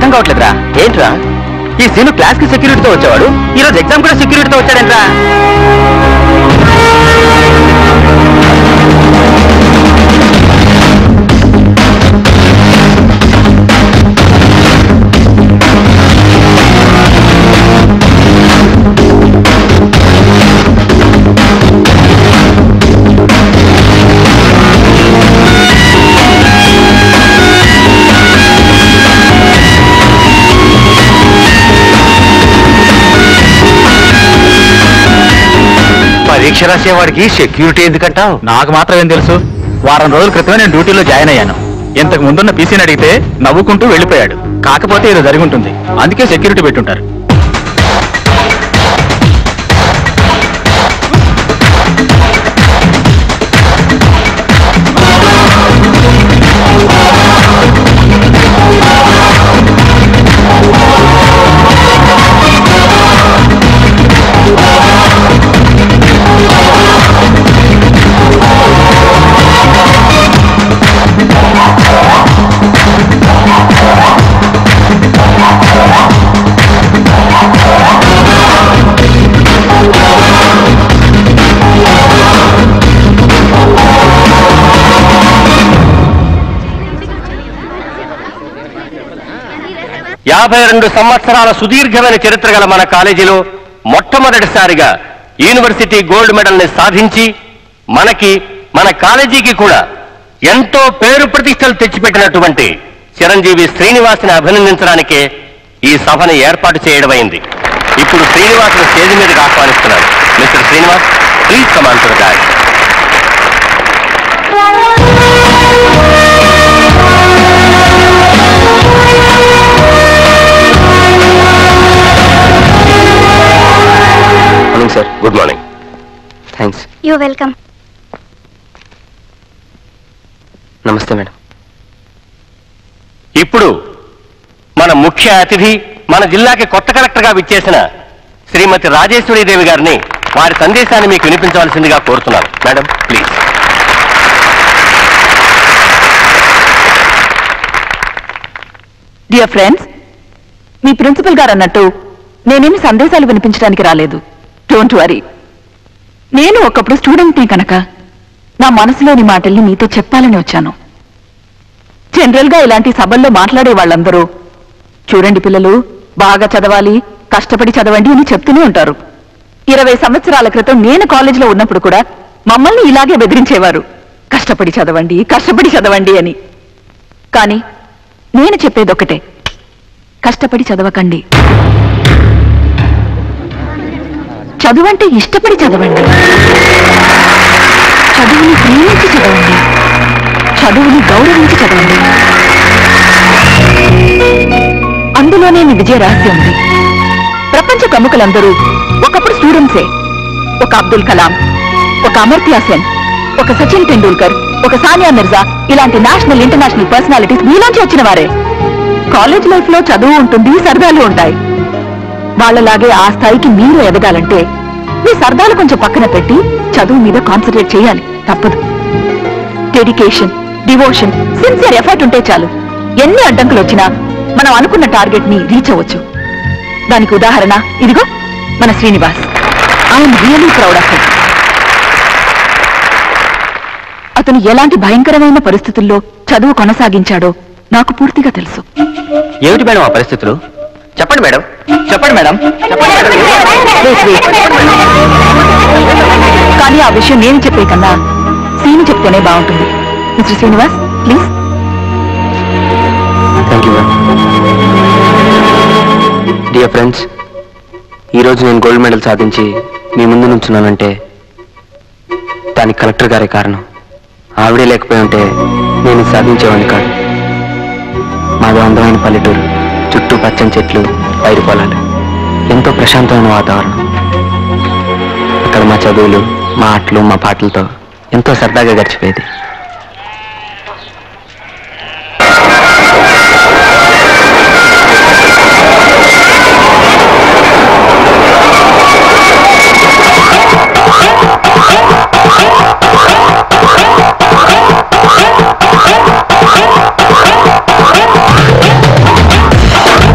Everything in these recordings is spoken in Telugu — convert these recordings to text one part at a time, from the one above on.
అర్థం కావట్లేదురా ఏంట్రా ఈ సీను క్లాస్ కి సెక్యూరిటీతో వచ్చేవాడు ఈ రోజు ఎగ్జామ్ కూడా సెక్యూరిటీతో వచ్చాడేంట్రా పరీక్ష రాసేవాడికి సెక్యూరిటీ ఎందుకంటావు నాకు మాత్రం ఏం తెలుసు వారం రోజుల క్రితమే నేను డ్యూటీలో జాయిన్ అయ్యాను ఇంతకు ముందున్న పీసీని అడిగితే నవ్వుకుంటూ వెళ్ళిపోయాడు కాకపోతే ఇది జరిగి ఉంటుంది అందుకే సెక్యూరిటీ పెట్టుంటారు యాభై రెండు సంవత్సరాల సుదీర్ఘమైన చరిత్ర గల మన కాలేజీలో మొట్టమొదటిసారిగా యూనివర్సిటీ గోల్డ్ మెడల్ ని సాధించి మనకి మన కాలేజీకి కూడా ఎంతో పేరు ప్రతిష్టలు తెచ్చిపెట్టినటువంటి చిరంజీవి శ్రీనివాస్ని అభినందించడానికే ఈ సభను ఏర్పాటు చేయడమైంది ఇప్పుడు శ్రీనివాస్ స్టేజ్ మీదకి ఆహ్వానిస్తున్నాను mister Srinivas please come on to the morning sir good morning thanks you welcome నమస్తే మేడం ఇప్పుడు మన ముఖ్య అతిథి మన జిల్లాకి కొత్త కలెక్టర్గా విచ్చేసిన శ్రీమతి రాజేశ్వరీదేవి గారిని వారి సందేశాన్ని మీకు వినిపించవలసిందిగా కోరుతున్నాను మేడం ప్లీజ్ డియర్ ఫ్రెండ్స్ మీ ప్రిన్సిపల్ గారు అన్నట్టు నేనేమి సందేశాలు వినిపించడానికి రాలేదు డోంట్ వరీ నేను ఒకప్పుడు స్టూడెంట్ని కనుక నా మనసులోని మాటల్ని మీతో చెప్పాలని వచ్చాను జనరల్ గా ఇలాంటి సభల్లో మాట్లాడే వాళ్ళందరూ చూడండి పిల్లలు బాగా చదవాలి కష్టపడి చదవండి అని చెప్తూనే ఉంటారు ఇరవై సంవత్సరాల క్రితం నేను కాలేజీలో ఉన్నప్పుడు కూడా మమ్మల్ని ఇలాగే బెదిరించేవారు కష్టపడి చదవండి కష్టపడి చదవండి అని కానీ నేను చెప్పేదొక్కటే కష్టపడి చదవకండి చదువంటే ఇష్టపడి చదవండి చదువుని ప్రేమించి చదవండి చదువుని గౌరవించి చదవండి అందులోనే మీ విజయ రహస్యం ఉంది ప్రపంచ ప్రముఖులందరూ ఒకప్పుడు స్టూడెంట్సే ఒక అబ్దుల్ కలాం ఒక అమర్త్య సెన్ ఒక సచిన్ టెండూల్కర్ ఒక సానియా మిర్జా ఇలాంటి నేషనల్ ఇంటర్నేషనల్ పర్సనాలిటీస్ మీలోంచి వచ్చిన వారే కాలేజ్ లైఫ్ లో చదువు ఉంటుంది సరదాలు ఉంటాయి వాళ్ళలాగే ఆ స్థాయికి మీరు ఎదగాలంటే మీ సరదాలు కొంచెం పక్కన పెట్టి చదువు మీద కాన్సన్ట్రేట్ చేయాలి తప్పదు డెడికేషన్ డివోషన్ సిన్సియర్ ఎఫర్ట్ ఉంటే చాలు ఎన్ని అడ్డంకులు వచ్చినా మనం అనుకున్న టార్గెట్ ని రీచ్ అవ్వచ్చు దానికి ఉదాహరణ ఇదిగో మన Srinivas I'm really proud of అతను ఎలాంటి భయంకరమైన పరిస్థితుల్లో చదువు కొనసాగించాడో నాకు పూర్తిగా తెలుసు ఏమిటి మేడం ఆ పరిస్థితులు చెప్పండి మేడం చెప్పండి మేడం చెప్పండి మేడం Wait, wait. కానీ ఆ విషయం నేను చెప్పే కన్నా సీని చెప్తేనే బాగుంటుంది mister Srinivas please thank you ma'am dear friends ఈరోజు నేను గోల్డ్ మెడల్ సాధించి మీ ముందు నుంచున్నానంటే దానికి కలెక్టర్ గారే కారణం ఆవిడే లేకపోయి ఉంటే నేను ఇది సాధించేవాడిని కాదు మాది అందమైన పల్లెటూరు చుట్టూ పచ్చని చెట్లు పైరు పొలాలు ఎంతో ప్రశాంతమైన వాతావరణం అక్కడ మా చదువులు మా ఆటలు మా పాటలతో ఎంతో సరదాగా గడిచిపోయేది ఆ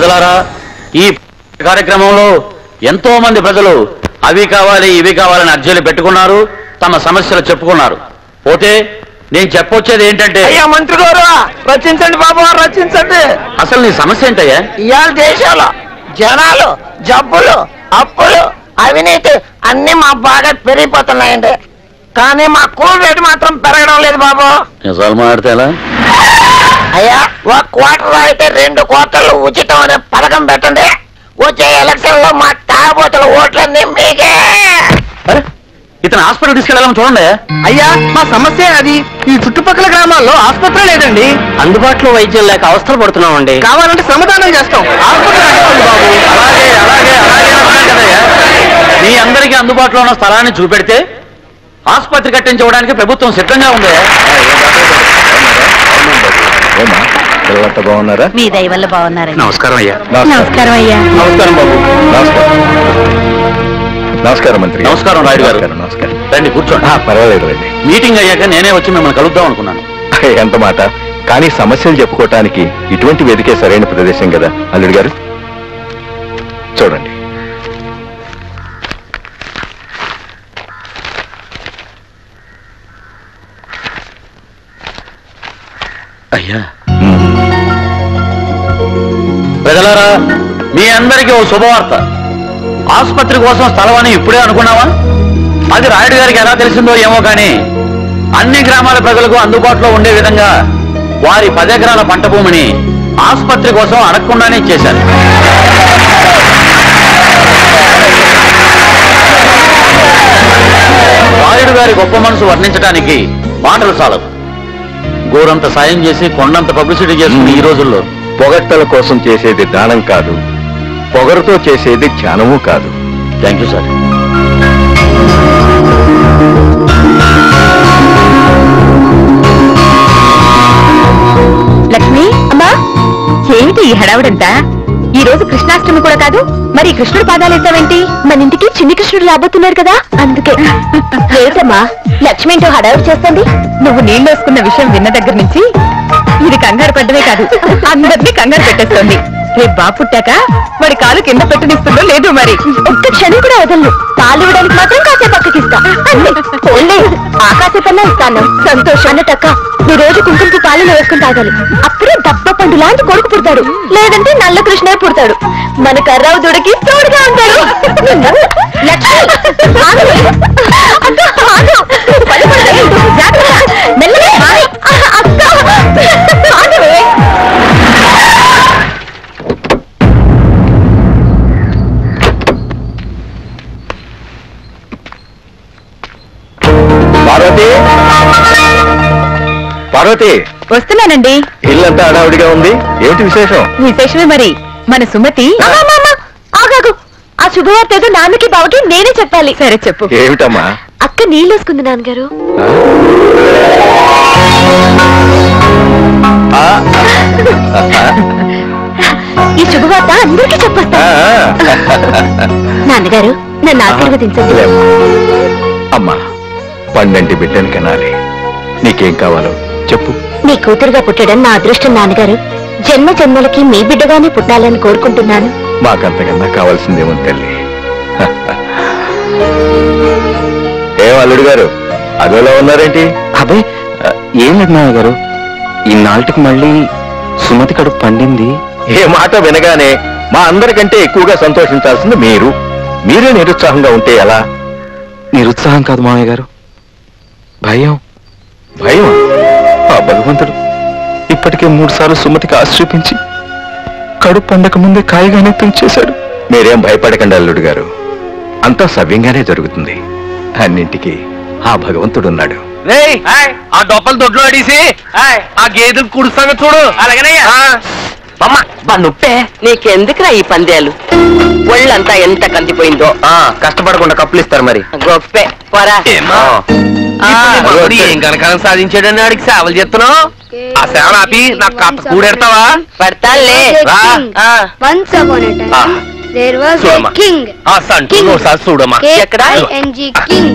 ప్రజలారా ఈ కార్యక్రమంలో ఎంతో మంది ప్రజలు అవి కావాలి ఇవి కావాలని అర్జీలు పెట్టుకున్నారు తమ సమస్యలు చెప్పుకున్నారు పోతే నేను చెప్పొచ్చేది ఏంటంటే అయ్యా మంత్రి గారు రచించండి బాబు రచించండి అసలు నీ సమస్య ఏంటయ్యా ఇవాళ దేశంలో జనాలు జబ్బులు అప్పులు అవినీతి అన్ని మా బాగా పెరిగిపోతున్నాయండి కానీ మా కూల్ రేటు మాత్రం పెరగడం లేదు బాబు నిజాలు మాట్లాడితే ఎలా అయ్యా ఒక క్వార్టర్ అయితే రెండు క్వార్టర్లు ఉచితం అనే పథకం పెట్టండి వచ్చే ఎలక్షన్ లో మా తాగబోతుల ఓట్లన్నీ మీకే అరే, ఇతను హాస్పిటల్ తీసుకెళ్ళాలని చూడండి అయ్యా మా సమస్య అది ఈ చుట్టుపక్కల గ్రామాల్లో ఆసుపత్రి లేదండి అందుబాటులో వైద్యం లేక అవస్థలు పడుతున్నామండి కావాలంటే శ్రమదానం చేస్తాం ఆసుపత్రి అడగండి బాబు అలాగే అలాగే అలాగే అన్నాను కదయ్యా. మీ అందరికీ అందుబాటులో ఉన్న స్థలాన్ని చూపెడితే ఆసుపత్రి కట్టించడానికి ప్రభుత్వం సిద్ధంగా ఉంది పిల్లలంతా బాగున్నారా మీ దయ వల్ల బాగున్నారండి నమస్కారం అయ్యా నమస్కారం అయ్యా నమస్కారం బాబు నమస్కారం నమస్కారం మంత్రి గారు. నమస్కారం, రాయుడు గారు. నమస్కారం, నమస్కారం రండి కూర్చోండి ఆ, పర్వాలేదు రండి మీటింగ్ అయ్యాక నేనే వచ్చి మిమ్మల్ని కలుద్దాం అనుకున్నాను ఎంత మాట కానీ సమస్యలు చెప్పుకోవటానికి ఇటువంటి వేదికే సరైన ప్రదేశం కదా అల్లుడు గారు చూడండి అయ్యా ఉమ్, ప్రజలారా మీ అందరికీ ఓ శుభవార్త ఆసుపత్రి కోసం స్థలం అని ఇప్పుడే అనుకున్నావా అది రాయుడు గారికి ఎలా తెలిసిందో ఏమో కానీ అన్ని గ్రామాల ప్రజలకు అందుబాటులో ఉండే విధంగా వారి పదెకరాల పంట భూమిని ఆసుపత్రి కోసం అడగకుండానే ఇచ్చేశారు రాయుడు గారి గొప్ప మనసు వర్ణించడానికి మాటలు చాలవు గోరంత సాయం చేసి కొండంత పబ్లిసిటీ చేసుకుని ఈ రోజుల్లో పొగట్టల కోసం చేసేది దానం కాదు పొగరుతో చేసేది ధ్యానము కాదు థ్యాంక్ యూ సార్ లక్ష్మి అమ్మా ఏమిటి ఈ హడావుడంతా ఈ రోజు కృష్ణాష్టమి కూడా కాదు మరి కృష్ణుడు పాదాలు వేసావేంటి మన ఇంటికి చిన్ని కృష్ణుడు రాబోతున్నారు కదా అందుకే లేదమ్మా లక్ష్మి ఏంటో హడావుడు చేస్తుంది నువ్వు నీళ్ళు వేసుకున్న విషయం విన్న దగ్గర నుంచి ఇది కంగారు పడ్డమే కాదు అందరినీ కంగారు పెట్టేస్తోంది రేపు బాబు పుట్టాక వాడి కాలు కింద పెట్టనిస్తుందో లేదు మరి ఒక్క క్షణం కూడా వదలను పాలు ఇవ్వడానికి మాత్రం కాసేపు పక్కకి ఇస్తా పోలే ఆ కాసేపన్నా ఇస్తాను సంతోషం అన్నటక్క నీ రోజు కుంకుమకి పాలను వేసుకుని తాగాలి అప్పుడే దబ్బ పండు లాంటి కొడుకు పుడతాడు లేదంటే నల్ల కృష్ణ పుడతాడు మన కర్రావు దుడికి తోడుగా ఉంటాడు లక్ష్మి ఆగు. అక్క, ఆగు. పడిపోతాయి. జాగ్రత్త. మెల్లగా. అక్క ఆగవే. పార్వతి పార్వతి వస్తున్నానండి ఇల్లంతా హడావుడిగా ఉంది ఏమిటి విశేషం విశేషమే మరి మన సుమతి ఆగాగు ఆ శుభవార్త ఏదో నాన్నకి బావకి నేనే చెప్పాలి సరే చెప్పు ఏమిటమ్మా అక్క నీళ్ళు వేసుకుంది నాన్నగారు ఆ? ఈ శుభవార్త అందరికీ చెప్పొస్తా ఆ, నాన్నగారు నన్ను ఆశీర్వదించండి లేమ్మా. అమ్మా పండంటి బిడ్డని కనాలి నీకేం కావాలో చెప్పు మీ కూతురుగా పుట్టడం నా అదృష్టం నాన్నగారు జన్మ జన్మలకి మీ బిడ్డగానే పుట్టాలని కోరుకుంటున్నాను మాకంతకన్నా కావాల్సిందేమో తల్లి ఏం అల్లుడు గారు అదోలా ఉన్నారేంటి అబ్బాయి ఆ, ఏం లేదు నాన్న గారు ఇన్నాళ్ళకి మళ్ళీ సుమతి కడుపు పండింది ఏ మాట వినగానే మా అందరికంటే ఎక్కువగా సంతోషించాల్సింది మీరు మీరే నిరుత్సాహంగా ఉంటే ఎలా నిరుత్సాహం కాదు మామయ్య గారు భయం భయం ఆ భగవంతుడు ఇప్పటికే మూడు సార్లు సుమతికి ఆశ్రయించి కడుపు పండక ముందే కాయగానే తుంచేశాడు మీరేం భయపడకండి అల్లుడు గారు అంతా సవ్యంగానే జరుగుతుంది అన్నింటికి ఆ భగవంతుడున్నాడు ఆ డొప్పలు దొడ్లో అడిసి ఆ గేదెలు కుడుస్తాను చూడు అలాగేనయ్యా నుప్పే నీకెందుకురా ఈ పందేలు ఒళ్ళంతా ఎంత కందిపోయిందో ఆ, కష్టపడకుండా కప్పులు ఇస్తారు మరి గొప్పే పోరా ఏమ్మా? ఆ, ఇప్పుడు నీ మనవడు ఏం కనకాలం సాధించాడని ఆడికి సేవలు చేస్తున్నావు ఆ సేవలు ఆపి నాకు కాస్త కూడెడతావా పడతాలే రా. ఆ, Once upon a time, ఆ, there was చూడమ్మా. a king. ఆ సంటూ ఒకసారి చూడమ్మా ఎక్కడ? K-I-N-G, king.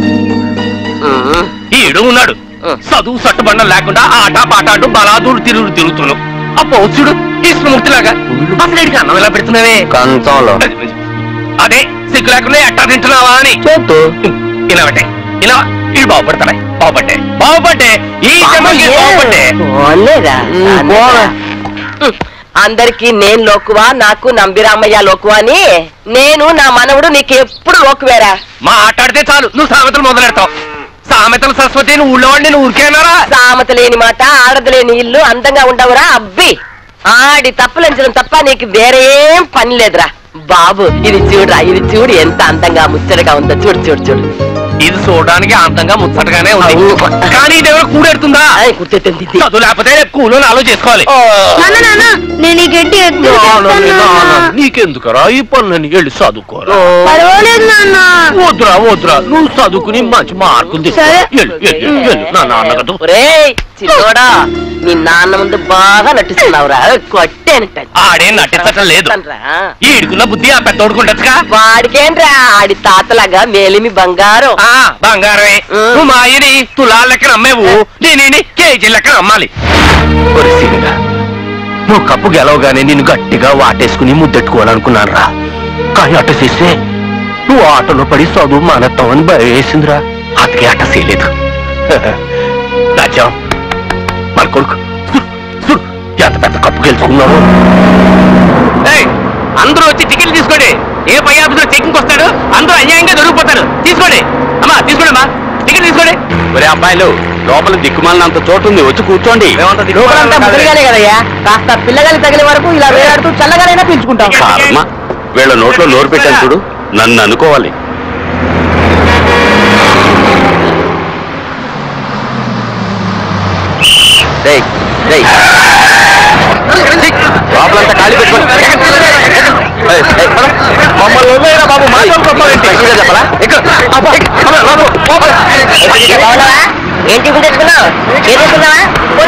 ఉమ్, ఈడు ఉన్నాడు ఉం. చదువు సట్టుబండం లేకుండా ఆట పాట అంటూ బలాదూరు తిరుగు తిరుగుతున్నావు అప్పో చూడు కృష్ణమూర్తిలాగా అసలు వీడికి అన్నం ఎలా పెడుతున్నావే కంచంలో అదే సిగ్గు లేకుండా ఎట్టా తింటున్నావా అని చేతు ఇలా పెట్టే ఇలా ఇవి బాగుపడతాయి బాగుపడ్డే బాగుపడ్డే ఈ జన్మకి బాగుపడ్డే పోలేరా ఉమ్, పోలే. అందరికి నేను లోకువా నాకు నంబిరామయ్య లోకువా అని నేను నా మనవుడు నీకు ఎప్పుడు లోకువేరా మాట్లాడితే చాలు నువ్వు సామెతలు మొదలెడతావు సామెతలు సరస్వతి నువ్వు ఊళ్ళో వాడిని నువ్వు ఊరికేనారా సామత లేని మాట ఆడది లేని ఇల్లు అందంగా ఉండవురా అబ్బి ఆడి తప్పులంచడం తప్ప నీకు వేరే ఏం పని లేదురా బాబు ఇది చూడురా ఇది చూడు ఎంత అందంగా ముచ్చటగా ఉందో చూడు చూడు చూడు ఇది చూడడానికి అందంగా ముచ్చటగానే ఉంది అవును. కానీ ఇది ఎవరు కూడెడుతుందా ఆయ్ కూర్చోటంది చదువు లేకపోతే కూలో నాలో చేసుకోవాలి నాన్న నాన్న నేను ఈ గడ్డి ఎత్తుకు తెస్తాను నాన్న. నీకెందుకరా ఈ పనులని వెళ్ళి చదువుకోరా పర్వాలేదు నాన్న వద్దురా వద్దురా నువ్వు చదువుకుని మంచి మార్కులు తీసుకో. సరే. వెళ్ళు, వెళ్ళు, వెళ్ళు. నా నాన్నగదు ఒరేయ్ చిన్నోడా మీ నాన్న ముందు బాగా నటిస్తున్నావురా కొట్టేనట ఆడేం నటించటం లేదు ఈడుకున్న బుద్ధి ఆ పెద్దోడుకుంటచ్చుగా వాడికేంట్రా ఆడి తాతలాగా మేలిమి బంగారం ఆ బంగారమే ఆ. నువ్వు మా అయ్యని తులాల లెక్కన అమ్మేవు నేను కేజీ లెక్కన అమ్మాలి ఒరే సీనుగా, నువ్వు కప్పు గెలవగానే నిన్ను గట్టిగా వాటేసుకుని ముద్దెట్టుకోవాలనుకున్నాను రా కానీ అట్ట చేస్తే నువ్వు ఆటలో పడి చదువు మానేస్తావని భయం వేసిందిరా అతకే అట్ట చేయలేదు రాజ్యం మన కొడుకు చూడు, చూడు, ఎంత పెద్ద కప్పు గెలుచుకున్నావు ఏయ్, అందరూ వచ్చి టికెట్లు తీసుకోండి ఏ పై ఆఫీసులో చెకింగ్ వస్తాడు అందరూ అన్యాయంగా దొరికిపోతారు తీసుకోండి అమ్మా తీసుకోండి అమ్మా టికెట్ తీసుకోండి ఒరే అబ్బాయిలు లోపల దిక్కుమాలినంత చోటు ఉంది వచ్చి కూర్చోండి లోపలంతా ముదిరిగానే కదయ్యా కాస్త పిల్లగాలి తగిలే వరకు ఇలా వేలాడుతూ చల్లగానైనా పీల్చుకుంటాం కర్మ వీళ్ళ నోట్లో నోరు పెట్టాను చూడు నన్ను అనుకోవాలి రేయ్, రేయ్. లోపలంతా ఖాళీ పెట్టుకోండి ఏయ్, ఏయ్, పద. మమ్మల్ని వదిలేయరా బాబు మాట్లాడుకోవాలంటే చెప్పాలా ఇక్కడ అబ్బా, ఇక్కడ, లోపల, లోపల. ఏంటి తెచ్చుకున్నావు ఏం తెచ్చుకున్నావా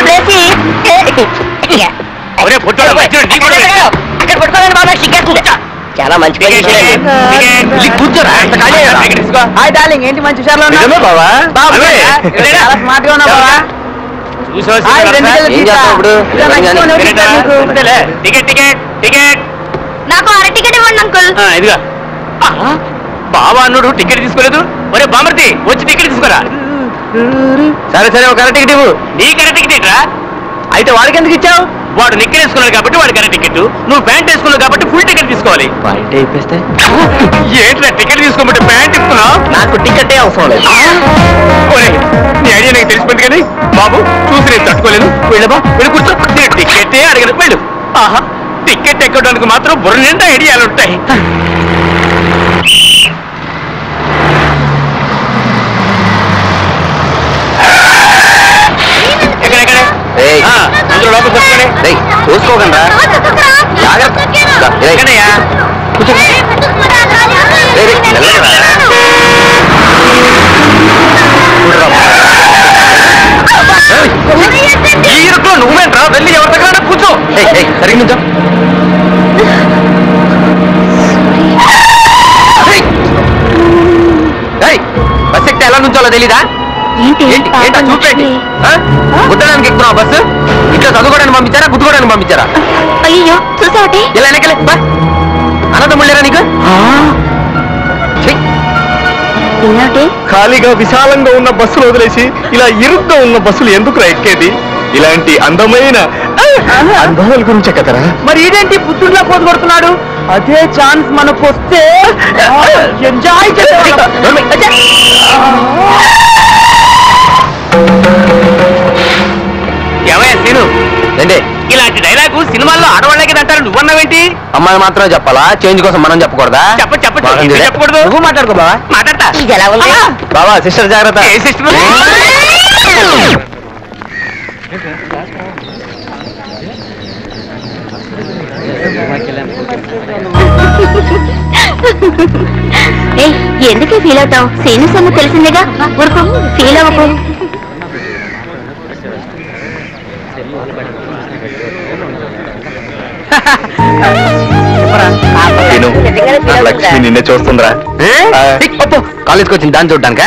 ఒరే పొట్టోడు, వచ్చాడు, నీ కూడా పెట్టు. అక్కడ పట్టుకోవాలని బాబా సిగ్గేస్తుంది చాలా మంచి పని చేశాడు. వెళ్ళి కూర్చోరా అంత ఖాళీ అయ్యారా? టికెట్ తీసుకో. హాయ్ డార్లింగ్ ఏంటి మంచి విషయాలు నిజమే బావా అవే. చాలా స్మార్ట్ గా ఉన్నావు బావా చూసావా, హాయ్, చూసావా? రెండు కిలోలు ఏం తీస్తా. చేస్తావు ఇప్పుడు? ఇలా నచ్చుకొని ఎవరు టికెట్ ఇస్తారు నీకు? అంతేలే. టికెట్ టికెట్ టికెట్ నాకు అర టికెట్ ఇవ్వండి అంకుల్ ఆ, ఇదిగా ఆహా, బావా అన్నుడు టికెట్ తీసుకోలేదు ఒరే బామర్తి వచ్చి టికెట్ తీసుకోరా సరే సరే ఒక టికెట్ ఇవ్వు నీ కరెక్ట్ టికెట్ రా అయితే వాడికి ఎందుకు ఇచ్చావు వాడు నిక్కర్ వేసుకున్నాడు కాబట్టి వాడి కరెక్ట్ టికెట్ నువ్వు ప్యాంట్ వేసుకున్నావు కాబట్టి ఫుల్ టికెట్ తీసుకోవాలి పాయింట్ అయిపోతే ఏంట్రా టికెట్ తీసుకోమంటే ప్యాంట్ ఇస్తున్నావు నాకు టికెటే అవసరం లేదు ఒరే, నీ ఐడియా నాకు తెలిసిపోయింది కానీ బాబు చూసి నేను తట్టుకోలేదు వెళ్ళబా వెళ్ళి కూర్చో నేను టికెటే అడగను వెళ్ళు ఆహా టికెట్ ఎక్కడానికి మాత్రం బుర్ర నిండా ఐడియాలు ఉంటాయి ఎక్కడ ఎక్కడ ఏయ్. ఆ, అందరూ లోపలికి వస్తానే రేయ్ చూసుకోకండి జాగ్రత్త దా, రేయ్. ఎక్కడయ్యా కూర్చో. రేయ్, రేయ్, మెల్లగా రా. ఈ ఇరుకులో నువ్వేంట్రా వెళ్ళి ఎవరి దగ్గర కూర్చో ఏయ్, ఏయ్, సరిగ్గా నుంచో. ఏయ్. ఏయ్, బస్ ఎక్కితే ఎలా నుంచోలో తెలీదా ఏంటి ఏంటి ఏంటా చూపేంటి గుద్దడానికి ఎక్కుతున్నావు బస్సు ఇంట్లో చదువుకోవడానికి పంపించారా గుద్దుకోవడానికి పంపించారా అయ్యో చూసావటి ఇలా వెనకలే బా అన్నదమ్ముళ్ళేరా నీకు ఛీ, విన్నావటి ఖాళీగా విశాలంగా ఉన్న బస్సులు వదిలేసి ఇలా ఇరుగ్గా ఉన్న బస్సులు ఎందుకు ఎక్కేది ఇలాంటి అందమైన అనుభవాల గురించే కదరా మరి ఇదేంటి పుత్తూరులో పోతు కొడుతున్నాడు అదే ఛాన్స్ మనకు వస్తే ఎంజాయ్ ఏమయ్యా సీను ఏంటి ఇలాంటి డైలాగు సినిమాల్లో ఆడవాళ్ళకి అంటారు నువ్వన్నావేంటి అమ్మాయి మాత్రమే చెప్పాలా చేంజ్ కోసం మనం చెప్పకూడదా చెప్ప చెప్ప బాగుంది. చెప్పకూడదు నువ్వు మాట్లాడుకో బావా మాట్లాడతా ఇది ఎలా ఉంది బావా సిస్టర్ జాగ్రత్త ఏ సిస్టర్ ఏయ్ ఎందుకే ఫీల్ అవుతావు సీను సంగతి తెలిసిందేగా ఊరుకో ఫీల్ అవ్వకు నేను లక్ష్మి నిన్నే చూస్తుందిరా ఆ. కాలేజ్కి వచ్చింది దాన్ని చూడ్డానికా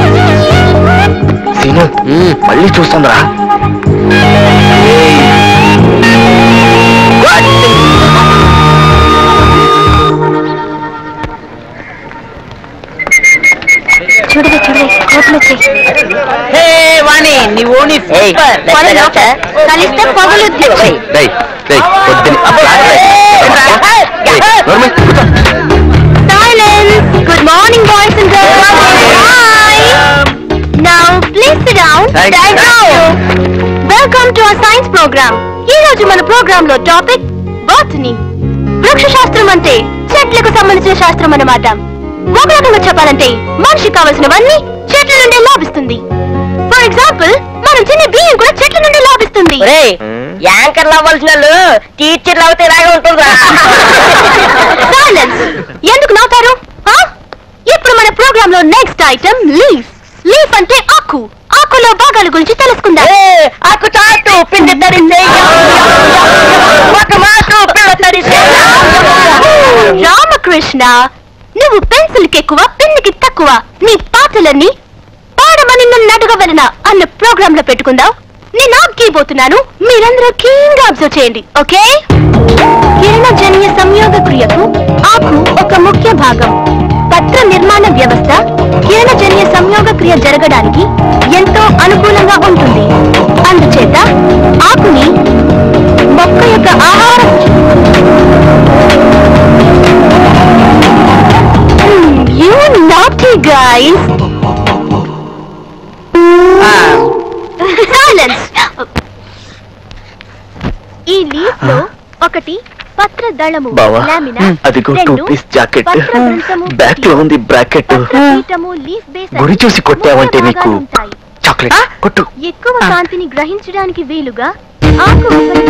సీను మ్మ్, మళ్ళీ చూస్తుందిరా చూడవే చూడవే కోపలు వచ్చాయి హే వాణి నీ ఓని సూపర్ కలిస్తే పగులుద్ది డేయ్, డేయ్, పొద్దున్న ఆ ఫ్లాట్ రేయ్. డేయ్, నోర్మి, కూర్చో. Silence! Good morning, boys and girls. Hi. Now, please sit down. Thank you. Thank you. Welcome to our science program. ఈ రోజు మన ప్రోగ్రామ్ లో టాపిక్ బాటనీ వృక్ష శాస్త్రం అంటే చెట్లకు సంబంధించిన శాస్త్రం అన్నమాట ఒక రకంగా చెప్పాలంటే మనిషికి కావలసినవన్నీ చెట్ల నుండి లాభిస్తుంది ఫర్ ఎగ్జాంపుల్ మనం తినే బియ్యం కూడా చెట్ల నుండి లాభిస్తుంది ఒరే యాంకర్లు అవ్వాల్సిన వాళ్ళు టీచర్లు అవుతే ఇలాగే ఉంటుందిరా సైలెన్స్ ఎందుకు నవ్వుతారు ఆ? ఇప్పుడు మన ప్రోగ్రామ్ లో నెక్స్ట్ ఐటమ్ లీఫ్ లీఫ్ అంటే ఆకు ఆకులో భాగాల గురించి తెలుసుకుందాం ఏ, ఆకు చాటు పిండి తడిసే ఒక మాట పిల్ల తడిసే రామకృష్ణ నువ్వు పెన్సిల్ కి ఎక్కువ పిన్నికి తక్కువ నీ పాటలన్నీ పాడమని నన్ను అడగవలన అన్న ప్రోగ్రామ్ లో పెట్టుకుందాం నేను ఆగిపోతున్నాను మీరందరూ keen గా అబ్జర్వ్ చేయండి ఓకే కిరణజన్య సంయోగ క్రియకు ఆకు ఒక ముఖ్య భాగం పత్ర నిర్మాణ వ్యవస్థ కిరణజన్య సంయోగ క్రియ జరగడానికి ఎంతో అనుకూలంగా ఉంటుంది అందుచేత ఆకుని మొక్క యొక్క ఆహార యూ నాటీ గైస్ సైలెన్స్ ఈ లీఫ్ లో ఒకటి పత్ర దళము బావా లామినా అదిగో టూ రెండు పీస్ జాకెట్ పత్ర వృంతము బ్యాక్ లో ఉంది బ్రాకెట్ పత్రపీఠము, లీఫ్ బేస్ గురి అని చూసి కొట్టావంటే మూడు నీకు భాగాలు ఉంటాయి. చాక్లెట్ కొట్టు ఎక్కువ కాంతిని గ్రహించడానికి వీలుగా ఆకు ఒకటి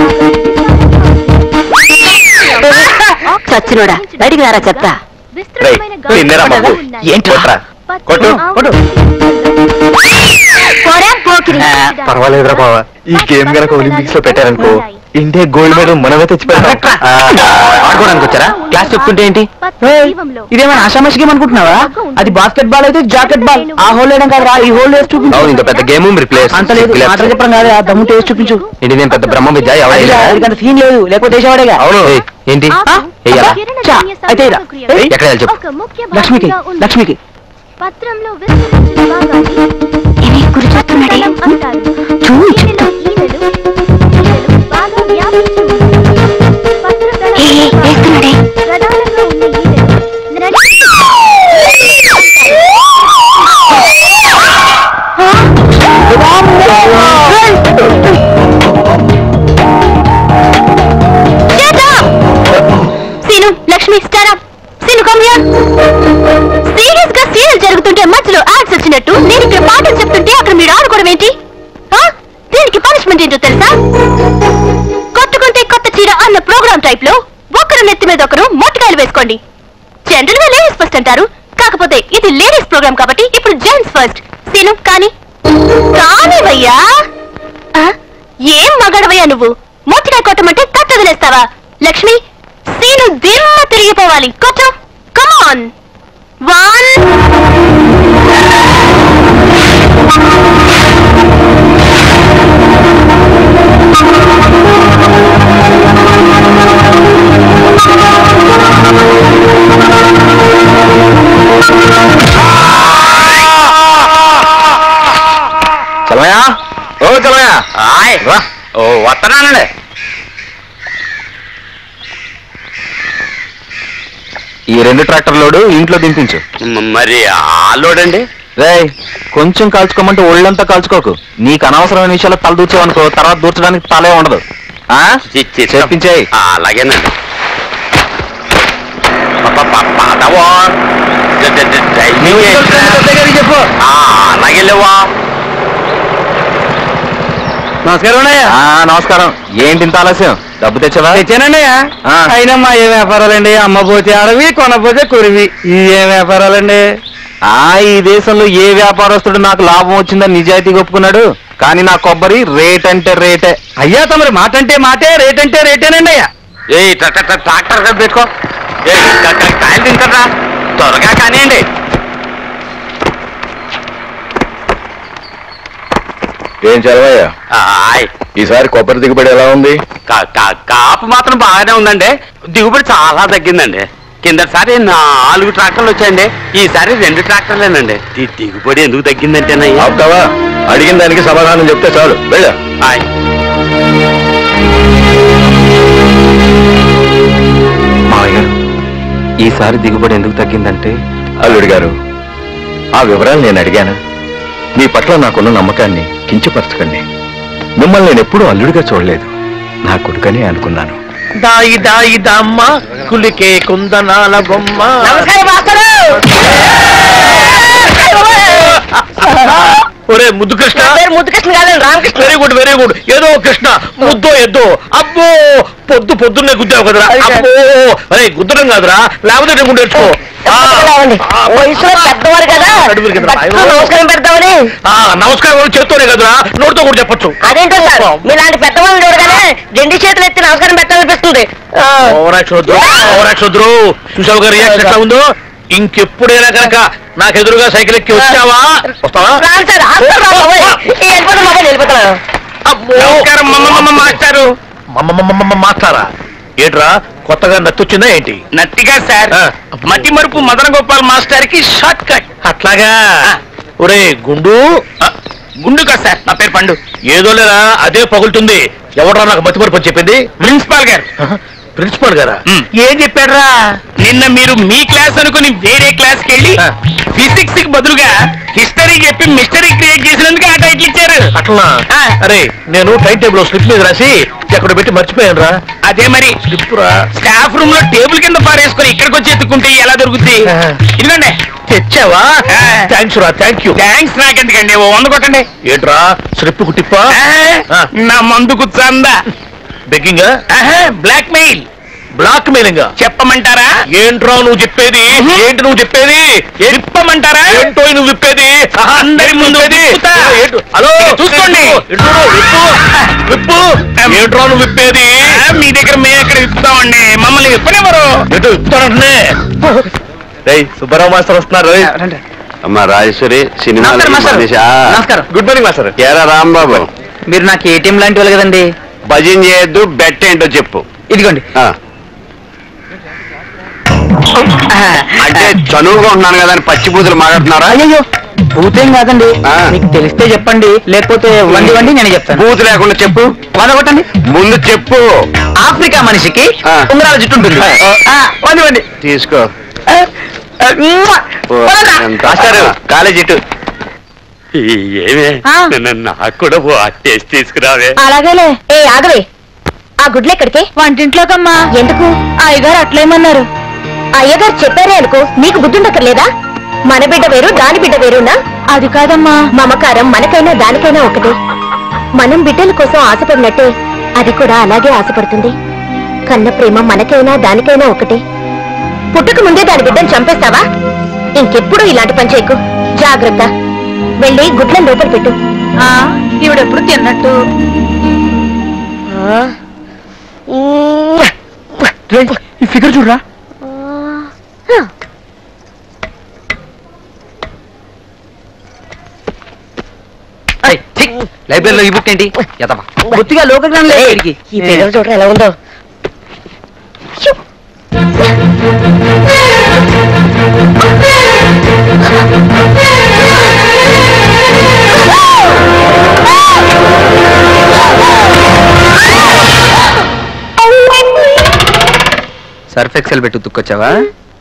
భాగం చచ్చినోడా బయటికి రారా చెప్తా విస్తృతమైన రేయ్, నిన్నేరా గాలి బాబు? ఉన్నాయి. ఏంటి కొట్రా? పత్ర కొట్టు, ఆకు కొట్టు. పోరా, పోకిరి. పర్వాలేదురా బావా ఈ గేమ్ గనక ఒలింపిక్స్ లో పెట్టారనుకో ఇండియా గోల్డ్ మెడల్ మనమే తెచ్చి పెడతాం ఆ, ఆడుకోవడానికి వచ్చారా క్లాస్ చెప్తుంటే ఏంటి పత్ర జీవంలో ఇదేమైనా ఆషామాషి గేమ్ అనుకుంటున్నావా అది బాస్కెట్ బాల్ అయితే జాకెట్ బాల్ ఆ హోల్ వేయడం కాదురా ఈ హోల్ వేసి చూపించు అవును ఇంత పెద్ద గేమ్ రిప్లేస్ అంత లేదు మాటలు చెప్పడం కాదు ఆ దమ్ము టేస్ట్ చూపించు ఏంటి నేను పెద్ద బ్రహ్మ విద్య అది ఎవరైనా అది అంత సీన్ లేదు లేకపోతే వేసేవాడేగా అవును ఏయ్, ఏంటి ఆకు వెయ్యాలా? కిరణజన్య చా, అయితే ఇరా. సంయోగ ఏయ్, క్రియకు ఎక్కడ వెళ్ళి చెప్పు. ఒక ముఖ్య లక్ష్మికి భాగంగా ఉంది. లక్ష్మికి పత్రంలో విస్తరించిన భాగాన్ని ఏమి గురి చూస్తున్నాడే దళం అంటారు. చూడు ఈనెలో ఈనెలు, ఈనెలు బాగా వ్యాపించి ఉన్నాయి. పత్రదళం ఏ, ఏ, వేస్తున్నాడే. ప్రధానంగా ఉన్న ఈనెలు నడి- Shut up! Seenu Lakshmi star up Seenu come here serious గా సీరియల్ జరుగుతుంటే మధ్యలో యాడ్స్ వచ్చినట్టు నేను ఇక్కడ పాటలు చెప్తుంటే అక్కడ మీరు ఆడుకోవడం ఏంటి ఆ? దీనికి పనిష్మెంట్ ఏంటో తెలుసా కొట్టుకుంటే కొత్త చీర అన్న ప్రోగ్రామ్ టైప్ లో ఒకరు నెత్తి మీద ఒకరు మొట్టకాయలు వేసుకోండి జనరల్ గా లేడీస్ ఫస్ట్ అంటారు కాకపోతే ఇది లేడీస్ ప్రోగ్రామ్ కాబట్టి ఇప్పుడు జెంట్స్ ఫస్ట్ సీను కానీ కానీ భయ్యా ఆ? ఏం మగడవయ్యా నువ్వు మొట్టకాయ కొట్టమంటే కట్ట వదిలేస్తావా లక్ష్మి సీను దిమ్మ తిరిగిపోవాలి కొట్టు కమాన్ వన్ చలమయా ఓ చలమయా రా ఓ వస్తున్నానండి ఈ రెండు ట్రాక్టర్ లోడు ఇంట్లో దింపించు మరి ఆలోడండి రేయ్ కొంచెం కాల్చుకోమంటే ఒళ్ళంతా కాల్చుకోకు నీకు అనవసరమైన విషయాలు తల దూర్చావనుకో తర్వాత దూర్చడానికి తలే ఉండదు ఆ చెప్పించేయ్ అలాగేనండి పదవో చెప్పు అలాగే లేవా నమస్కారం ఆ, నమస్కారం ఏంటి ఇంత ఆలస్యం డబ్బు తెచ్చావా తెచ్చానండి ఆ. అయినా మా ఏ వ్యాపారాలండి అమ్మ పోతే అడవి కొనపోతే కురివి ఈ ఏ వ్యాపారాలండి ఆ ఈ దేశంలో ఏ వ్యాపారస్తుడు నాకు లాభం వచ్చిందని నిజాయితీగా ఒప్పుకున్నాడు కానీ నా కొబ్బరి రేట్ అంటే రేటే అయ్యా తమరి మాట అంటే మాటే రేట్ అంటే రేటేనండి అయ్యా ఏ ట్రాక్టర్ కదా పెట్టుకో ఏ క- క- కాయలు తింటారా త్వరగా కానివ్వండి ఏం చదవయ్యా ఆయ్, ఈసారి కొబ్బరి దిగుబడి ఎలా ఉంది కా- కా- కాపు మాత్రం బాగానే ఉందండి దిగుబడి చాలా తగ్గిందండి కిందసారి నాలుగు ట్రాక్టర్లు వచ్చాయండి ఈసారి రెండు ట్రాక్టర్లేనండి ది- దిగుబడి ఎందుకు తగ్గిందంటేనయ్యా ఆపుతావా అడిగిన దానికి సమాధానం చెప్తే చాలు వెళ్ళా ఆయ్. మావయ్య గారు ఈసారి దిగుబడి ఎందుకు తగ్గిందంటే అల్లుడి గారు ఆ వివరాలు నేను అడిగాను మీ పట్ల నాకున్న నమ్మకాన్ని కించపరచకండి మిమ్మల్ని నేను ఎప్పుడూ అల్లుడిగా చూడలేదు నా కొడుకని అనుకున్నాను దాయి దాయి దమ్మ కులికే కుందనాల బొమ్మ నమస్కారం మాస్టరు ఒరే ముద్దు కృష్ణ నా పేరు ముద్దుకృష్ణ కాదండి Ramakrishna very good very good ఏదో కృష్ణ ముద్దో ఎద్దో అబ్బో పొద్దు పొద్దున్నే గుద్దావు కదరా అబ్బో అరే గుద్దడం కాదురా లేకపోతే నేను గుండె తెచ్చుకో. ఆ, రావండి. వయసులో పెద్దవారు కదా నడుములు కింద రాయి. పట్టుకో నమస్కారం పెడతామని ఆ, నమస్కారం చేత్తోనే కదరా నోటితో కూడా చెప్పొచ్చు అదేంటో సార్ మీలాంటి పెద్దవాళ్ళు చూడగానే రెండు చేతులు ఎత్తి నమస్కారం పెట్టాలనిపిస్తుంది ఆ, ఓవరాక్షన్ వద్దు ఓవరాక్షన్ వద్దు చూసావు గారు రియాక్షన్ ఎట్లా ఉందో ఇంకెప్పుడైనా కనుక నాకు ఎదురుగా సైకిల్ ఎక్కి వచ్చావా వస్తావా రాను సార్ ఆపుతారు రా బాబోయ్. ఈ వెళ్ళిపోతాను బాబాయ్ వెళ్ళిపోతాను నమస్కారం మాస్టారు మాస్టారా ఏంట్రా కొత్తగా నచ్చొచ్చిందా ఏంటి నత్తిగా సార్ ఆ. మట్టి మరుపు మదన గోపాల్ మాస్టర్ కి షార్ట్ కట్ అట్లాగా ఒరే గుండు గుండుగా సార్ నా పేరు పండు ఏదో లేరా అదే పగులుతుంది ఎవడరా నాకు మతి మరపని చెప్పింది ప్రిన్సిపాల్ గారు ప్రిన్సిపల్ గారా మ్. ఏం చెప్పాడ్రా నిన్న మీరు మీ క్లాస్ అనుకుని వేరే క్లాస్ కి వెళ్ళి ఆ. ఫిజిక్స్ కి బదులుగా హిస్టరీ చెప్పి మిస్టరీ క్రియేట్ చేసినందుకు ఆ టైటిల్ ఇచ్చారు అట్లా ఆ. అరే నేను టైం టేబుల్ స్లిప్ మీద రాసి ఎక్కడ పెట్టి మర్చిపోయాను రా అదే మరి స్లిప్ రా స్టాఫ్ రూమ్ లో టేబుల్ కింద పారేసుకొని ఇక్కడికి వచ్చి ఎత్తుకుంటే ఎలా దొరుకుతుంది ఆ. ఇదిగోండి తెచ్చావా ఆ. థ్యాంక్స్ రా థ్యాంక్ యూ థ్యాంక్స్ నాకెందుకండి ఓ వంద కొట్టండి ఏంట్రా స్లిప్ కు టిప్పా ఆ, నా మందుకు చందా begging blackmail blackmailing చెప్పమంటారా ఏంట్రా నువ్వు చెప్పేది ఏంటి నువ్వు చెప్పేది ఏ- చెప్పమంటారా ఏంటో నువ్వు విప్పేది ఆహా, అందరి ఏంటి ముందు విప్పేది? విప్పుతా. ఏంటో- హలో చూసుకోండి. ఇటు చూడు, విప్పు విప్పు ఏంట్రా నువ్వు విప్పేది ఆ, మీ దగ్గర మేము ఎక్కడ ఇస్తామండి మమ్మల్ని విప్పనివ్వరు ఏంటో విప్పుతానంటే సుబ్బారావు మాస్టర్ వస్తున్నారు అమ్మా రాజేశ్వరి సినిమా నమస్కారం, మాస్టర్. నమస్కారం. గుడ్ మార్నింగ్ మాస్టర్ ఏరా రాంబాబు మీరు నాకు ఏటీఎం లాంటి వాళ్ళు కదండి భజన చేయొద్దు బెట్ ఏంటో చెప్పు ఇదిగోండి ఆ. అంటే చనువుగా ఉన్నాను కదా అని పచ్చి బూతులు మాట్లాడుతున్నారా అయ్యో భూతేం కాదండి ఆ. మీకు తెలిస్తే చెప్పండి లేకపోతే వండి వండి నేను చెప్తాను బూతు లేకుండా చెప్పు వంద కొట్టండి ముందు చెప్పు ఆఫ్రికా మనిషికి ఆ. ఉంగరాల జుట్టు ఉంటుంది ఆ, వండి వండి తీసుకో ఆ, ఆ, మ్మ్. ఓ, వదలరా. ఎంత- మాస్టారు కాలేజ్ ఇటు ఏమే ఆ. నాకు కూడా ఓ టేస్ట్ తీసుకురావే అలాగేలే ఏ ఆగవే ఆ గుడ్లు ఎక్కడికి వంటింట్లోకమ్మా ఎందుకు అయ్యగారు అట్లేమన్నారు అయ్యగారు చెప్పారే అనుకో నీకు బుద్ధుండక్కర్లేదా మన బిడ్డ వేరు దాని బిడ్డ వేరునా అది కాదమ్మా మమకారం మనకైనా దానికైనా ఒకటే మనం బిడ్డల కోసం ఆశపడినట్టే అది కూడా అలాగే ఆశపడుతుంది కన్న ప్రేమ మనకైనా దానికైనా ఒకటే పుట్టుక ముందే దాని బిడ్డను చంపేస్తావా ఇంకెప్పుడు ఇలాంటి పని చేయకు జాగ్రత్త వెళ్ళి గుడ్లను లోపల పెట్టు ఈవిడెప్పుడు తిన్నట్టు ఈ ఫిగర్ చూడరా లైబ్రరీలో ఈ బుక్ ఏంటి ఎదవా బొత్తిగా లోకజ్ఞానం లేదు వీడికి. ఈ పిల్లలు చూడరా ఎలా ఉందో సర్ఫ్ ఎక్సెల్ పెట్టి ఉతుక్కొచ్చావా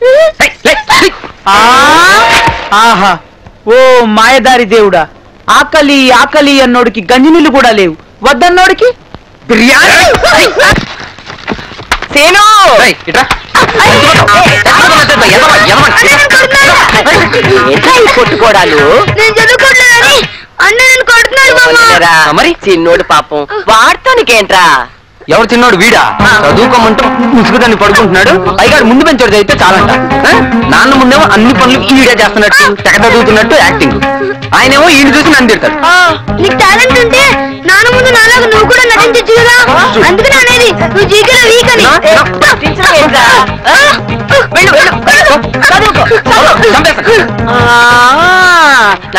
ఆహా ఓ మాయదారి దేవుడా ఆకలి ఆకలి అన్నోడికి గంజినీళ్ళు కూడా లేవు వద్దన్నోడికి బిర్యానీ సేను ఏయ్, ఇట్రా. ఎదవా, ఎదవా, ఎదవా. కొట్టుకోడాలు నేను చదువుకోవట్లేదని అన్న నేను కొడుతున్నాడు వదిలేరా, మరి? చిన్నోడు పాపం వాడతానికేంట్రా ఎవరు చిన్నోడు వీడా చదువుకోమంటూ ముసుగుదాన్ని పడుకుంటున్నాడు పైగా ముందు పెంచోడు చదివితే చాలంట ఆ? నాన్న ముందేమో అన్ని పనులు ఈడే చేస్తున్నట్టు తెగ చదువుతున్నట్టు యాక్టింగ్ ఆయనేమో ఈయన చూసి నన్ను తిడతాడు నీకు టాలెంట్ ఉంటే నాన్న ముందు నాలాగా నువ్వు కూడా నటించచ్చు కదా అందుకని అనేది నువ్వు జీకెలో వీక్ అని నటించడమేంట్రా? ఆ? వెళ్ళు, వెళ్ళు, వెళ్ళు. చదువుకో, చదువు. చంపేస్తా. ఆ,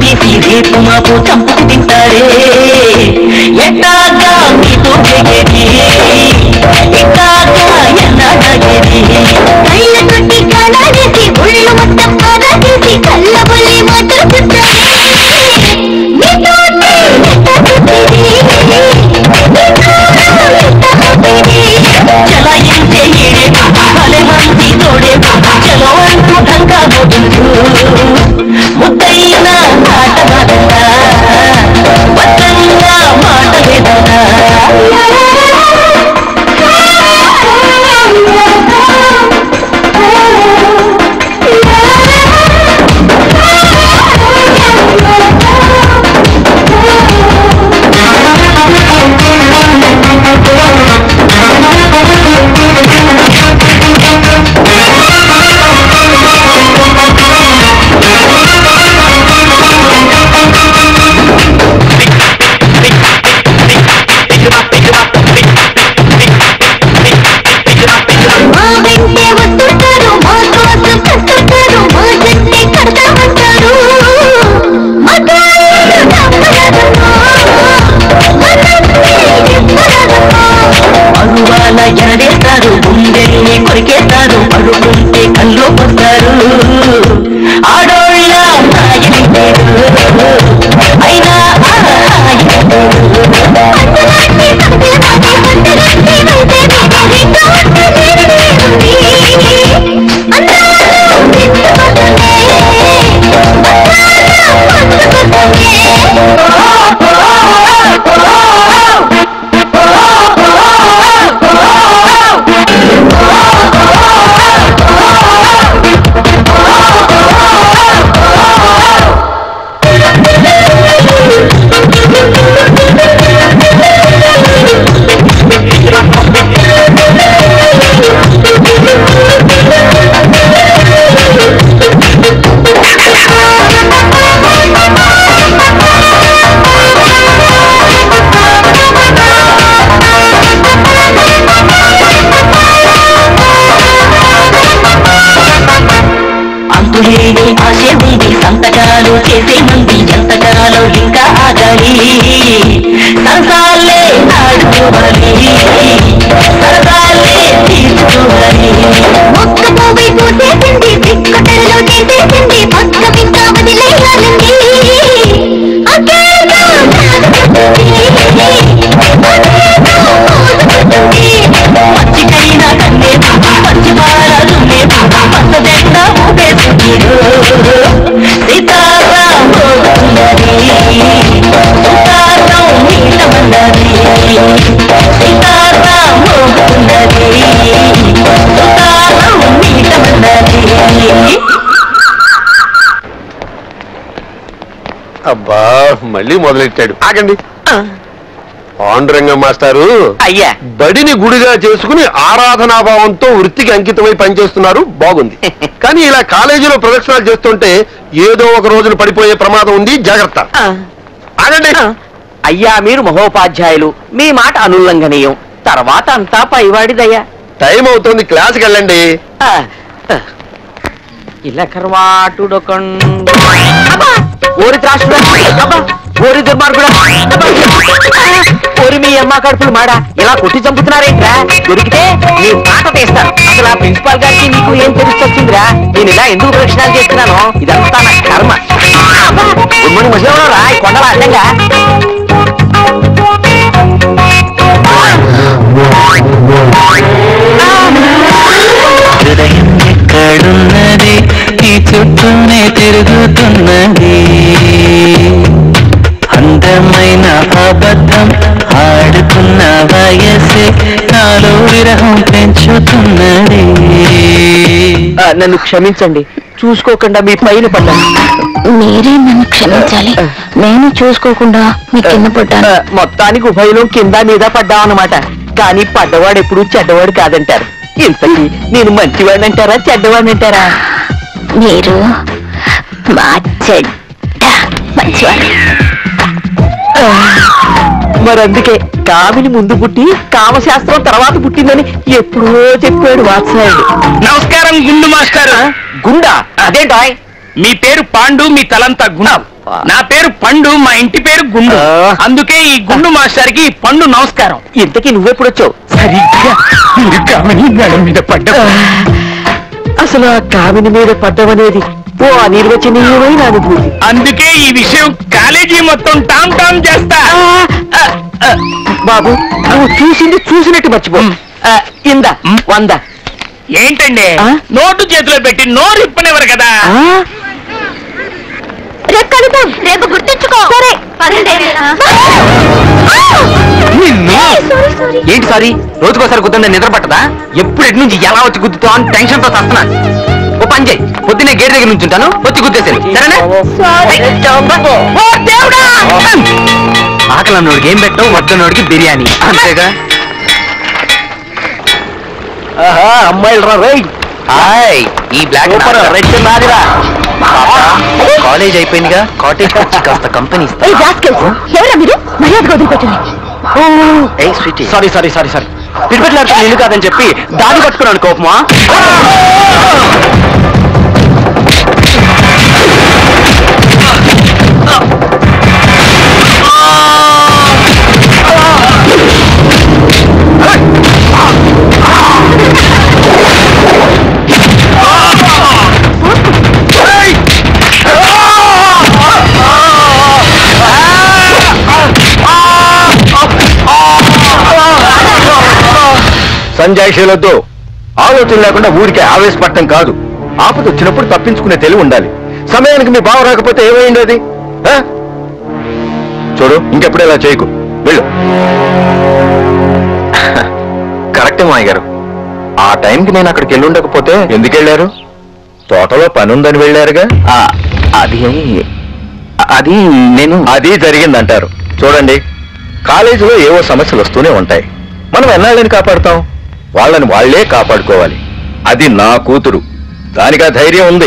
తీసి రేపు మాపు చంపుకు తింటారే ఎట్టాగా మీతో ఎగిరి ఎట్టాగా ఎన్నాడగిరి కళ్ళ కొట్టి కళాడేసి ఒళ్ళు మొత్తం పరదేసి కళ్ళ బొల్లి మాటలు పుట్టాలి నీతోటి చలాయించే ఏడే భలే మంది తోడే చలో అంటూ ఢంకా మోగుతూ ముద్దైన ఆట కాదన్నా వద్దంగా మాట లేదన్నా మా వెంటే వస్తుంటారు మా కోసం కస్తుంటారు మా జంటే కడతామంటారు మగాళ్ళు నమ్మరాదమ్మా మనల్ని ఎక్కరాదమ్మా అరువాల ఎరడేస్తారు గుండెల్ని కొరికేస్తారు పడుకుంటే కళ్ళు పొస్తారు ఆడోళ్ళ నాయని పేరు అయినా ఆ హాయి అందరాన్ని తప్పే మాటే అందరాన్ని వైతే మీరే రెండో అంటే నేనే ఉంది అందరూ తిట్టుకుంటుంటే అందరూ అంతులేని ఆశ ఉంది సంతకాలు చేసే మంది ఎంతకాలం ఇంకా ఆగాలి సరసాలే ఆడుకోవాలి సరదాలే తీర్చుకోవాలి ఒక్క పోవై పూసేసింది పిక్కటలో చేసేసింది పక్క పిక్క వదిలేయాలండి అకేగా పచ్చికైన కన్నే పచ్చి పాలదున్నే పచ్చదెండ ఊపేసుకుడు సీతారాం పోతున్నది సుతారం నీటమన్నది సీతారాం పోతున్నది సుతారం నీటమన్నది అబ్బా మళ్ళీ మొదలెట్టాడు ఆగండి పాండురంగ మాస్టారు అయ్యా బడిని గుడిగా చేసుకుని ఆరాధనాభావంతో వృత్తికి అంకితమై పనిచేస్తున్నారు బాగుంది కానీ ఇలా కాలేజీలో ప్రదక్షిణాలు చేస్తుంటే ఏదో ఒక రోజున పడిపోయే ప్రమాదం ఉంది జాగ్రత్త ఆగండి అయ్యా మీరు మహోపాధ్యాయులు మీ మాట అనుల్లంఘనీయం తర్వాత అంతా పైవాడిదయ్యా టైం అవుతుంది క్లాస్కి వెళ్ళండి ఇలా కర్వాటుడొకం ఓరి త్రాసుడా అబ్బా ఓరి దుర్మార్గుడా అబ్బా! ఓరి మీ అమ్మ కడుపులు మాడా ఇలా కొట్టి చంపుతున్నారేంట్రా దొరికితే నీ మాట తీస్తాను అసలు ఆ ప్రిన్సిపాల్ గారికి నీకు ఏం తెలిసొచ్చిందిరా నేను ఇలా ఎందుకు ప్రశ్నలు చేస్తున్నాను ఇదంతా నా కర్మ అబ్బా! గుడ్ మార్నింగ్ మధ్యలో రా ఈ కొండల అడ్డంగా హృదయం ఎక్కడున్నది ఈ చుట్టూనే తిరుగుతున్నది అందమైన అబద్ధం ఆడుతున్న వయసే నాలో విరహం పెంచుతున్నది ఆ, నన్ను క్షమించండి చూసుకోకుండా మీ పైన పడ్డాను మీరే నన్ను క్షమించాలి నేను చూసుకోకుండా మీ కింద పడ్డాను ఆ, మొత్తానికి ఉభయలో కింద మీద పడ్డామన్నమాట కానీ పడ్డవాడు ఎప్పుడు చెడ్డవాడు కాదంటారు ఇంతకీ నేను మంచివాడిని అంటారా చెడ్డవాడిని అంటారా మీరు మా చెడ్డ మంచివారు మరి అందుకే కామిని ముందు పుట్టి కామశాస్త్రం తర్వాత పుట్టిందని ఎప్పుడో చెప్పాడు వాత్సాయుడు నమస్కారం గుండు మాస్టర్ గుండా అదేంటాయ్ మీ పేరు పాండు మీ తలంతా గుండు నా పేరు పండు మా ఇంటి పేరు గుండు అందుకే ఈ గుండు మాస్టర్ కి పండు నమస్కారం ఇంతకీ నువ్వెప్పుడు వచ్చావు సరిగ్గా మీరు గమని మేడం మీద పడ్డ అసలు ఆ కామిని మీద పడ్డమనేది ఓ అనిర్వచనీయమైన అనుభూతి అందుకే ఈ విషయం కాలేజీ మొత్తం టామ్ టామ్ చేస్తా బాబు నువ్వు చూసింది చూసినట్టు మర్చిపో ఆ, ఇందా వంద ఏంటండి ఆ? నోటు చేతిలో పెట్టి నోరు ఇప్పనివ్వరు కదా ఆ? రేపు కలుద్దాం రేపు గుర్తుంచుకో సరే ఏంటి సారీ రోజుకోసారి గుద్దండి నిద్ర పట్టదా ఎప్పుడు ఎటు నుంచి ఎలా వచ్చి గుద్దుతావు అని టెన్షన్ తో వస్తున్నా ఓ పని చేయి పొద్దున్నే గేట్ దగ్గర నుంచి ఉంటాను వచ్చి గుద్దేసాను సరేనా ఓ దేవుడా! ఆకలి అన్నోడికి ఏం పెట్టావు వద్దన్నోడికి బిర్యానీ అంతేగా అమ్మాయిలు రా రేయ్ హాయ్ ఈ బ్లాక్ రెడ్ నాదిరా కాలేజ్ అయిపోయిందిగా కాటేజ్ వచ్చి కాస్త కంపెనీ ఏ రాస్కెల్స్ ఎవరా మీరు మర్యాదగా వదిలిపెట్టండి సారీ సారీ సారీ సారీ పిడిపెట్లాడుతున్న ఇల్లు కాదని చెప్పి దాడి పట్టుకున్నాను కోపమా సంజాయిషీలొద్దు ఆలోచన లేకుండా ఊరికే ఆవేశపడటం కాదు ఆపద వచ్చినప్పుడు తప్పించుకునే తెలివి ఉండాలి సమయానికి మీ బావ రాకపోతే ఏమైంది అది ఆ? చూడు ఇంకెప్పుడు ఇలా చేయకు వెళ్ళు కరెక్టే మాయ గారు ఆ టైంకి నేను అక్కడికి వెళ్ళి ఉండకపోతే ఎందుకు వెళ్ళారు తోటలో పని ఉందని వెళ్ళారుగా అది అది నేను అది జరిగిందంటారు చూడండి కాలేజీలో ఏవో సమస్యలు వస్తూనే ఉంటాయి మనం ఎన్నాళ్ళని కాపాడుతాం వాళ్ళని వాళ్ళే కాపాడుకోవాలి అది నా కూతురు దానికి ఆ ధైర్యం ఉంది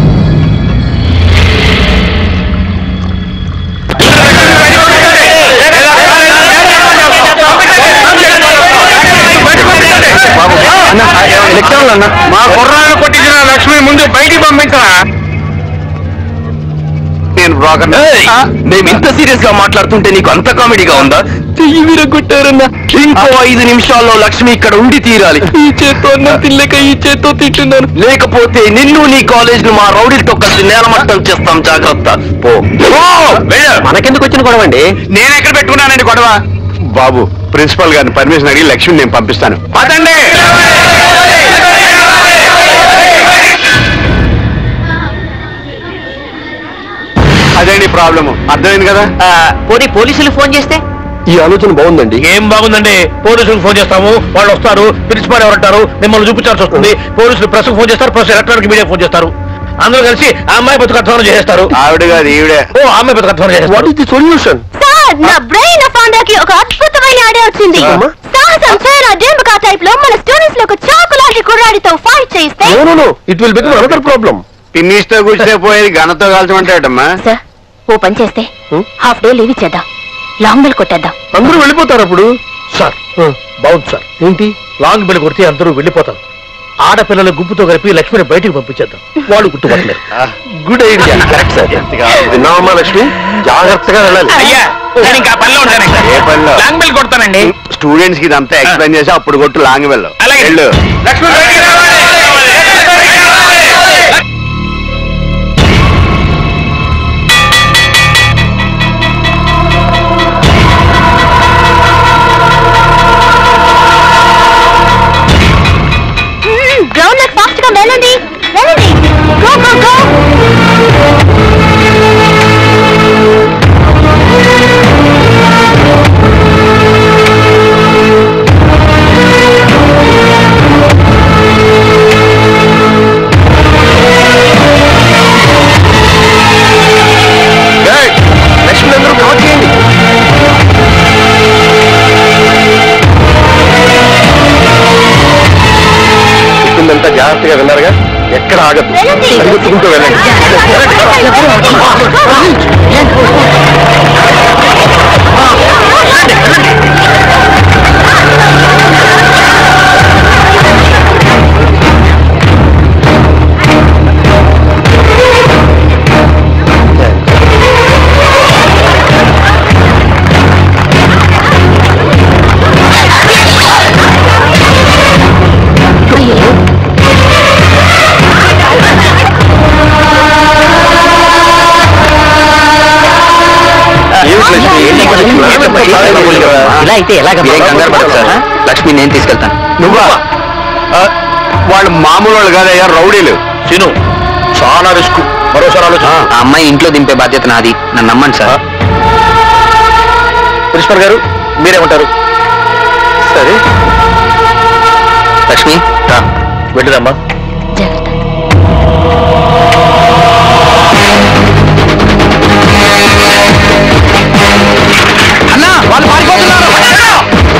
మా కుర్రాన్ని కొట్టించిన లక్ష్మి ముందు బయటికి పంపించరా నేను బ్రోకర్ మేము ఇంత సీరియస్ గా మాట్లాడుతుంటే నీకు అంత కామెడీగా ఉందా చెయ్యి వీర కొట్టారన్నా ఇంకో ఐదు నిమిషాల్లో లక్ష్మి ఇక్కడ ఉండి తీరాలి ఈ చేత్తో అన్నం తినలేక ఈ చేత్తో తింటున్నాను లేకపోతే నిన్ను నీ కాలేజ్ ను మా రౌడీలతో కలిసి నేలమట్టం చేస్తాం జాగ్రత్త పో మనకెందుకు వచ్చిన గొడవ అండి నేను ఎక్కడ పెట్టుకున్నానండి గొడవ బాబు ప్రిన్సిపల్ గారిని పర్మిషన్ అడిగి లక్ష్మి నేను పంపిస్తాను పదండి అదేంటి ప్రాబ్లము అర్థమైంది కదా పోనీ పోలీసులు ఫోన్ చేస్తే ఈ ఆలోచన బాగుందండి ఏం బాగుందండి పోలీసులకు ఫోన్ చేస్తాము వాళ్ళు వస్తారు ప్రిన్సిపాల్ ఎవరంటారు మిమ్మల్ని చూపించాల్సి వస్తుంది పోలీసులు ప్రెస్ ఫోన్ చేస్తారు ప్రెస్ ఎలక్ట్రానిక్ మీడియా ఫోన్ చేస్తారు అందరూ కలిసి ఆ అమ్మాయి బతుకు అధ్వానం చేస్తారు ఆవిడ కాదు ఈవిడే ఓ ఆ అమ్మాయి బతుకు అధ్వానం చేస్తారు what is the solution sir నా బ్రెయిన్ ఫౌండర్కి ఒక అద్భుతమైన ఐడియా వచ్చింది అమ్మా. సాహసం చేయరా జేంబుకా టైప్ లో మన స్టూడెంట్స్ లో ఒక చాకు లాంటి కుర్రాడితో ఫైట్ చేస్తే no no no it will become another problem పిన్నిస్తో కూర్చే పోయేది ఘనతో కాల్చమంటాడమ్మా సార్ ఓ పని చేస్తే హ్మ్? హాఫ్ డే లీవ్ ఇచ్చేద్దాం లాంగ్ బెల్ కొట్టేద్దాం అందరూ వెళ్ళిపోతారు అప్పుడు సార్ బాగుంది సార్ ఏంటి లాంగ్ బెల్ కొడితే అందరూ వెళ్ళిపోతారు ఆడపిల్లల గుంపుతో కలిపి లక్ష్మిని బయటికి పంపించేద్దాం వాళ్ళు గుర్తుపట్టలేరు గుడ్ ఐడియా కరెక్ట్ సార్ విన్నావమ్మా లక్ష్మి జాగ్రత్తగా వెళ్ళాలి అయ్యా నేను ఇంకా పనిలో ఉంటాను ఏ పనిలో? లాంగ్ బెల్ కొడతానండి స్టూడెంట్స్ కి ఇదంతా ఎక్స్ప్లెయిన్ చేసి అప్పుడు కొట్టు లాంగ్ వెళ్ళు అలాగే. వెళ్ళు లక్ష్మి బయటికి రావాలి. గ్రౌండ్ లోకి ఫాస్ట్ గా వెళ్ళండి వెళ్ళండి గో గో గో ఏయ్, లక్ష్మి అందరూ కవర్ చేయండి చెప్పిందంతా జాగ్రత్తగా విన్నారుగా ఎక్కడ ఆగదు వెళ్ళండి. పరిగెత్తుకుంటూ వెళ్ళండి ఇలా అయితే ఎలాగ మీరేం కంగారు పడదు సార్ లక్ష్మి నేను తీసుకెళ్తాను నువ్వా ఆ, వాళ్ళు మామూలు వాళ్ళు కాదయ్యా రౌడీలు తిను చాలా రిస్క్ మరోసారి ఆలోచన ఆ అమ్మాయి ఇంట్లో దింపే బాధ్యత నాది నన్ను నమ్మండి సార్ ప్రిన్సిపల్ గారు మీరేమంటారు సరే లక్ష్మి రా వెళ్ళిరమ్మా అన్నా వాళ్ళు పారిపోతున్నారు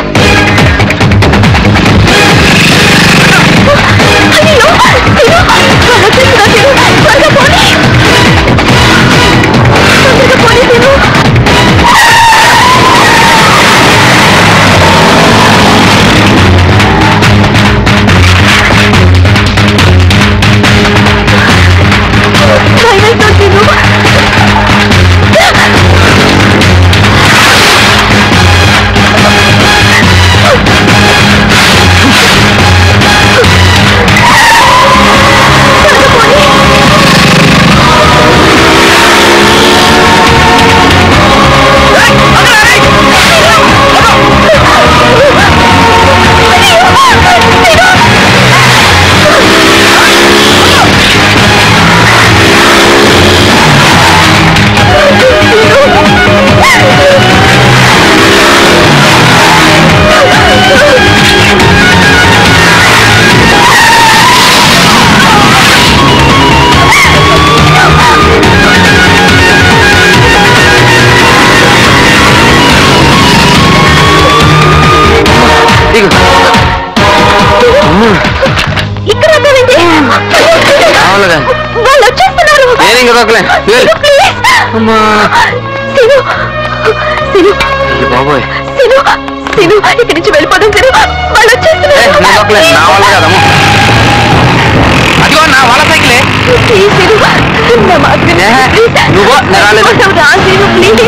ఇక్కడ వద్దామండి. కావాలగా వాళ్ళు వచ్చేస్తున్నారు నేను ఇంక దొక్కలే ప్లీజ్. శీను శీను బాబోయ్ శీను శీను ఇక్కడి నుంచి వెళ్ళిపోదాం శీను వాళ్ళు వచ్చేస్తున్నారు నేను దొక్కలే నా వల్ల కదమ్మా అదిగో నా వాళ్ళ సైకిలే ప్లీజ్ శీను నా మాట విను. ఏ, ప్లీజ్. నువ్వు నా రాలేదు. వెళ్ళిపోతాం రా శీను ప్లీజ్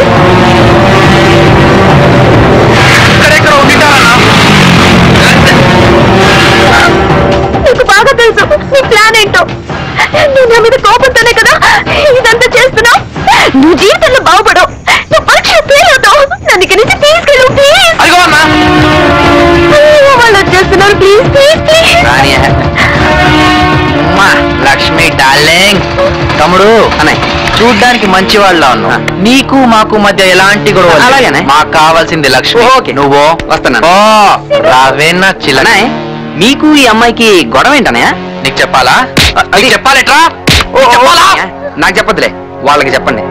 ఇక్కడెక్కడ ఉండిటావన్నా నీకు బాగా తెలుసు నీ ప్లాన్ ఏంటో నువ్వు నా మీద కోపంతోనే కదా ఇదంతా చేస్తున్నావు నువ్వు జీవితంలో బాగుపడవు నువ్వు పరీక్ష ఫెయిల్ అవుతావు నన్ను ఇక్కడి నుంచి తీసుకెళ్ళు ప్లీజ్ అదిగో అన్నా వాళ్ళు వచ్చేస్తున్నారు ప్లీజ్ ప్లీజ్ ప్లీజ్ రాని అమ్మా లక్ష్మి డార్లింగ్ తమ్ముడు అన్నయ్య చూడ్డానికి మంచి వాళ్ళ ఉన్నా నీకు మాకు మధ్య ఎలాంటి గొడవ అలాగేనే మాకు కావాల్సింది లక్ష్మి ఓకే నువ్వు వస్తున్నా ఓ రావేనా చిల్లనే నీకు ఈ అమ్మాయికి గొడవ ఏంటనయ్య నీకు చెప్పాలా అది చెప్పాలేట్రా చెప్పాలా నాకు చెప్పదులే వాళ్ళకి చెప్పండి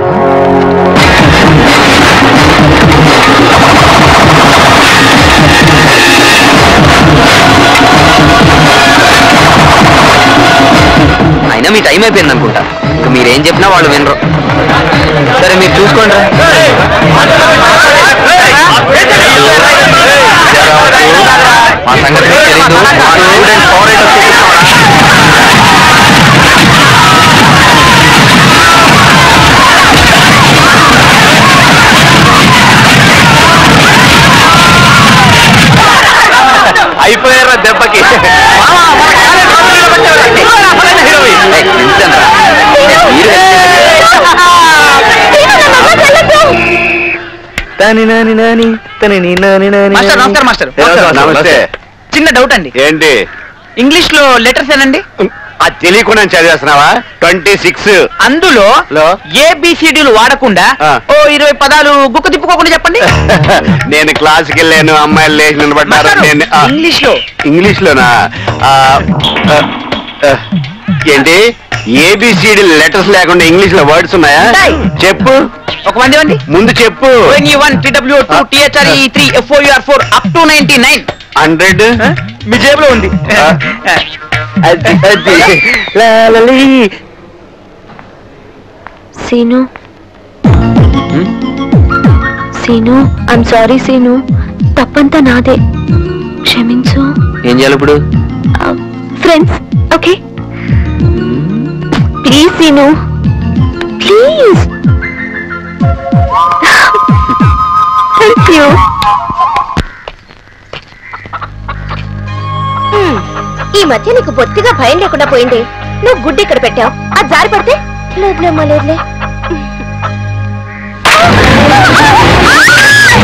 అయినా మీ టైం అయిపోయింది అనుకుంటా ఇంకా మీరేం చెప్పినా వాళ్ళు వినరు సరే మీరు చూసుకోండి మా సంగతి మీకు తెలీదు మా స్టూడెంట్ పవర్ ఏంటో చూపిస్తామా? అయిపోయారా దెబ్బకి ఏయ్, నిల్చోండ్రా. మీరు తని నాని నాని తని నీ నాని నాని మాస్టర్ నాని. నమస్కారం మాస్టర్ నమస్తే చిన్న డౌట్ అండి ఏంటి ఇంగ్లీష్ లో లెటర్స్ ఏనండి అది తెలియకుండా చదివేస్తున్నావా ట్వంటీ సిక్స్ అందులో లో? ఏబిసిడీలు వాడకుండా ఆ. ఓ ఇరవై పదాలు గుక్క తిప్పుకోకుండా చెప్పండి నేను క్లాస్కి వెళ్ళాను అమ్మాయిలు లేచి నిలబడ్డారు మాస్టారు, నేను ఆ, ఇంగ్లీష్ లో ఇంగ్లీష్ లోనా ఆ, ఆ, ఆ, ఏంటి ఏబిసిడి లెటర్స్ లేకుండా ఇంగ్లీష్ లో వర్డ్స్ ఉన్నాయా ఉంటాయి. చెప్పు ఒక వండి వండి ముందు చెప్పు one TW two THR E three FOR four up to ninety nine hundred మీ జేబులో ఉంది అది అది సీను సీను ఐమ్ సారీ సీను తప్పంతా నాదే క్షమించు ఏం చేయాలి ఇప్పుడు friends okay please Seenu please thank you ఈ మధ్య నీకు బొత్తిగా భయం లేకుండా పోయింది నువ్వు గుడ్డి ఇక్కడ పెట్టావు అది జారి పడితే లేదులేమ్మా లేదులే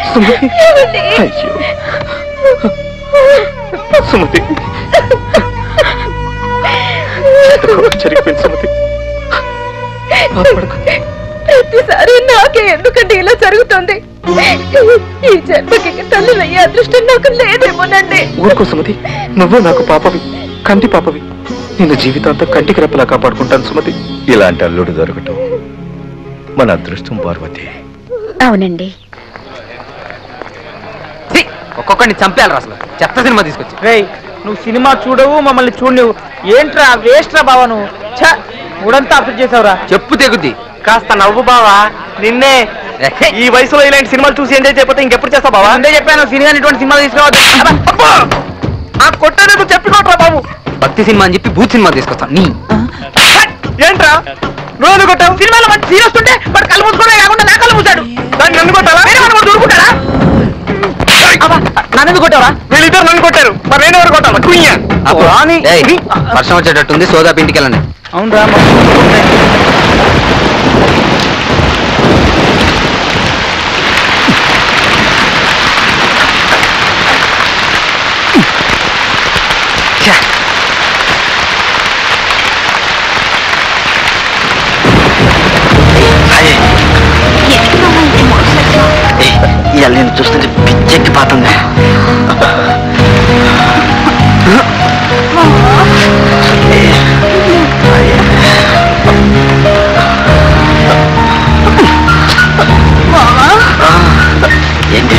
సుమతి అయ్యో సుమతి ఎంత ఘోరం జరిగిపోయింది సుమతి బాధపడకు. ప్రతిసారి నాకే ఎందుకంటే ఇలా జరుగుతుంది ఈ జన్మకి తల్లులయ్యే అదృష్టం నాకు లేదేమోనండి ఊరుకో సుమతి నువ్వు నాకు పాపవి కంటి పాపవి నిన్ను జీవితాంతం కంటికి రెప్పలా కాపాడుకుంటాను సుమతి ఇలాంటి అల్లుడు దొరకటం మన అదృష్టం పార్వతి అవునండి ఒక్కొక్కడిని చంపేయాలి అసలు చెత్త సినిమా తీసుకొచ్చి రేయ్ నువ్వు సినిమా చూడవు మమ్మల్ని చూడలేవు ఏంట్రా వేస్ట్ రా బావా నువ్వు ఛ మూడంతా అప్డేట్ చేసావురా చెప్పు తెగుద్ది కాస్త నవ్వు బావా నిన్నే ఈ వయసులో ఇలాంటి సినిమాలు చూసి ఎంజాయ్ చేయకపోతే ఇంకెప్పుడు చేస్తావు బావా అంతే చెప్పాను సినిమా ఇటువంటి సినిమాలు తీసుకురావద్దు అబ్బా! ఆ కొట్టేందుకు చెప్పుకోట్రా బాబు భక్తి సినిమా అని చెప్పి భూత్ సినిమా తీసుకొస్తాను నీ ఏంట్రా నువ్వు కొట్టావు సినిమాలో మంచి సీన్ వస్తుంటే వాడు కళ్ళు మూసుకోవడం కాకుండా నా కళ్ళు మూసాడు దాన్ని నన్ను కొట్టావా వేరే వాడు కూడా దూరుకుంటారా నన్ను ఎందుకు కొట్టావా వీళ్ళిద్దరు నన్ను కొట్టారు మరి నేను ఎవరు కొట్టాలా కుయ్య అప్పుడు ఏయ్, వర్షం వచ్చేటట్టుంది సోదాపు ఇంటికి వెళ్ళండి అవునరా ఇవాళ నేను చూస్తుంటే పిచ్చెక్కి పోతుంది ఏంటి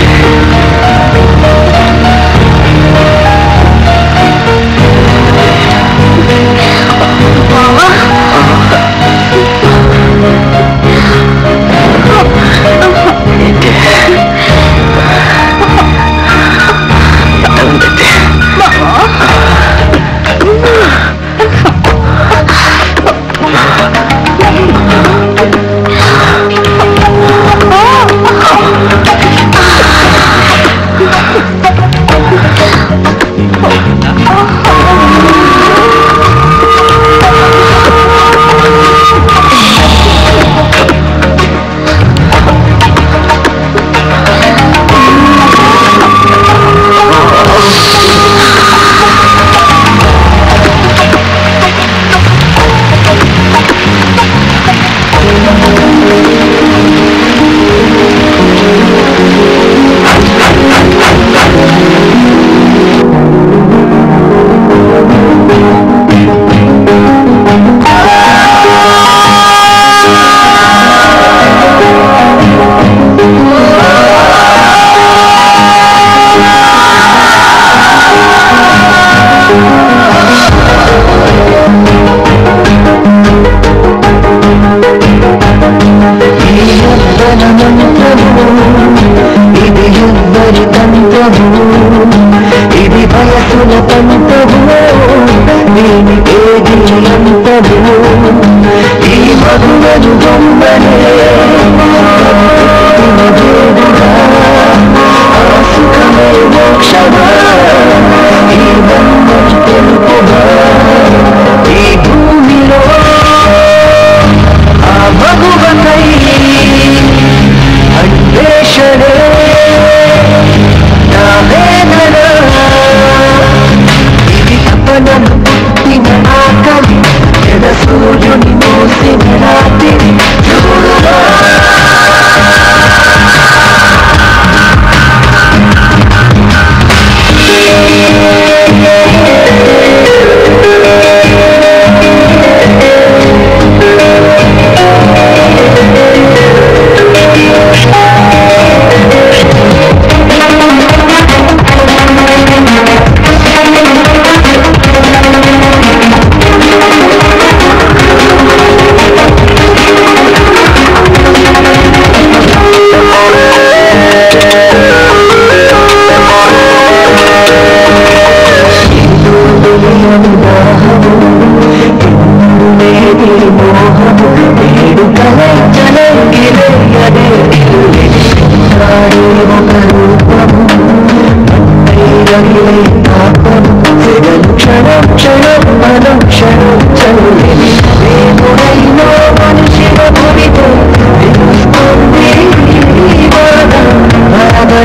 ఇది ఎవ్వరి తంత్రము ఇది వయసుల తంత్రము దీని ఏది అంతము ఈ మధురను బొమ్మనే పుట్టిన దేవుడా ఆ సుఖమే మోక్షమా ఈ బంధం తెలుపుమా ఈ భూమిలో ఆ మగువకై అన్వేషణే నా వేదన ఇది తపనను పుట్టిన ఆకలి ఎద సూర్యుని మోసిన రాత్రి చూడురా క్షణం క్షణం మనం క్షణం చల్లని దేవుడైనా మనిషిన భూమితో తెలుస్తుంది ఈ బాధ మరణ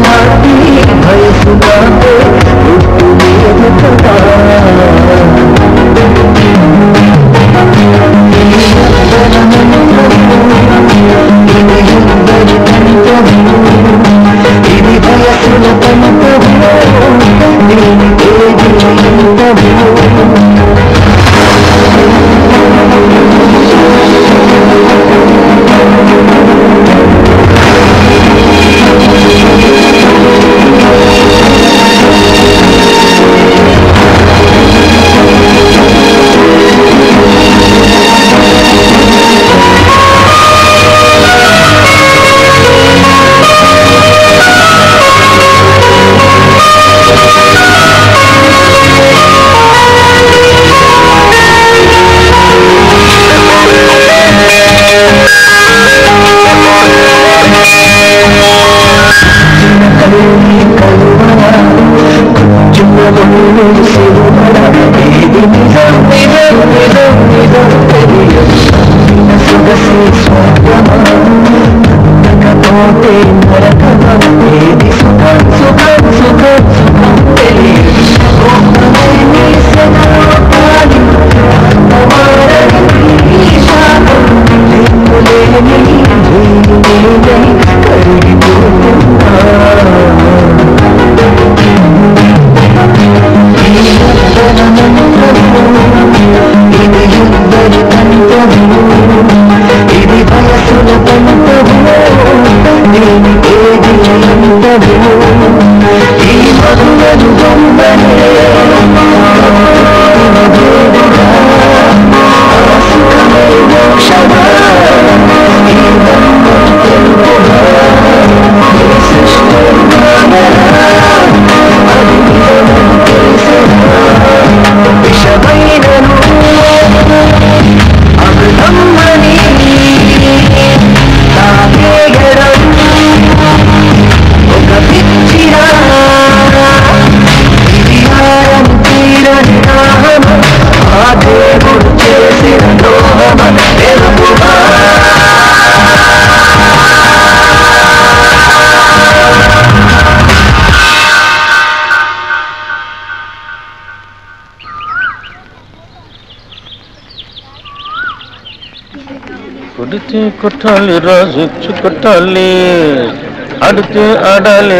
కొడితే కొట్టాలి రాజు కొట్టాలి అడితే ఆడాలి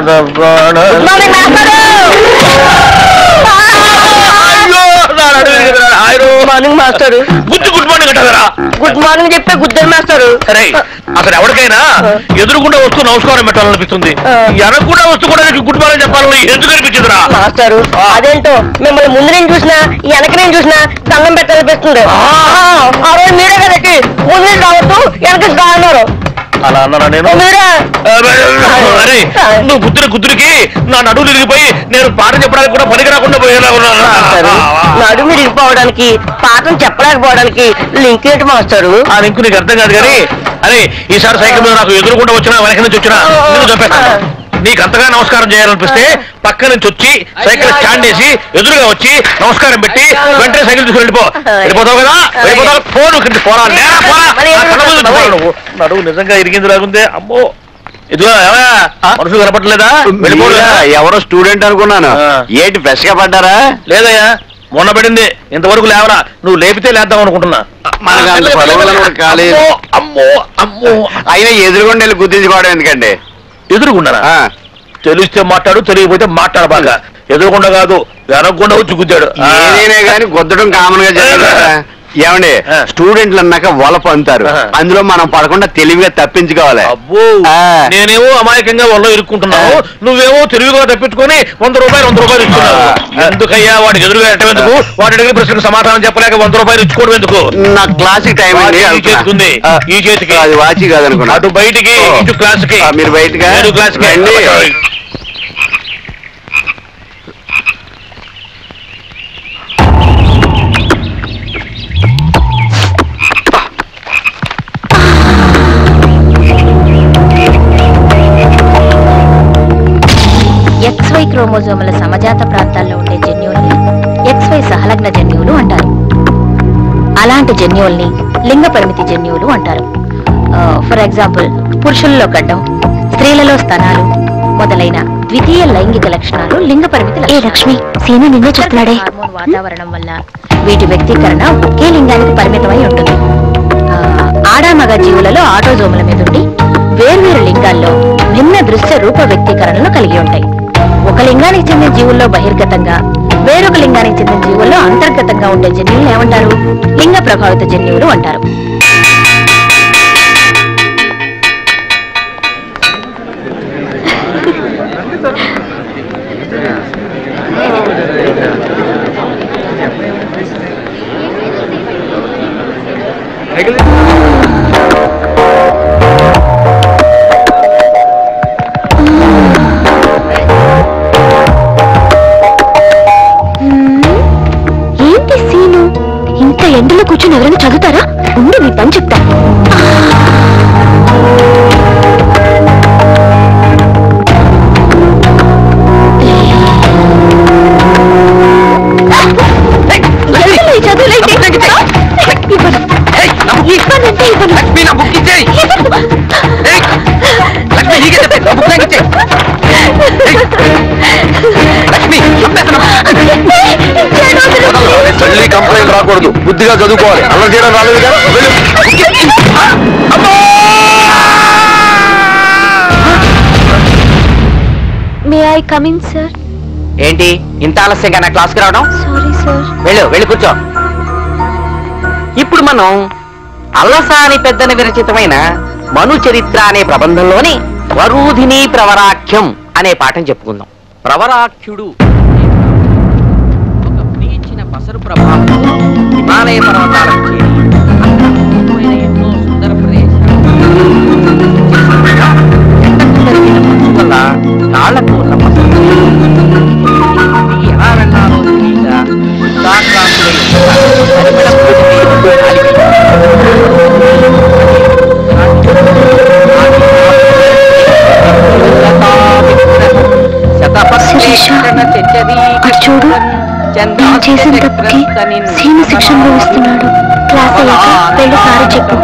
morning master good good morning అంటారా గుడ్ మార్నింగ్ చెప్పే గుద్దరు మాస్టర్ సరే అసలు ఎవరికైనా ఎదురుకుండా వస్తూ నమస్కారం పెట్టాలనిపిస్తుంది ఎనకుండా వస్తూ కూడా నీకు గుడ్ మార్నింగ్ చెప్పాలని ఎందుకు అనిపించదురా మాస్టారు అదేంటో మిమ్మల్ని ముందు నేను చూసినా వెనక నేను చూసినా దండం పెట్టాలనిపిస్తుంది ఆ రోజు మీరే కదండి ముందు నుంచి రావద్దు వెనక నుంచి రా అన్నారు అలా అన్నారా నేను మీరే అరే నువ్వు గుద్దురు గుద్దురికి నా నడువు తిరిగిపోయి నేను పాట చెప్పడానికి కూడా పనికి రాకుండా పోయేలా మాస్టారు ఉన్నాను నడుము విరిగిపోవడానికి పాఠం చెప్పలేకపోవడానికి లింక్ ఏంటి మాస్టారు ఆ లింకు నీకు అర్థం కాదు కానీ అరే ఈసారి సైకిల్ మీద నాకు ఎదురుకుండా వచ్చినా వెనక నుంచి వచ్చినా నిన్ను చంపేస్తాను నీకు అంతగా నమస్కారం చేయాలనిపిస్తే పక్క నుంచి వచ్చి సైకిల్ స్టాండ్ చేసి ఎదురుగా వచ్చి నమస్కారం పెట్టి వెంటనే సైకిల్ తీసుకుని వెళ్ళిపో వెళ్ళిపోతావు కదా వెళ్ళిపోతావు ఫోన్ కింద పోరా నేరా పోరా నా కళ్ళ ముందు నుంచి పోరా నువ్వు నడువు నిజంగా ఇరిగింది రాకుందే అమ్మో ఇదిగో ఏమయ్య, మనుషులు కనపడలేదా వెళ్ళిపోలేదా ఎవరో స్టూడెంట్ అనుకున్నాను ఏంటి ఫ్రెష్ గా పడ్డారా లేదయ్యా మొన్న పడింది ఇంతవరకు లేవరా నువ్వు లేపితే లేద్దాం అనుకుంటున్నా మనకు అంత పడవలను కూడా కాలేదు. అమ్మో అమ్మో అయినా ఎదురుగుండా వెళ్ళి గుర్తించుకోవడం ఎందుకండి ఎదురుగుండనా తెలిస్తే మాట్లాడు తెలియకపోతే మాట్లాడ బాగా ఎదురుకుండా కాదు వెనకుండా వచ్చి గుద్దాడు ఆ. ఏదైనా కానీ గుద్దడం కామన్ గా జరిగింది కదా. ఏమండి స్టూడెంట్లు అన్నాక వలప అంటారు అందులో మనం పడకుండా తెలివిగా తప్పించుకోవాలి అబ్బో నేనేమో అమాయకంగా వాళ్ళు ఇరుక్కుంటున్నావు నువ్వేమో తెలివిగా తప్పించుకొని వంద రూపాయలు వంద రూపాయలు ఇస్తున్నావు ఎందుకయ్యా వాడికి ఎదురుగా ఎట్టం ఎందుకు వాడి అడిగిన ప్రశ్నకు సమాధానం చెప్పలేక వంద రూపాయలు ఇచ్చుకోవడం ఎందుకు నా క్లాసిక్ టైం అండి వాచి ఈ చేతికి ఉంది. ఈ చేతికి అది వాచి కాదనుకున్నా అటు బయటికి ఇటు క్లాస్ కి ఆ, మీరు బయటగా నేను క్లాస్ కి రండి. ఎక్స్వై క్రోమోజోముల సమజాత ప్రాంతాల్లో ఉండే జన్యువుల్ని ఎక్స్వై సహలగ్న జన్యువులు అంటారు అలాంటి జన్యువుల్ని లింగ పరిమితి జన్యువులు అంటారు ఫర్ ఎగ్జాంపుల్ పురుషుల్లో గడ్డం స్త్రీలలో స్తనాలు మొదలైన ద్వి ద్వితీయ లైంగిక లక్షణాలు లింగ పరిమితి ఏ లక్ష్మి సీను నిన్నే చెప్తున్నాడే హార్మోన్ వాతావరణం వల్ల వీటి వ్యక్తీకరణ ఒకే లింగానికి పరిమితమై ఉంటుంది ఆ, ఆడ మగ జీవులలో ఆటోజోముల మీద ఉండి వేర్వేరు లింగాల్లో భిన్న దృశ్య రూప వ్యక్తీకరణలు కలిగి ఉంటాయి ఒక లింగానికి చెందిన జీవుల్లో బహిర్గతంగా వేరొక లింగానికి చెందిన జీవుల్లో అంతర్గతంగా ఉండే జన్యువులు ఏమంటారు లింగ ప్రభావిత జన్యువులు అంటారు ఏంటి సీను ఇంత ఎండలో కూర్చొని ఎవరైనా చదువుతారా ఉండి మీ పని చెప్తా ఎండలో ఈ చదువులేంటి? ఇవ్వను. ఇవ్వనంటే ఇవ్వను. తల్లి కంప్లైంట్ రాకూడదు బుద్ధిగా చదువుకోవాలి అలా చేయడం రాలేదు కదా వెళ్ళు. మే ఐ కమిన్ సార్ ఏంటి ఇంత ఆలస్యంగా నా క్లాస్కి రావడం సారీ సార్ వెళ్ళు వెళ్ళి కూర్చో ఇప్పుడు మనం అల్లసాని పెద్దని విరచితమైన మను చరిత్ర అనే ప్రబంధంలోని వరూధిని ప్రవరాఖ్యం అనే పాఠం చెప్పుకుందాం ప్రవరాఖ్యుడు ఒక ప్రీచిన పసరు ప్రభావం హిమాలయ పర్వతాలకు చేరి అక్కడ అద్భుతమైన ఎన్నో సుందర ప్రదేశాలు ఎండకు జరిగిన మంచు వల్ల కాళ్లకు ఉన్న పసరు ఇది ఎలా వెళ్ళాలో తెలియక వృద్ధాక్రాంతులై పరిమళ పూరితమైన గాలికి అటు చూడు నేను చేసిన తప్పుకి సీను శిక్ష అనుభవిస్తున్నాడు క్లాస్ అయ్యాక వెళ్ళి సారీ చెప్పు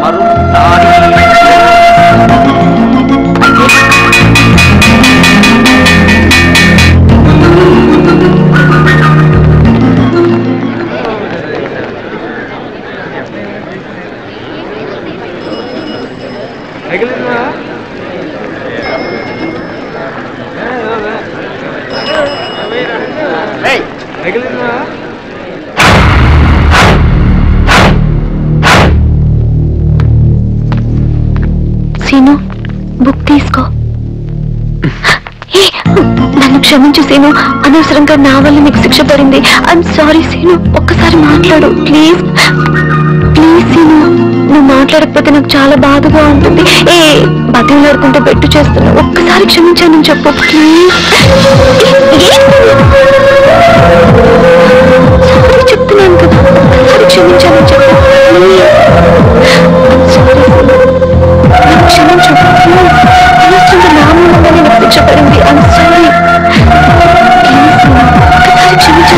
సీను బుక్ తీసుకో ఏ, నన్ను క్షమించు సీను అనవసరంగా నా వల్ల నీకు శిక్ష పడింది ఐఎమ్ సారీ సీను ఒక్కసారి మాట్లాడు ప్లీజ్ ప్లీజ్ సీను నువ్వు మాట్లాడకపోతే నాకు చాలా బాధగా ఉంటుంది ఏ బతిలాడుకుంటే బెట్టు చేస్తున్నా ఒక్కసారి క్షమించానని చెప్పు ప్లీజ్ సారీ చెప్తున్నాను కదా ఒక్కసారి క్షమించానని చెప్పు ప్లీజ్ సారీ సీను నన్ను క్షమించు ప్లీజ్ అనవసరంగా నా మూలంగానే నాకు శిక్ష పడింది ఐఎమ్ సారీ ప్లీజ్ సీను ఒక్కసారి క్షమించు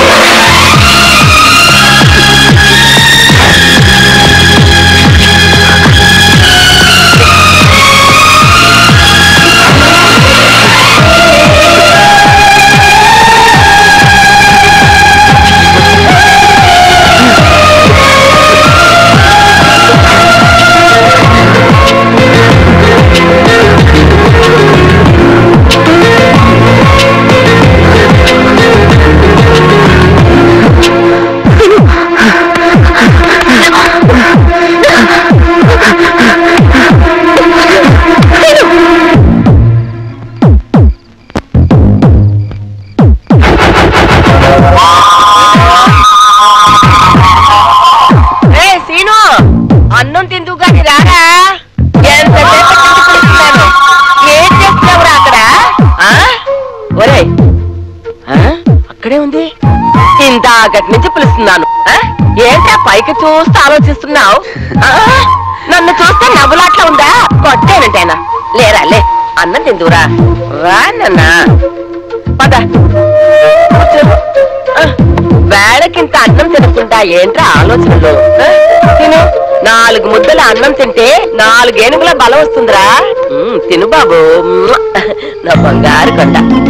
ఏ సీను అన్నం తిందు గాని రారా ఎంతసేపు నుంచి పిలుస్తున్నాను ఏం చేస్తున్నావురా అక్కడ ఆ? ఒరేయ్ ఆ? అక్కడే ఉంది ఇందాకటి నుంచి పిలుస్తున్నాను ఆ? ఏంటా పైకి చూస్తూ ఆలోచిస్తున్నావు ఆ? నన్ను చూస్తే నవ్వులాట్లా ఉందా కొట్టేనంటేనా లేరా లే అన్నం తిందురా రా నాన్న పద కూర్చో. ఆ, వేళకింత అన్నం తినకుండా ఏంట్రా ఆలోచనలు ఆ? తిను నాలుగు ముద్దల అన్నం తింటే నాలుగేనుగుల బలం వస్తుందిరా ఉమ్, తిను బాబు మ్మ్. నా బంగారు కొండ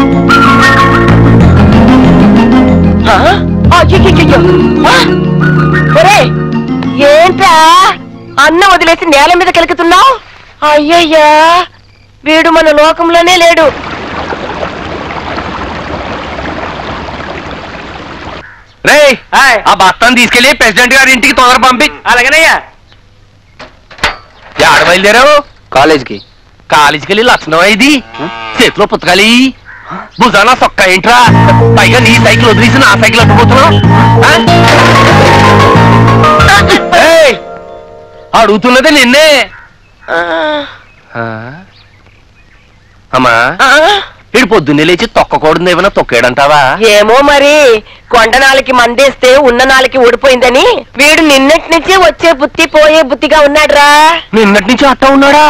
అయ్యో ఆ! ఒరేయ్ ఏంట్రా అన్న వదిలేసి నేల మీద కెలుకుతున్నావు అయ్యయ్యా వీడు మన లోకంలోనే లేడు రే ఆ బస్తాను తీసుకెళ్లి ప్రెసిడెంట్ గారి ఇంటికి తొందర పంపి అలాగేనయ్యా ఆడ బయలుదేరావు కాలేజ్కి కాలేజీకి వెళ్ళి లక్షణం ఇది చేతిలో పుస్తకాలి భుజాన సొక్క ఏంట్రా పైగా నీ సైకిల్ వదిలేసి నా సైకిల్ అట్టుపోతున్నావు ఆ? ఏయ్! అడుగుతున్నది నిన్నే ఆ? అమ్మా ఇడు పొద్దున్నే లేచి తొక్కకూడదు ఏమైనా తొక్కాడంటావా ఏమో మరి కొండ నాలికి మందేస్తే ఉన్న నాలికి ఊడిపోయిందని వీడు నిన్నటి నుంచి వచ్చే బుత్తి పోయే బుత్తిగా ఉన్నాడ్రా నిన్నటి నుంచి అట్ట ఉన్నాడా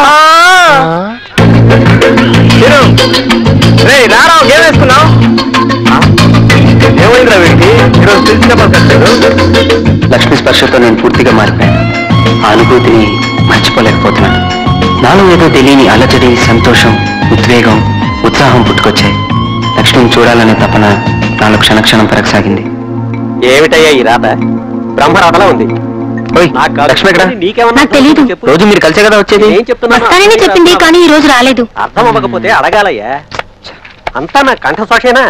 రేయ్ రారావు ఏం వేసుకున్నావు ఏమైందిరా వీడికి ఈరోజు తెలిసిన లక్ష్మి స్పర్శతో నేను పూర్తిగా మారిపోయాను ఆ అనుభూతిని మర్చిపోలేకపోతున్నాను నాలో ఏదో తెలియని అలజడి సంతోషం ఉద్వేగం ఉత్సాహం పుట్టుకొచ్చాయి లక్ష్మిని చూడాలనే తపన నాలో క్షణక్షణం పెరగసాగింది ఏమిటయ్యా ఈ రాత బ్రహ్మరాతలా ఉంది లక్ష్మి ఎక్కడ నాకు తెలీదు రోజు మీరు కలిసే కదా వచ్చేది ఏం చెప్తున్నా వస్తానని చెప్పింది కానీ ఈ రోజు రాలేదు అర్థం అవ్వకపోతే అడగాలయ్యా అంతా నా కంఠసాక్షేనా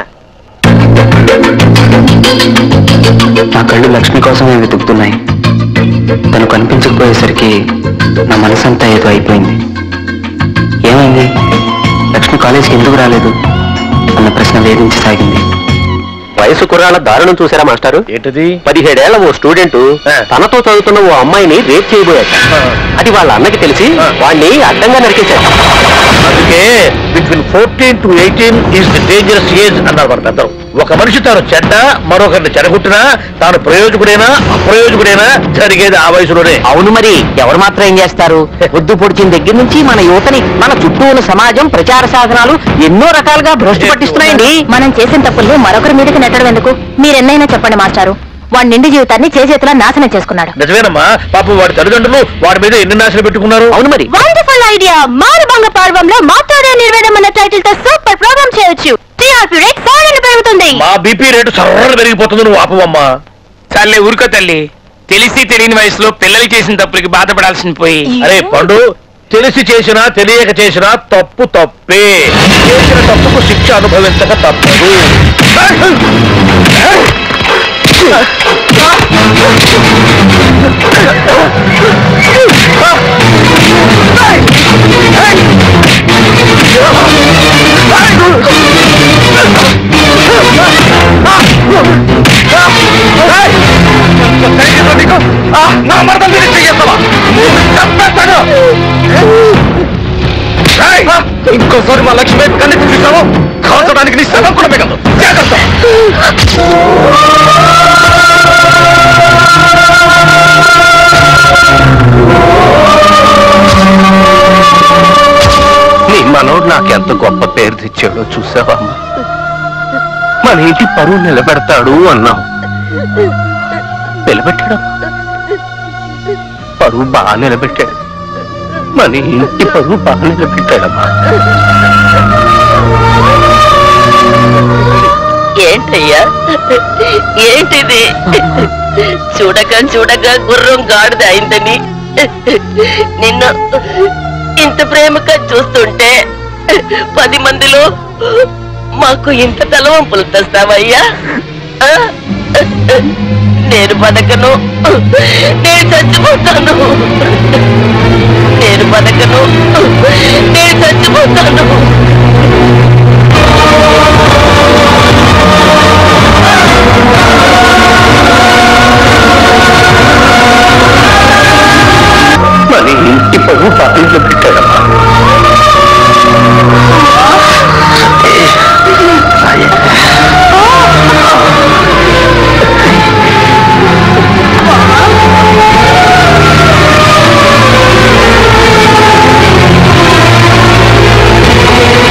నా కళ్ళు లక్ష్మి కోసమే వెతుకుతున్నాయి తను కనిపించకపోయేసరికి నా మనసంతా ఏదో అయిపోయింది ఏమైంది లక్ష్మి కాలేజీకి ఎందుకు రాలేదు అన్న ప్రశ్న వేధించసాగింది వయసు కుర్రాళ్ళ దారుణం చూసారా మాస్టారు ఏంటది పదిహేడేళ్ల ఓ స్టూడెంట్ తనతో చదువుతున్న ఓ అమ్మాయిని రేప్ చేయబోయాడు అది వాళ్ళ అన్నకి తెలిసి వాడిని అడ్డంగా నరికేశాడు అందుకే between fourteen to eighteen is the dangerous age అన్నారు మన పెద్దలు ఒక మనిషి తాను చెడ్డ మరొకరిని చెడగొట్టినా తాను ప్రయోజకుడైనా అప్రయోజకుడైనా జరిగేది ఆ వయసులోనే అవును మరి ఎవరు మాత్రం ఏం చేస్తారు బుద్ధి పొడిచిన దగ్గర నుంచి మన యువతని మన చుట్టూ ఉన్న సమాజం ప్రచార సాధనాలు ఎన్నో రకాలుగా భ్రష్టు పట్టిస్తున్నాయండి మనం చేసిన తప్పుల్ని మరొకరి మీదకి నెట్టడం ఎందుకు మీరెన్నైనా చెప్పండి మాస్టారు వాడి నిండి జీవితాన్ని చేతులా నాశనం చేసుకున్నాడు నిజమేనమ్మా పాపం వాడి తల్లిదండ్రులు వాడి మీద ఎన్ని నాశనం పెట్టుకున్నారు అవును మరి వండర్ఫుల్ ఐడియా మారుభంగ పర్వంలో మాట్లాడే నిర్వేదం అన్న టైటిల్ తో సూపర్ ప్రోగ్రామ్ చేయొచ్చు టీఆర్పీ రేట్ ఫారెన్ పెరుగుతుంది మా బీపీ రేటు సర్రలు పెరిగిపోతుంది నువ్వు ఆపవమ్మా చాలే ఊరుకో తల్లి తెలిసి తెలియని వయసులో పిల్లలు చేసిన తప్పులకి బాధపడాల్సింది పోయి అరే పండు తెలిసి చేసినా తెలియక చేసినా తప్పు తప్పే చేసిన తప్పుకు శిక్ష అనుభవించక తప్పదు నా మరదలు మీద చెయ్యేస్తావా చంపేస్తాను ఏయ్! ఇంకోసారి మా లక్ష్మి వైపు కన్నెత్తి చూసావు కాల్చడానికి నీ శవం కూడా మిగలదు జాగ్రత్త నీ మనోడు నాకెంత గొప్ప పేరు తెచ్చాడో చూసావమ్మా మన ఇంటి పరువు నిలబెడతాడు అన్నావు నిలబెట్టాడు పరువు బాగా నిలబెట్టాడు మన ఇంటి పరువు బాగా నిలబెట్టాడమ్మా ఏంటయ్యా ఏంటిది చూడక చూడక గుర్రం గాడిద అయిందని నిన్ను ఇంత ప్రేమగా చూస్తుంటే పది మందిలో మాకు ఇంత తలవంపులు తెస్తావయ్యా ఆ? నేను బతకను నేను చచ్చిపోతాను నేను బతకను నేను చచ్చిపోతాను మన ఇంటి పరువు బాగా నిలబెట్టాడమ్మా ఆ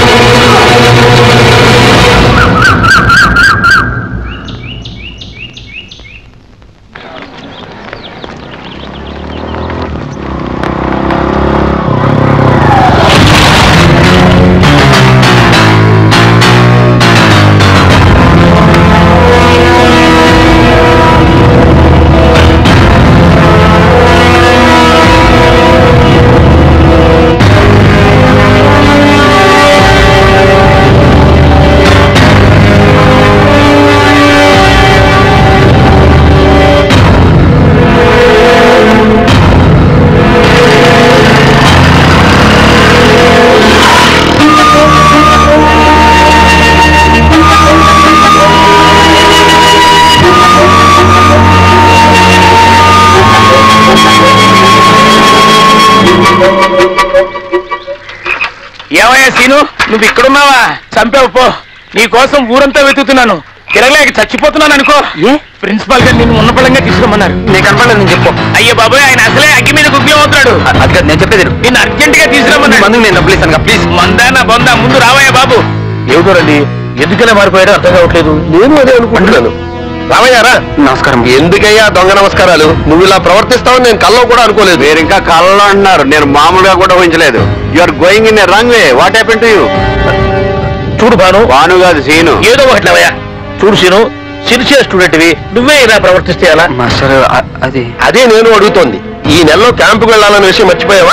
ఏమయ్యా సీను నువ్వు ఇక్కడున్నావా చంపావు పో నీ కోసం ఊరంతా వెతుకుతున్నాను తిరగలేక చచ్చిపోతున్నాను అనుకో ఏ ప్రిన్సిపాల్ గారు నిన్ను ఉన్న పడంగా తీసుకురమ్మన్నారు నీకు కనపడలేదు నేను చెప్పు అయ్యో బాబాయ్ ఆయన అసలే అగ్గి మీద గుగ్గి అవుతాడు అది కాదు నేను చెప్పేది నిన్ను అర్జెంట్ గా తీసుకురమ్మన్నాడు మందుకు నేను డబ్బులు ఇస్తాను ప్లీజ్ మందాన బొందా ముందు రావయ్యా బాబు ఏమిటోరండి ఎందుకలా మారిపోయాడో అర్థం కావట్లేదు నేను అదే అనుకుంటున్నాను రామయ్యారా నమస్కారం ఎందుకయ్యా దొంగ నమస్కారాలు నువ్వు ఇలా ప్రవర్తిస్తావని నేను కల్లో కూడా అనుకోలేదు మీరు ఇంకా కళ్ళలో అంటున్నారు నేను మామూలుగా కూడా ఊహించలేదు you are going in wrong way what happen to you చూడు భాను భాను కాదు సీను ఏదో ఒకటి లేవయ్యా చూడు సీను సిన్సియర్ స్టూడెంట్వి నువ్వే ఇలా ప్రవర్తిస్తే ఎలా మాస్టర్ అ- అది అదే నేను అడుగుతోంది ఈ నెలలో క్యాంపుకు వెళ్ళాలన్న విషయం మర్చిపోయావా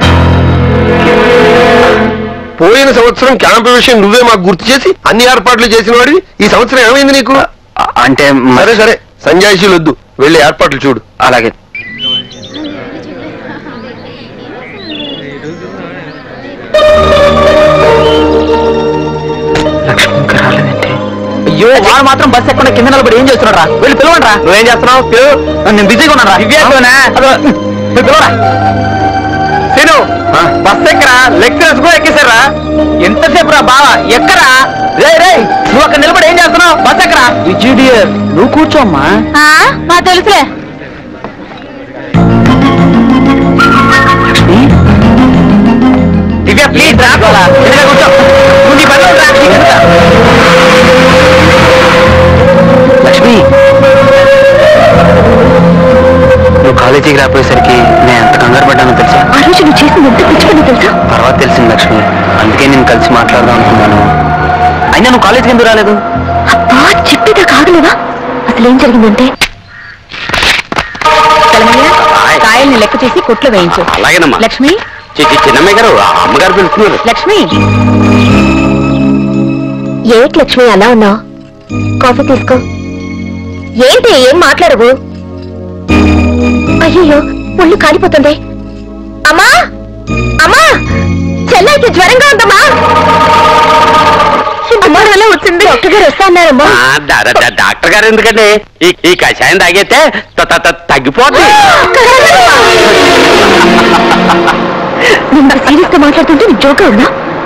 పోయిన సంవత్సరం క్యాంపు విషయం నువ్వే మాకు గుర్తు చేసి అన్ని ఏర్పాట్లు చేసిన వాడివి ఈ సంవత్సరం ఏమైంది నీకు అ- అంటే మ- సరే సరే సంజాయిషీలు వద్దు వెళ్ళి ఏర్పాట్లు చూడు అలాగే లక్ష్మి ఇంకా రాలేదంటే అయ్యో వాడు మాత్రం బస్ ఎక్కడ కింద నిలబడి ఏం చేస్తున్నారా వెళ్ళి పిలవండి నువ్వేం చేస్తున్నావు నేను బిజీగా ఉన్నారా దివ్యాంగునా? పిలవరా సీను బస్ ఎక్కరా లెక్చరర్స్ కూడా ఎక్కేశారా ఎంతసేపు రా బావా ఎక్కరా రే రే నువ్వు అక్కడ నిలబడి ఏం చేస్తున్నావు బస్ ఎక్కరా విజుడియర్ నువ్వు కూర్చోమ్మా మా తెలుసులే దివ్య ప్లీజ్ రా ఎదురుగా కూర్చో నువ్వు నీ పనిలో రా నీ కింద. లక్ష్మి నువ్వు కాలేజీకి రాపోయేసరికి నేను ఎంత కంగారు పడ్డానో తెలుసా ఆ రోజు నువ్వు చేసింది ఎంత పిచ్చి పని తెలుసా తర్వాత తెలిసింది లక్ష్మి అందుకే నేను కలిసి మాట్లాడదాం అనుకున్నాను అయినా నువ్వు కాలేజీకి ఎందుకు రాలేదు అబ్బా చెప్పేదా కాగలవా అసలు ఏం జరిగిందంటే కాయల్ని లెక్క చేసి కొట్లో వేయించు అలాగేనమ్మా లక్ష్మి చిన్నమ్మాయి గారు అమ్మగారు పిలుస్తున్నారు లక్ష్మి ఏంటి లక్ష్మి అలా ఉన్నావు కాఫీ తీసుకో ఏంటి ఏం మాట్లాడవు అయ్యో ఒళ్ళు కాలిపోతుంది అమ్మా అమ్మా చెల్లెకి జ్వరంగా ఉందమ్మా అమ్మా వల్ల వచ్చింది డాక్టర్ గారు వస్తా అన్నారమ్మా ఆ, డా- డా- డా- డాక్టర్ గారు ఎందుకండి ఈ ఈ కషాయం తాగితే త- త- త- తగ్గిపోద్ది నేను సీరియస్ గా మాట్లాడుతుంటే నీకు జోగా ఉందా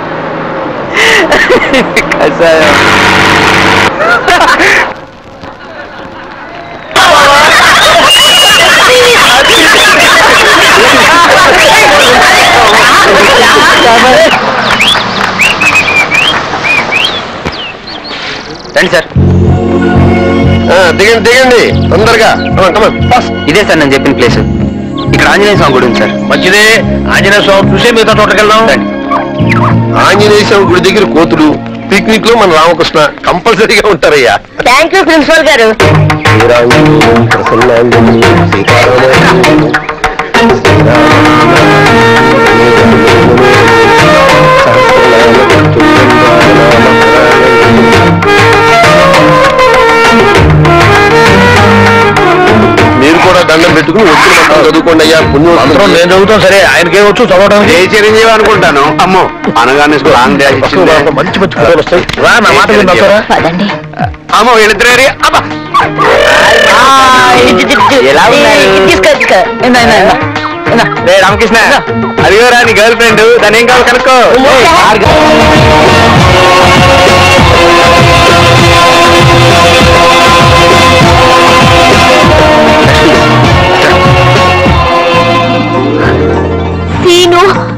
రండి సార్ ఆ, దిగండి దిగండి తొందరగా ఫస్ట్ ఇదే సార్ నేను చెప్పిన ప్లేస్ ఇక్కడ ఆంజనేయ స్వామి గుడి ఉంది సార్ మంచిదే ఆంజనేయ స్వామి చూసే మిగతా తోటకెళ్దాం ఆంజనేయ స్వామి గుడి దగ్గర కోతులు పిక్నిక్ లో మన రామకృష్ణ కంపల్సరీగా ఉంటారయ్యా థ్యాంక్ యూ ప్రిన్సిపల్ గారు శ్రీరాములు, ప్రసన్నాంజనేయులు, సీతారాములు, మీరు కూడా దండం పెట్టుకుని వచ్చిన మంత్రం చదువుకోండి అయ్యా పుణ్యం అందరం నేను చదువుతాం సరే ఆయనకేం వచ్చు చదవడం ఏ చిరంజీవి అనుకుంటాను అమ్మో అనగానే లాంగ్ డాష్ ఇచ్చింది మంచి మంచి కథలు వస్తాయి రా నా మాట వింటారా పదండి అమ్మో వీళ్ళిద్దరే అబ్బా ఎలా ఉన్నారు? రే రామకృష్ణ అదిగోరా నీ గర్ల్ ఫ్రెండ్ దాని ఏం కావాలి కనుక్కో సీను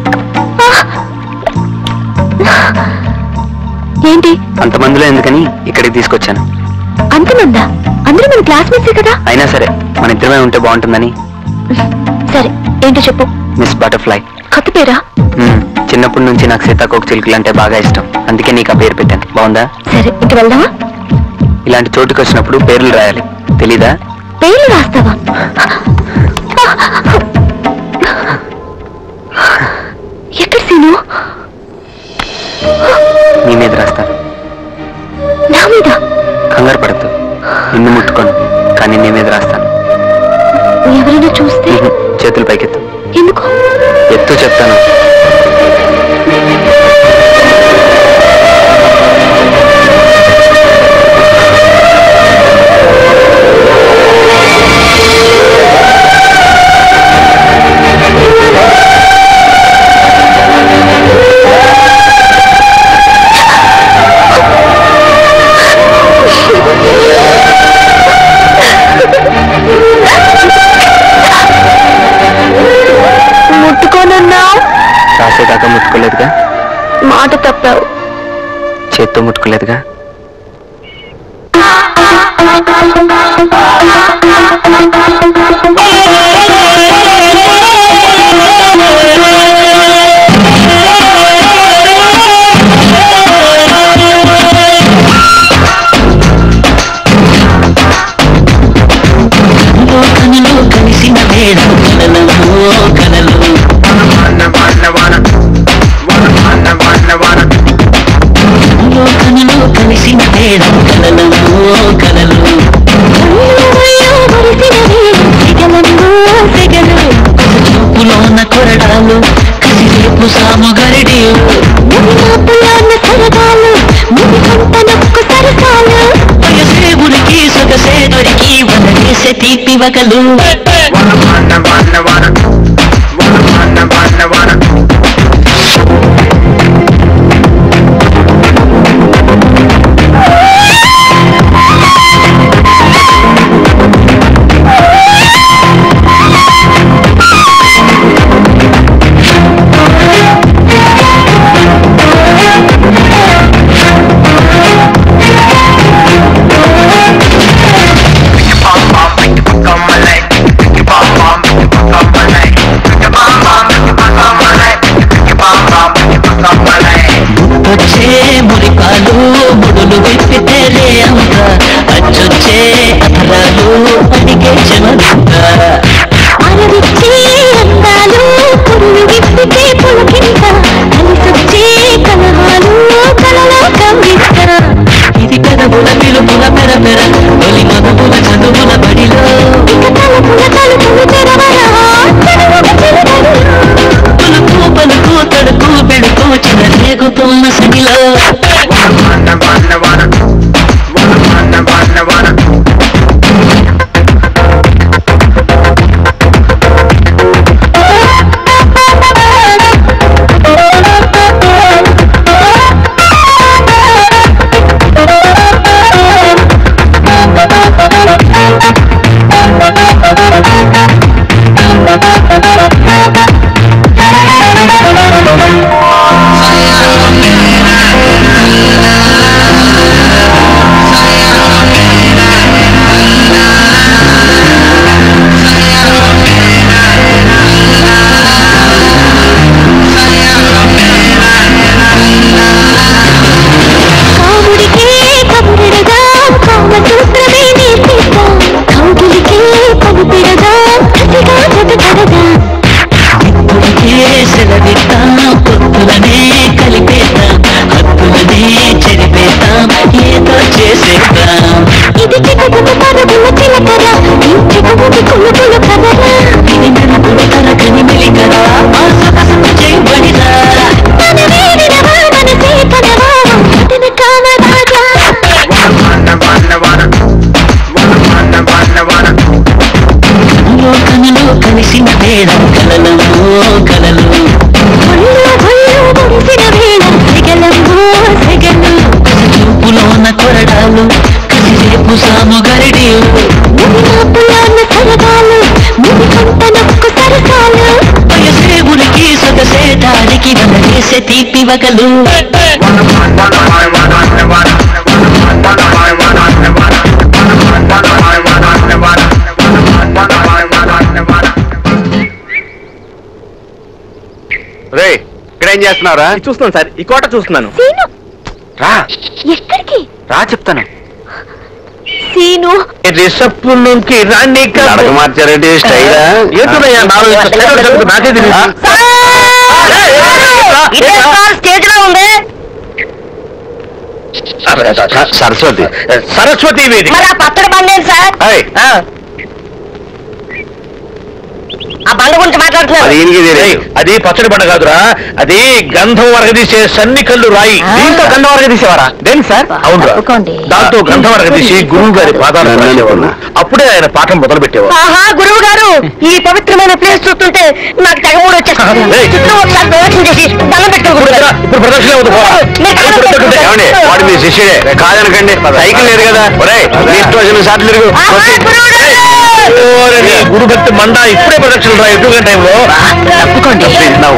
ఆ! ఏంటి అంతమందిలో ఎందుకని ఇక్కడికి తీసుకొచ్చాను అంతమందా అందరూ మన క్లాస్మేట్సే కదా అయినా సరే మన ఇద్దరమే ఉంటే బాగుంటుందని సరే ఏంటో చెప్పు మిస్ బటర్ఫ్లై కొత్త పేరా మ్మ్. చిన్నప్పటి నుంచి నాకు సీతాకోక చిలుకలు అంటే బాగా ఇష్టం అందుకే నీకు ఆ పేరు పెట్టాను బాగుందా సరే ఇంక వెళ్దామా ఇలాంటి చోటుకి వచ్చినప్పుడు పేర్లు రాయాలి తెలీదా పేర్లు రాస్తావా ఎక్కడ సీను నీ మీద రాస్తాను నా మీద కంగారు పడద్దు నిన్ను ముట్టుకోను కానీ నీ మీద రాస్తాను ఎవరైనా చూస్తే మ్మ్. చేతులు పైకెత్తు ఎందుకు ఎత్తు చెప్తాను మాట తప్పావు చేత్తో ముట్టుకోలేదుగా కనులు కలిసిన వేళ కలలు కలలు కనులు కలిసిన వేళ కలలు కలలు చూపులోన కొరడాలు కసిరేపు సాము గరిడి వయసేవుడికి సొగసే దొరికి వనవేసే తీపి వగలు వచ్చే మురిపాలు ముడులు విప్పితేలే అంత అచ్చొచ్చే అధరాలు అడిగే చెమదంత అరవిచ్చే అందాలు పురులు విప్పితే పులకింత కలిసొచ్చే కలహాలు కలలో కవిత ఇది పెదవుల పిలుపుల పెర పెర తొలి మగపుల చదువుల బడిలో ఇక తలుపుల తలుపులు తెరవరా తనువుల చిరునవ్వులు. పులుపు పలుకు తడుకు బెడుకు చెలరేగుతున్న సగిలో కాముడికే కబురెడగా కామసూత్రమే నేర్పిస్తాం కౌగిలికే పలుపెడగా కసిగా జతకడగా ఇప్పుడికే సెలవిస్తాం పొత్తులనే కలిపేద్దాం హద్దులనే చెరిపేద్దాం ఏదో చేసేద్దాం ఇది చిటకుట పరుగుల చిలకర ఈ చిటకుటి కులుకులు కదరా ఇది నన్ను తరగని మెలికరా ఆ సొగసుకు చేయబడిరా తన వేడినవా మనసే కనవా తన కామరాజా కనులు కలిసిన వేళ కలలు కలలు ఒళ్ళు ఒళ్ళు మురిసిన వేళ సెగలము సెగలు చూపులోన కొరడాలు కసిరేపు సాము గరిడి మునిమాపులాన్న సరదాలు మునికంట నొక్కు సరసాలు వయసేవుడికి సొగసే దారికి వనవేసే తీపి వగలు రే ఇక్కడ ఏం చేస్తున్నారా చూస్తున్నాను సార్ ఈ కోట చూస్తున్నాను సీను రా ఎక్కడికి రా చెప్తాను సీను రిసప్లోకి రాణి నడక మార్చారంటే స్టైలా ఏంటోనయ్యా నాలుగు స్టైల్ జరుగుతుంది, నాకే తెలియదు స్టేజ్ లో ఉంది సరస్వతి సరస్వతి వేదిక మరి ఆ పచ్చడి బండి ఏంటి సార్ ఏయ్, ఆ. ఆ బండ గురించి మాట్లాడుతున్నారు అది ఈయనకి తెలియదు. ఏయ్, అది పచ్చడి బండ కాదురా అది గంధం వరగదీసే సన్ని కళ్ళు రాయి దీంతో గంధం వరకు తీసేవారా దేనికి సార్ అవునురా తప్పుకోండి. దాంతో గంధం వరగదీసి గురువు గారి పాదాలు నన్ను రాసేవారు. అనుకున్నా. అప్పుడే ఆయన పాఠం మొదలు పెట్టేవారు ఆహా గురువు గారు ఈ పవిత్రమైన ప్లేస్ చూస్తుంటే నాకు తెగమూడు వచ్చేస్తుంది ఏయ్. చుట్టూ ఒకసారి ప్రదక్షిణ చేసి దండం పెట్టుకోండి గురువు గారు. ఇప్పుడు ప్రదక్షిణ అవుతుంది పోరా. మీరు దండం ఇప్పుడు పెట్టుకోండి. ఏమండి వాడు మీ శిష్యుడే కాదనకండి సైకిల్ లేదు కదా ఒరే మీ ఇష్టం వచ్చిన సార్లు తిరుగు ఆహా, గురువు గారు! ఓరే నీ గురు భక్తి మండ ఇప్పుడే ప్రదక్షిణలు రా ఎటు టైంలో తప్పుకోండి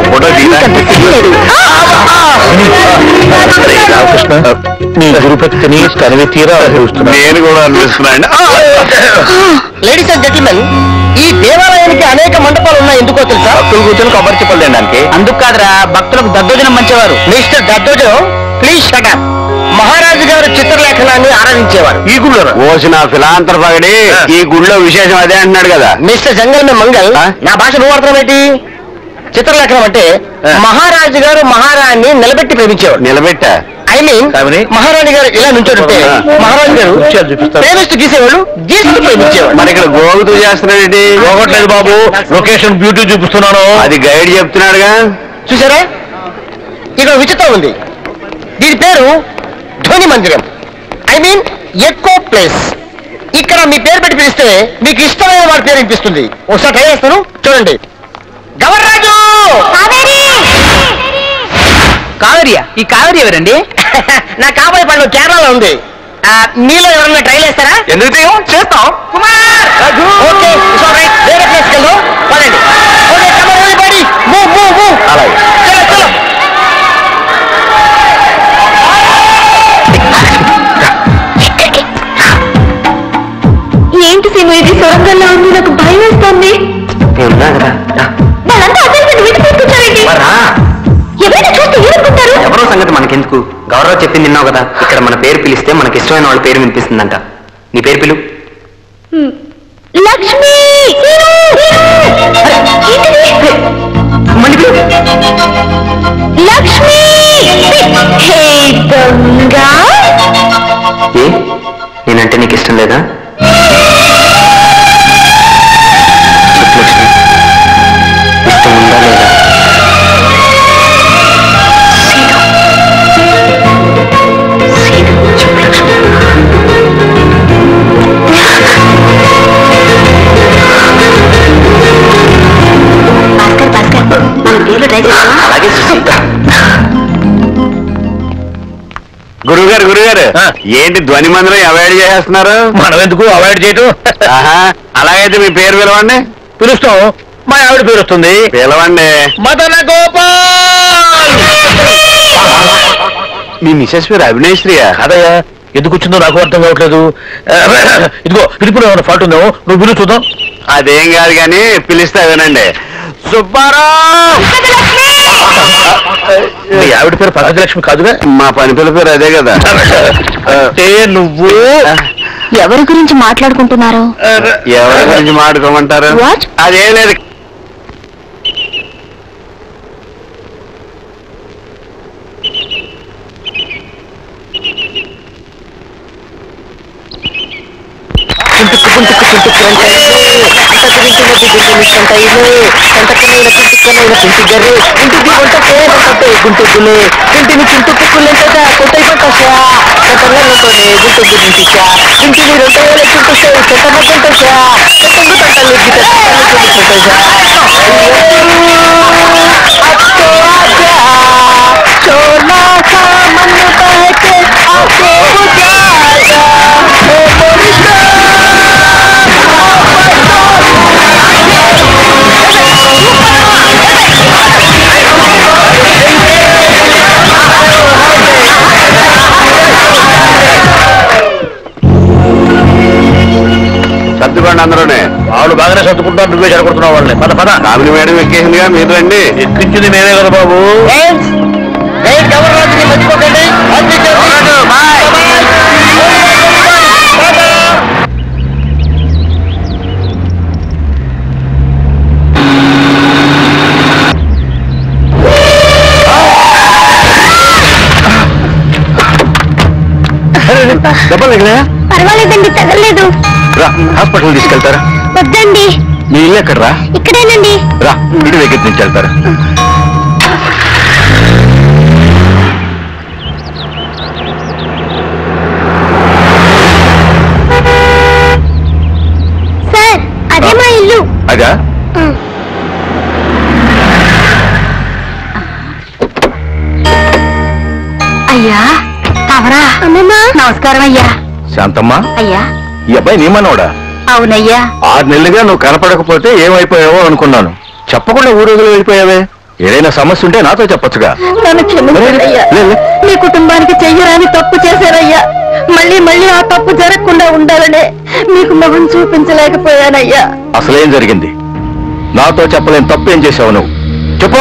రామకృష్ణ నీ గురు భక్తిని తనవి తీరా అనుభవిస్తున్నా నేను కూడా అనిపిస్తున్నాను లేడీస్ అండ్ జెంటిల్మెన్ ఈ దేవాలయానికి అనేక మండపాలు ఉన్నాయి ఎందుకో తెలుసా భక్తులు కూర్చొని కొబ్బరి చెప్పలు తినడానికి అందుకు కాదురా భక్తులకు దద్దోజనం మంచేవారు మిస్టర్ దద్దోజనం ప్లీజ్ షటప్ మహారాజు గారు చిత్రలేఖనాన్ని ఆరాధించేవారు ఈ గుళ్ళో ఓసిన ఫిలాంతర పగడి ఈ గుళ్ళో విశేషం అదే అంటున్నాడు కదా మిస్టర్ జంగల్ మే మంగల్ ఆ? నా భాష నువ్వు అర్థం ఏంటి చిత్రలేఖనం అంటే మహారాజు గారు మహారాణి నిలబెట్టి ప్రేమించేవాడు నిలబెట్టా ఐ మీన్ కామిని? మహారాణి గారు ఇలా నుంచోడుంటే ఆ. మహారాజు గారు కుర్చీలు చూపిస్తారు. ప్రేమిస్తూ గీసేవాళ్ళు గీస్తూ ప్రేమించేవాడు మరి ఇక్కడ గోగుతూ చేస్తున్నాడేంటి పోగొట్టలేదు బాబు లొకేషన్ బ్యూటీ చూపిస్తున్నాను అది గైడ్ చెప్తున్నాడుగా చూసారా ఇక్కడ విచిత్రం ఉంది దీని పేరు ధ్వని మందిరం ఐ మీన్ ఎకో ప్లేస్ ఇక్కడ మీ పేరు పెట్టి పిలిస్తే మీకు ఇష్టమైన వాడి పేరు వినిపిస్తుంది ఒకసారి ట్రై చేస్తాను చూడండి గవర్రాజు కావేరియా ఈ కావేరి ఎవరండి నా కాబోయే పండు కేరళలో ఉంది ఆ, మీలో ఎవరన్నా ట్రై చేస్తారా ఎందుకు తీయం? చేస్తాం Kumar okay it's all right వేరే ప్లేస్కి వెళ్దాం పదండి okay come on everybody move move move అలాగే చలో చలో ఏంటి సీను ఇది సొరంగంలో ఉంది నాకు భయం వేస్తుంది ఉన్నా కదా రా. వాళ్ళంతా అసలు విడి తీసుకొచ్చారండి మరి రా. ఎవరైనా చూస్తే ఏమనుకుంటారు ఎవరో సంగతి మనకెందుకు గౌరవ చెప్పింది విన్నావు కదా ఇక్కడ మన పేరు పిలిస్తే మనకి ఇష్టమైన వాళ్ళ పేరు వినిపిస్తుందంట నీ పేరు పిలు లక్ష్మి మళ్ళీ పిలు లక్ష్మి హే దొంగ ఏ నేనంటే నీకు ఇష్టం లేదా చెప్పు లక్ష్మి. ఇష్టం ఉందా లేదా చెప్పు లక్ష్మి భాస్కర్ భాస్కర్ మన పేర్లు ట్రై చేస్తావా అలాగే సుశీ. గురుగారు గురుగారు ఆ. ఏంటి ధ్వని మందిరం అవాయిడ్ చేసేస్తున్నారు మనం ఎందుకు అవాయిడ్ చేయటం ఆహా అలాగైతే మీ పేరు పిలవండి పిలుస్తాం మా ఆవిడ పేరు వస్తుంది పిలవండి మదన గోపాల్ మీ మిసెస్ పేరు అవినేశ్రీయా కాదయ్యా ఎందుకు వచ్చిందో నాకు అర్థం కావట్లేదు ఇదిగో పిలుపులో ఏమైనా ఫాల్ట్ ఉందేమో నువ్వు పిలువు చూద్దాం అదేం కాదు కానీ పిలిస్తే వినండి సుబ్బారావు మీ ఆవిడ పేరు పరాజలక్ష్మి కాదుగా మా పని పిల్ల పేరు అదే కదా అంటే నువ్వు ఎవరి గురించి మాట్లాడుకుంటున్నారు ఎవరి గురించి మాట్లాడుకోమంటారు What? అదేం లేదు గుంటుకులే ఇంటిని చింటుకులెంతగా కొట్టై పట్టసా కొట్టలతోనే గుంటు గురింటిసా ఇంటిని రెండు వేల చుట్టూ చెట్టమొక్కంటసా చెట్టంగు తట్టలు గిట చోలా సామన్ను పహకే ఆకే బుజాగా ఓ మొరిషా సర్దుకోండి అందరూనే వాళ్ళు బాగానే సర్దుకుంటారు నువ్వే చెడగొడుతున్నావు వాళ్ళని పద పద కామిని మేడం ఎక్కేసిందిగా మీరు రండి ఎక్కించింది మేమే కదా బాబు ఫ్రెండ్స్ గైడ్ గవర్నర్ని మర్చిపోకండి దెబ్బలు తగిలాయా? పర్వాలేదండి తగలేదు రా హాస్పిటల్ తీసుకెళ్తారా వద్దండి మీ ఇల్లు ఎక్కడ రా ఇక్కడేనండి రా ఇంటి దగ్గర నుంచి వెళ్తారా సార్ అదే మా ఇల్లు అదా అయ్యా తవరా అమ్మమ్మా నమస్కారం అయ్యా శాంతమ్మా అయ్యా ఈ అబ్బాయి నీ మనవడా అవునయ్యా ఆరు నెలలుగా నువ్వు కనపడకపోతే ఏమైపోయావో అనుకున్నాను చెప్పకుండా ఊరోజులు వెళ్ళిపోయావే ఏదైనా సమస్య ఉంటే నాతో చెప్పొచ్చుగా నన్ను క్షమించయ్యా లే, లే. మీ కుటుంబానికి చెయ్యరాని తప్పు చేశారయ్యా మళ్ళీ మళ్ళీ ఆ తప్పు జరగకుండా ఉండాలనే మీకు మొహం చూపించలేకపోయానయ్యా అసలేం జరిగింది నాతో చెప్పలేని తప్పు ఏం చేసావు నువ్వు చెప్పు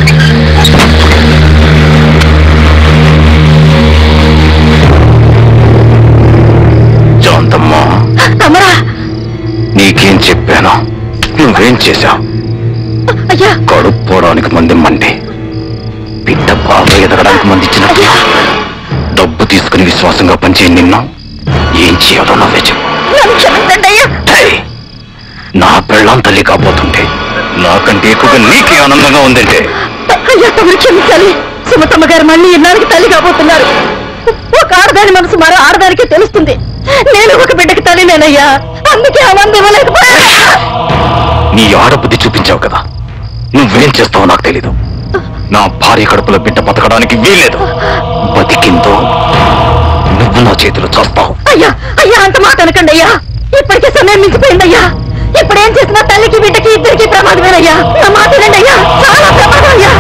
జాంతమ్మా అమరా నీకేం చెప్పాను నువ్వేం చేశావు అయ్యా కడుపు పోవడానికి మంది మండి బిడ్డ బాగా ఎదగడానికి మంది ఇచ్చిన డబ్బు తీసుకుని విశ్వాసంగా పనిచేయ నిన్ను ఏం చేయాలో నువ్వే చెప్పు నన్ను క్షమించండి అయ్యా హేయ్! నా పెళ్ళాం తల్లి కాబోతుంటే నాకంటే ఎక్కువగా నీకే ఆనందంగా ఉందంటే అయ్యా తమరు క్షమించాలి సుమతమ్మ గారు మళ్ళీ ఇన్నాళ్ళకి తల్లి కాబోతున్నారు ఒక ఆడదాని మనసు మరో ఆడదానికి తెలుస్తుంది నేను ఒక బిడ్డకి తల్లినేనయ్యా అందుకే ఆనందం ఇవ్వలేకపోయా నీ ఆడబుద్ధి చూపించావు కదా నువ్వేం చేస్తావో నాకు తెలీదు నా భార్య కడుపులో బిడ్డ బతకడానికి వీల్లేదు బతికిందో నువ్వు నా చేతిలో చేస్తావు అయ్యా అయ్యా అంత మాట అనకండి అయ్యా ఇప్పటికే సమయం మించిపోయిందయ్యా ఇప్పుడు ఏం చేసినా తల్లికి బిడ్డకి ఇద్దరికి ప్రమాదమేనయ్యా నా మాట వినండి అయ్యా చాలా ప్రమాదం అయ్యా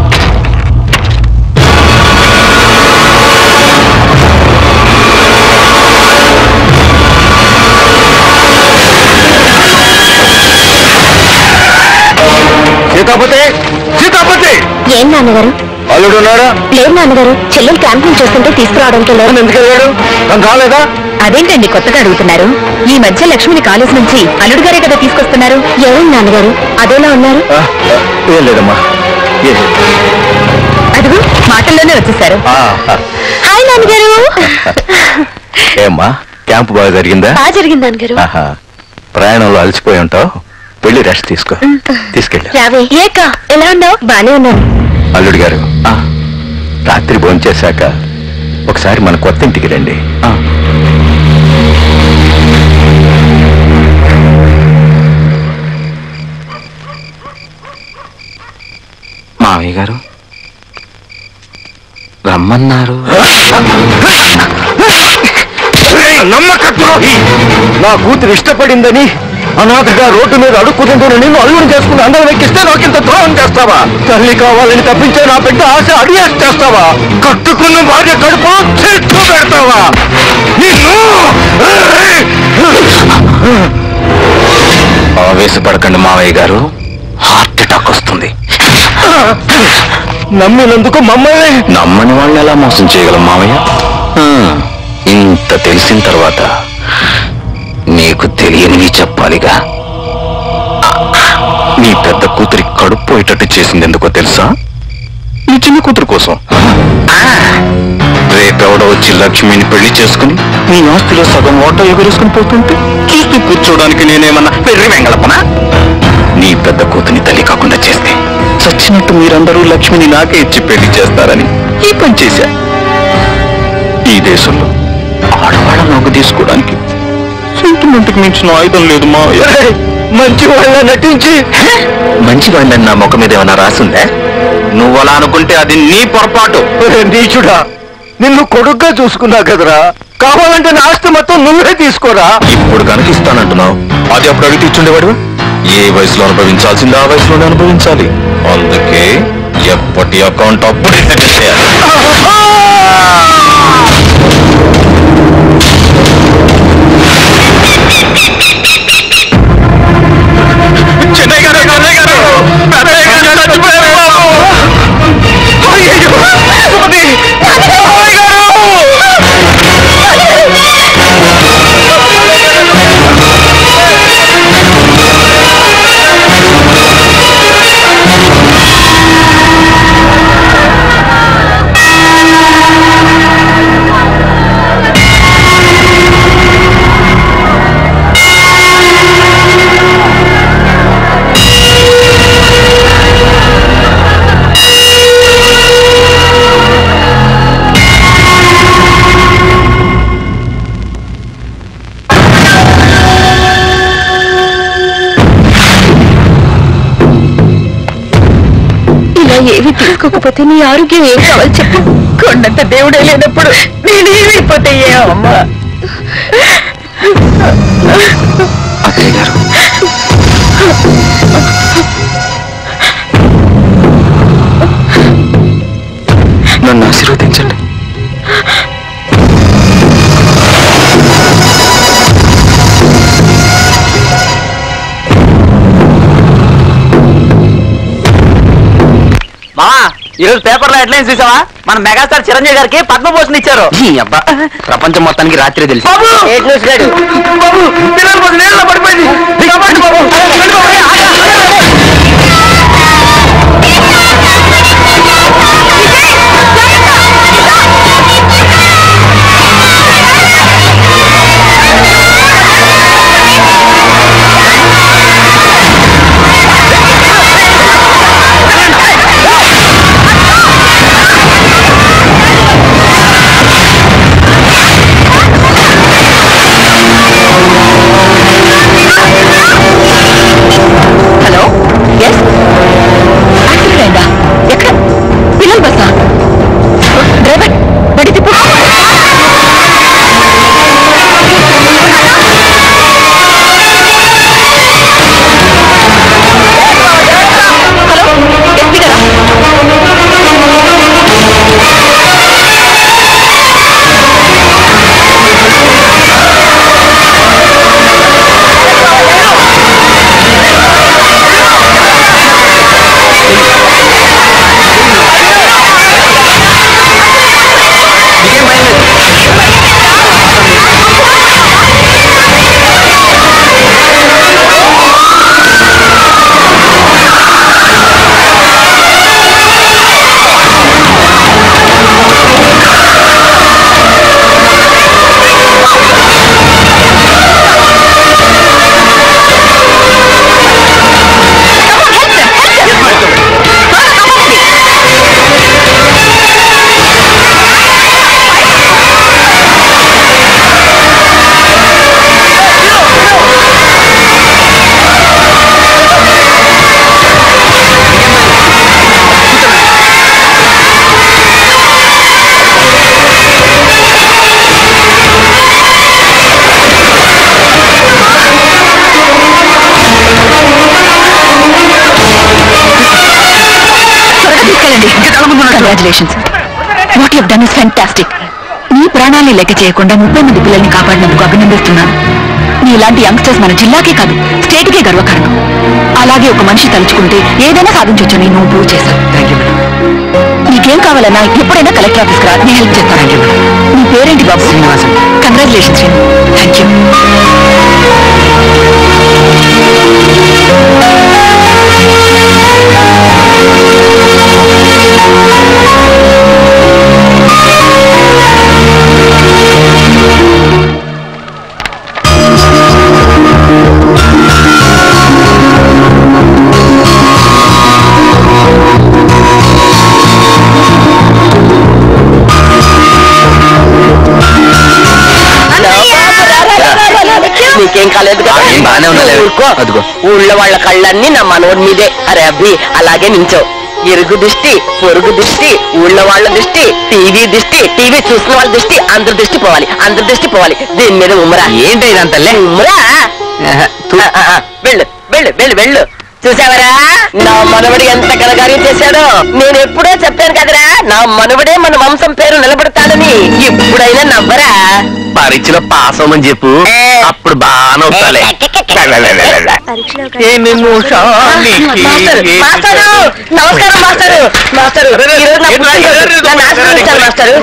సీతాపతి సీతాపతి ఏం నాన్నగారు అల్లుడు ఉన్నాడా లేదు నాన్నగారు చెల్లెలు క్యాంప్ నుంచి వస్తుంటే తీసుకురావడానికి వెళ్ళారు ఎందుకు వెళ్ళాడు తను రాలేదా అదేంటండి కొత్తగా అడుగుతున్నారు ఈ మధ్య లక్ష్మిని కాలేజ్ నుంచి అల్లుడు గారే కదా తీసుకొస్తున్నారు ఏమైంది నాన్నగారు అదోలా ఉన్నారు ఆ, ఏం లేదమ్మా ఏం లేదు. అదిగో మాటల్లోనే వచ్చేసారు ఆ, ఆ. హాయ్ నాన్నగారు ఏమ్మా క్యాంపు బాగా జరిగిందా బాగా జరిగింది నాన్నగారు ఆహా ప్రయాణంలో అలసిపోయి ఉంటావు వెళ్ళి రెస్ట్ తీసుకో తీసుకెళ్ళి రావే ఏక ఎలా ఉన్నావు బానే ఉన్నాను అల్లుడు గారు ఆ, రాత్రి భోంచేశాక ఒకసారి మన కొత్త ఇంటికి రండి ఆ. మావయ్య గారు రమ్మన్నారు నమ్మకద్రోహి నా కూతురు ఇష్టపడిందని అనాథగా రోడ్డు మీద అడుక్కుతుందని నిన్ను అల్లుని చేసుకుని అందరం ఎక్కిస్తే నాకు ఇంత ద్రోహం చేస్తావా తల్లి కావాలని తప్పించే నా పెద్ద ఆశ అడిగేసి చేస్తావా కట్టుకున్న భార్య కడుపు చెట్టు పెడతావా నిన్ను ఆవేశపడకండి మావయ్య గారు హార్ట్ అటాక్ వస్తుంది నమ్మినందుకు మమ్మల్ని నమ్మని వాళ్ళని ఎలా మోసం చేయగలం మావయ్య ఆ, ఇంత తెలిసిన తర్వాత నీకు తెలియనివి చెప్పాలిగా నీ పెద్ద కూతురి కడుపు పోయేటట్టు చేసింది ఎందుకో తెలుసా నీ చిన్న కూతురు కోసం రేపెవడో వచ్చి లక్ష్మిని పెళ్లి చేసుకుని నీ ఆస్తిలో సగం ఓటో ఎగురేసుకుని పోతుంటే చూస్తూ కూర్చోడానికి నేనేమన్నా పెర్రి వెంగళపనా నీ పెద్ద కూతుని తల్లి కాకుండా చేస్తే చచ్చినట్టు మీరందరూ లక్ష్మిని నాకే ఇచ్చి పెళ్లి చేస్తారని ఈ పని చేశా ఈ దేశంలో ఆడవాళ్ళ నోగు తీసుకోవడానికి సెంటిమెంట్కి మించిన ఆయుధం లేదు మా మంచి వాళ్ళ నటించి మంచి వాళ్ళని నా ముఖం మీద ఏమైనా రాసిందే నువ్వు అలా అనుకుంటే అది నీ పొరపాటు ఒరే నీచుడా నిన్ను కొడుగ్గా చూసుకున్నా కదరా కావాలంటే నా ఆస్తి మొత్తం నువ్వే తీసుకోరా ఇప్పుడు కనుక ఇస్తానంటున్నావు అది అప్పుడు అడిగి ఇచ్చుండేవాడు ఏ వయసులో అనుభవించాల్సిందో ఆ వయసులోనే అనుభవించాలి అందుకే ఎప్పటి అకౌంట్ అప్పుడే సెటిల్ చేయాలి చెన్నై గారు చెన్నై గారు పెద్దయ్య గారు చచ్చిపోయారు బాబు. అయ్యయ్యో, సుమతి, మామయ్య గారు! ఇలా ఏవి తీసుకోకపోతే నీ ఆరోగ్యం ఏం కావాలి చెప్పు కొండంత దేవుడే లేనప్పుడు నేనేమైపోతాయే అమ్మా ఈ రోజు పేపర్ లో హెడ్లైన్స్ చూసావా మన మెగాస్టార్ చిరంజీవి గారికి పద్మభూషణ్ ఇచ్చారు ఈ అబ్బా ప్రపంచం మొత్తానికి రాత్రి తెలిసి బాబు ఏటి న్యూస్ గాడు బాబు పిల్లల కోసం నీళ్ళలో పడిపోయింది కాపాడండి బాబు వెళ్ళి బాబు, ఆగ, ఆగ. హలో ఎస్ యాక్సిడెంట్ అయిందా ఎక్కడ పిల్లల బస్సా డ్రైవర్ బడి తిప్పు హలో ఎస్పీ గారా congratulations what you done is fantastic నీ ప్రాణాన్ని లెక్క చేయకుండా ముప్పై మంది పిల్లల్ని కాపాడినందుకు అభినందిస్తున్నాను నీలాంటి యంగ్స్టర్స్ మన జిల్లాకే కాదు స్టేట్కే గర్వకారణం అలాగే ఒక మనిషి తలుచుకుంటే ఏదైనా సాధించవచ్చని నువ్వు ప్రూవ్ చేశావు నీకేం కావాలన్నా ఎప్పుడైనా కలెక్టర్ ఆఫీస్కి రా నేను హెల్ప్ చేస్తాను నీ పేరేంటి బాబు Srinivasam congratulation Seenu thank you నీకేం కాలేదు కదా ఏం బాగానే ఉన్నలే. ఊరుకో. అదిగో. ఊళ్ళో వాళ్ళ కళ్ళన్నీ నా మనోడి మీదే అరే అబ్బి అలాగే నించో ఇరుగు దిష్టి పొరుగు దిష్టి ఊళ్ళో వాళ్ళ దృష్టి టీవీ దిష్టి టీవీ చూసిన వాళ్ళ దృష్టి అందరి దృష్టి పోవాలి అందరి దృష్టి పోవాలి దీని మీద ఉమ్మరా ఏంటి ఇదంతా లే? ఉమ్మరా ఆహా, తు. ఆ, ఆ, ఆ, వెళ్ళు వెళ్ళు వెళ్ళు వెళ్ళు చూసావరా నా మనవడు ఎంత కలగారి చేశాడో నేను ఎప్పుడో చెప్పాను కదరా నా మనవడే మన వంశం పేరు నిలబడతాడని ఎప్పుడైనా నవ్వరా పరీక్షలో పాస్ అవ్వమని చెప్పు అప్పుడు బాగా అవుతాలే మాస్టరు, మాస్టరు, నమస్కారం మాస్టరు మాస్టరు ఈ రోజు నా పుట్టినరోజు. నన్ను ఆశీర్వదించాలి మాస్టరు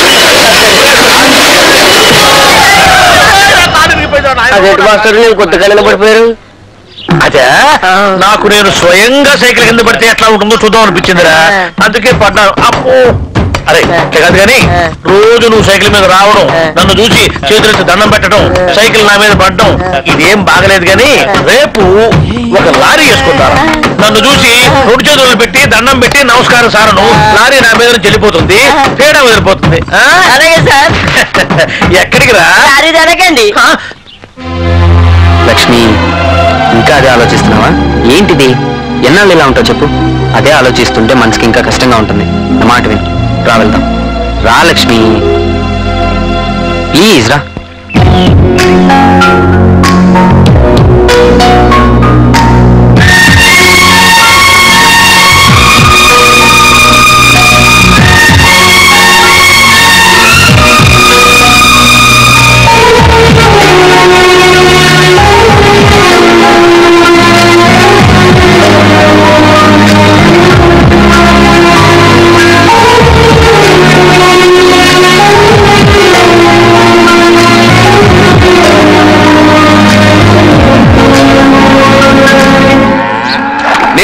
అదేంటి మాస్టరు నేను కొత్తగా నిలబడిపోయారు అదే నాకు నేను స్వయంగా సైకిల్ కింద పడితే ఎట్లా ఉంటుందో చూద్దాం అనిపించిందిరా అందుకే పడ్డాను అప్పు అరే అట్లా కాదు కానీ రోజు నువ్వు సైకిల్ మీద రావడం నన్ను చూసి చేతులెత్తి దండం పెట్టడం సైకిల్ నా మీద పడడం ఇదేం బాగలేదు కానీ రేపు ఒక లారీ వేసుకుంటారు నన్ను చూసి రెండు చేతులు పెట్టి దండం పెట్టి నమస్కారం సారను లారీ నా మీద నుంచి వెళ్ళిపోతుంది తేడా వదిలిపోతుంది ఆ? అలాగే సార్ ఎక్కడికి రా సారీ జరగండి లక్ష్మి ఇంకా అదే ఆలోచిస్తున్నావా ఏంటిది ఎన్నాళ్ళు ఇలా ఉంటావు చెప్పు అదే ఆలోచిస్తుంటే మనసుకి ఇంకా కష్టంగా ఉంటుంది నా మాట విను రా వెళ్దాం రా లక్ష్మి ప్లీజ్ రా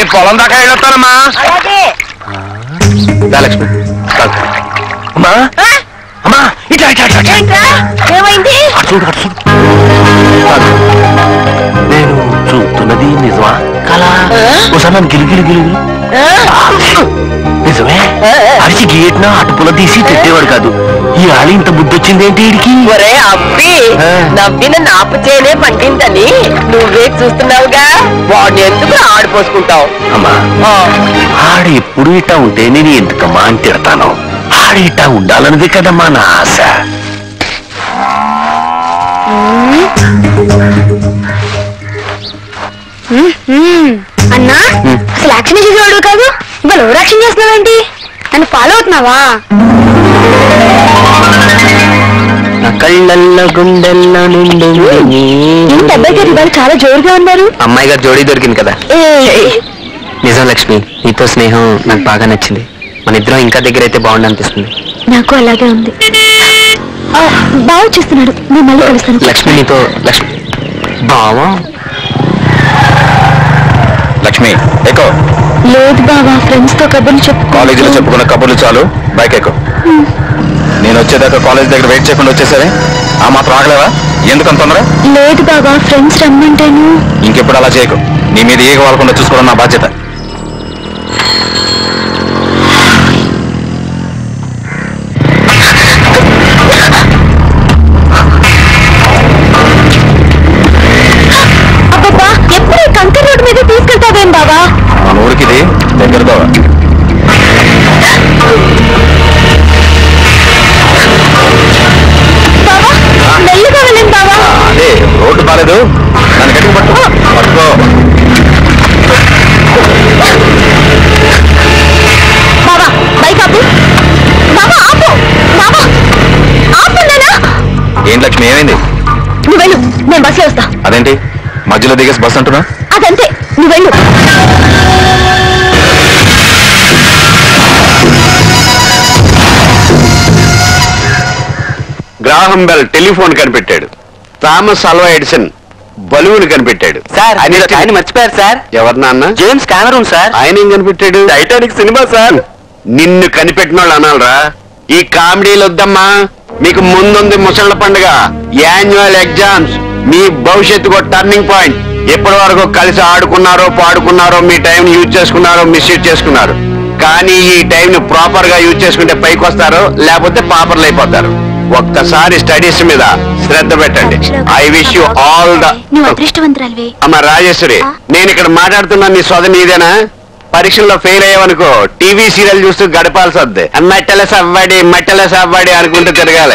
పొలం దాకా వెళ్ళొస్తానమ్మా దా లక్ష్మి కాదు. అమ్మా అమ్మా ఇట్లా ఇట్లా ఇట్లా, ఇట్లా ఏమైంది అటు చూడు అటు చూడు కాదు. నేను చూస్తున్నది నిజమా కళ ఒకసారి నన్ను గిలి గిలి గిలి గిలి. నిజమే అరిచి గేట్న అటుపుల తీసి పెట్టేవాడు కాదు ఈ ఆలి ఇంత బుద్ధి వచ్చిందేంటి వీడికి ఒరే అబ్బి నవ్విన నాపు చేనే పండిందని నువ్వే చూస్తున్నావుగా వాడిని ఎందుకు ఆడిపోసుకుంటావు అమ్మా ఆడ ఎప్పుడు ఇట్టా ఉంటే నేను ఎందుకమ్మా అని తిడతాను ఆడ ఇట్టా ఉండాలన్నది కదమ్మా నా ఆశ అన్నా అసలు యాక్షన్ చేసేవాడు కాదు ఇవాళ ఓవర్ యాక్షన్ చేస్తున్నావేంటి నన్ను ఫాలో అవుతున్నావా నా కళ్ళల్లో గుండెల్లో నిండు ఏంటి అబ్బాయి గారు ఇవాళ చాలా జోరుగా ఉన్నారు అమ్మాయి గారు జోడీ దొరికింది కదా నిజం లక్ష్మి నీతో స్నేహం నాకు బాగా నచ్చింది మన ఇద్దరం ఇంకా దగ్గర అయితే బాగుండు అనిపిస్తుంది నాకు అలాగే ఉంది ఆ, బాగా చూస్తున్నాడు నేను మళ్ళీ కలుస్తాను లక్ష్మి నీతో లక్ష్మి బావా లక్ష్మి ఎక్కువ లేదు బావా ఫ్రెండ్స్ తో కబుర్లు చెప్పు కాలేజీలో చెప్పుకున్న కబుర్లు చాలు బైక్ ఎక్కువ నేను వచ్చేదాకా కాలేజ్ దగ్గర వెయిట్ చేయకుండా వచ్చేసరే ఆ మాత్రం ఆగలేవా ఎందుకంత తొందర లేదు బావా ఫ్రెండ్స్ రమ్మంటేను ఇంకెప్పుడు అలా చేయకు నీ మీద ఈగ వాళ్ళకుండా చూసుకోవడం నా బాధ్యత అబ్బబ్బా ఎప్పుడు ఈ కంకర్ రోడ్డు మీద తీసుకెళ్తావేం బావా మన ఊరికి ఇది దగ్గరతో బావా మెల్లిగా వెళ్ళండి బావా అదే రోడ్డు బాలేదు నన్ను గట్టిగా పట్టు పట్టుకో బావా బైక్ ఆపు బావా ఆపు బావా ఆపు నానా ఏంటి లక్ష్మి ఏమైంది నువ్వు వెళ్ళు నేను బస్సులో వస్తా అదేంటి మధ్యలో దిగేసి బస్ అంటున్నా అదంతే నువ్వు వెళ్ళు గ్రాహం బెల్ టెలిఫోన్ కనిపెట్టాడు థామస్ అల్వా ఎడిసన్ బలువుని కనిపెట్టాడు సార్ ఆయన ఆయన మర్చిపోయారు సార్ ఎవరు నాన్న జేమ్స్ కెమెరూన్ సార్ ఆయన ఏం కనిపెట్టాడు టైటానిక్ సినిమా సార్ నిన్ను కనిపెట్టిన వాళ్ళు అనాలరా ఈ కామెడీలు వద్దమ్మా మీకు ముందుంది ముసళ్ళ పండుగ యాన్యువల్ ఎగ్జామ్స్ మీ భవిష్యత్తుకు టర్నింగ్ పాయింట్ ఎప్పటి వరకు కలిసి ఆడుకున్నారో పాడుకున్నారో మీ టైం యూజ్ చేసుకున్నారో మిస్యూజ్ చేసుకున్నారు కానీ ఈ టైం ని ప్రాపర్ గా యూజ్ చేసుకుంటే పైకి వస్తారు లేకపోతే పాపర్లు అయిపోతారు ఒక్కసారి స్టడీస్ మీద శ్రద్ధ పెట్టండి I wish you all the నువ్వు అదృష్టవంతురాలివే అమ్మ రాజేశ్వరి నేను ఇక్కడ మాట్లాడుతున్నా నీ సోద నీదేనా పరీక్షల్లో ఫెయిల్ అయ్యావనుకో టీవీ సీరియల్ చూస్తూ గడపాల్సి వద్ది మట్టెల సవ్వడి మట్టెల సవ్వడి అనుకుంటూ తిరగాలి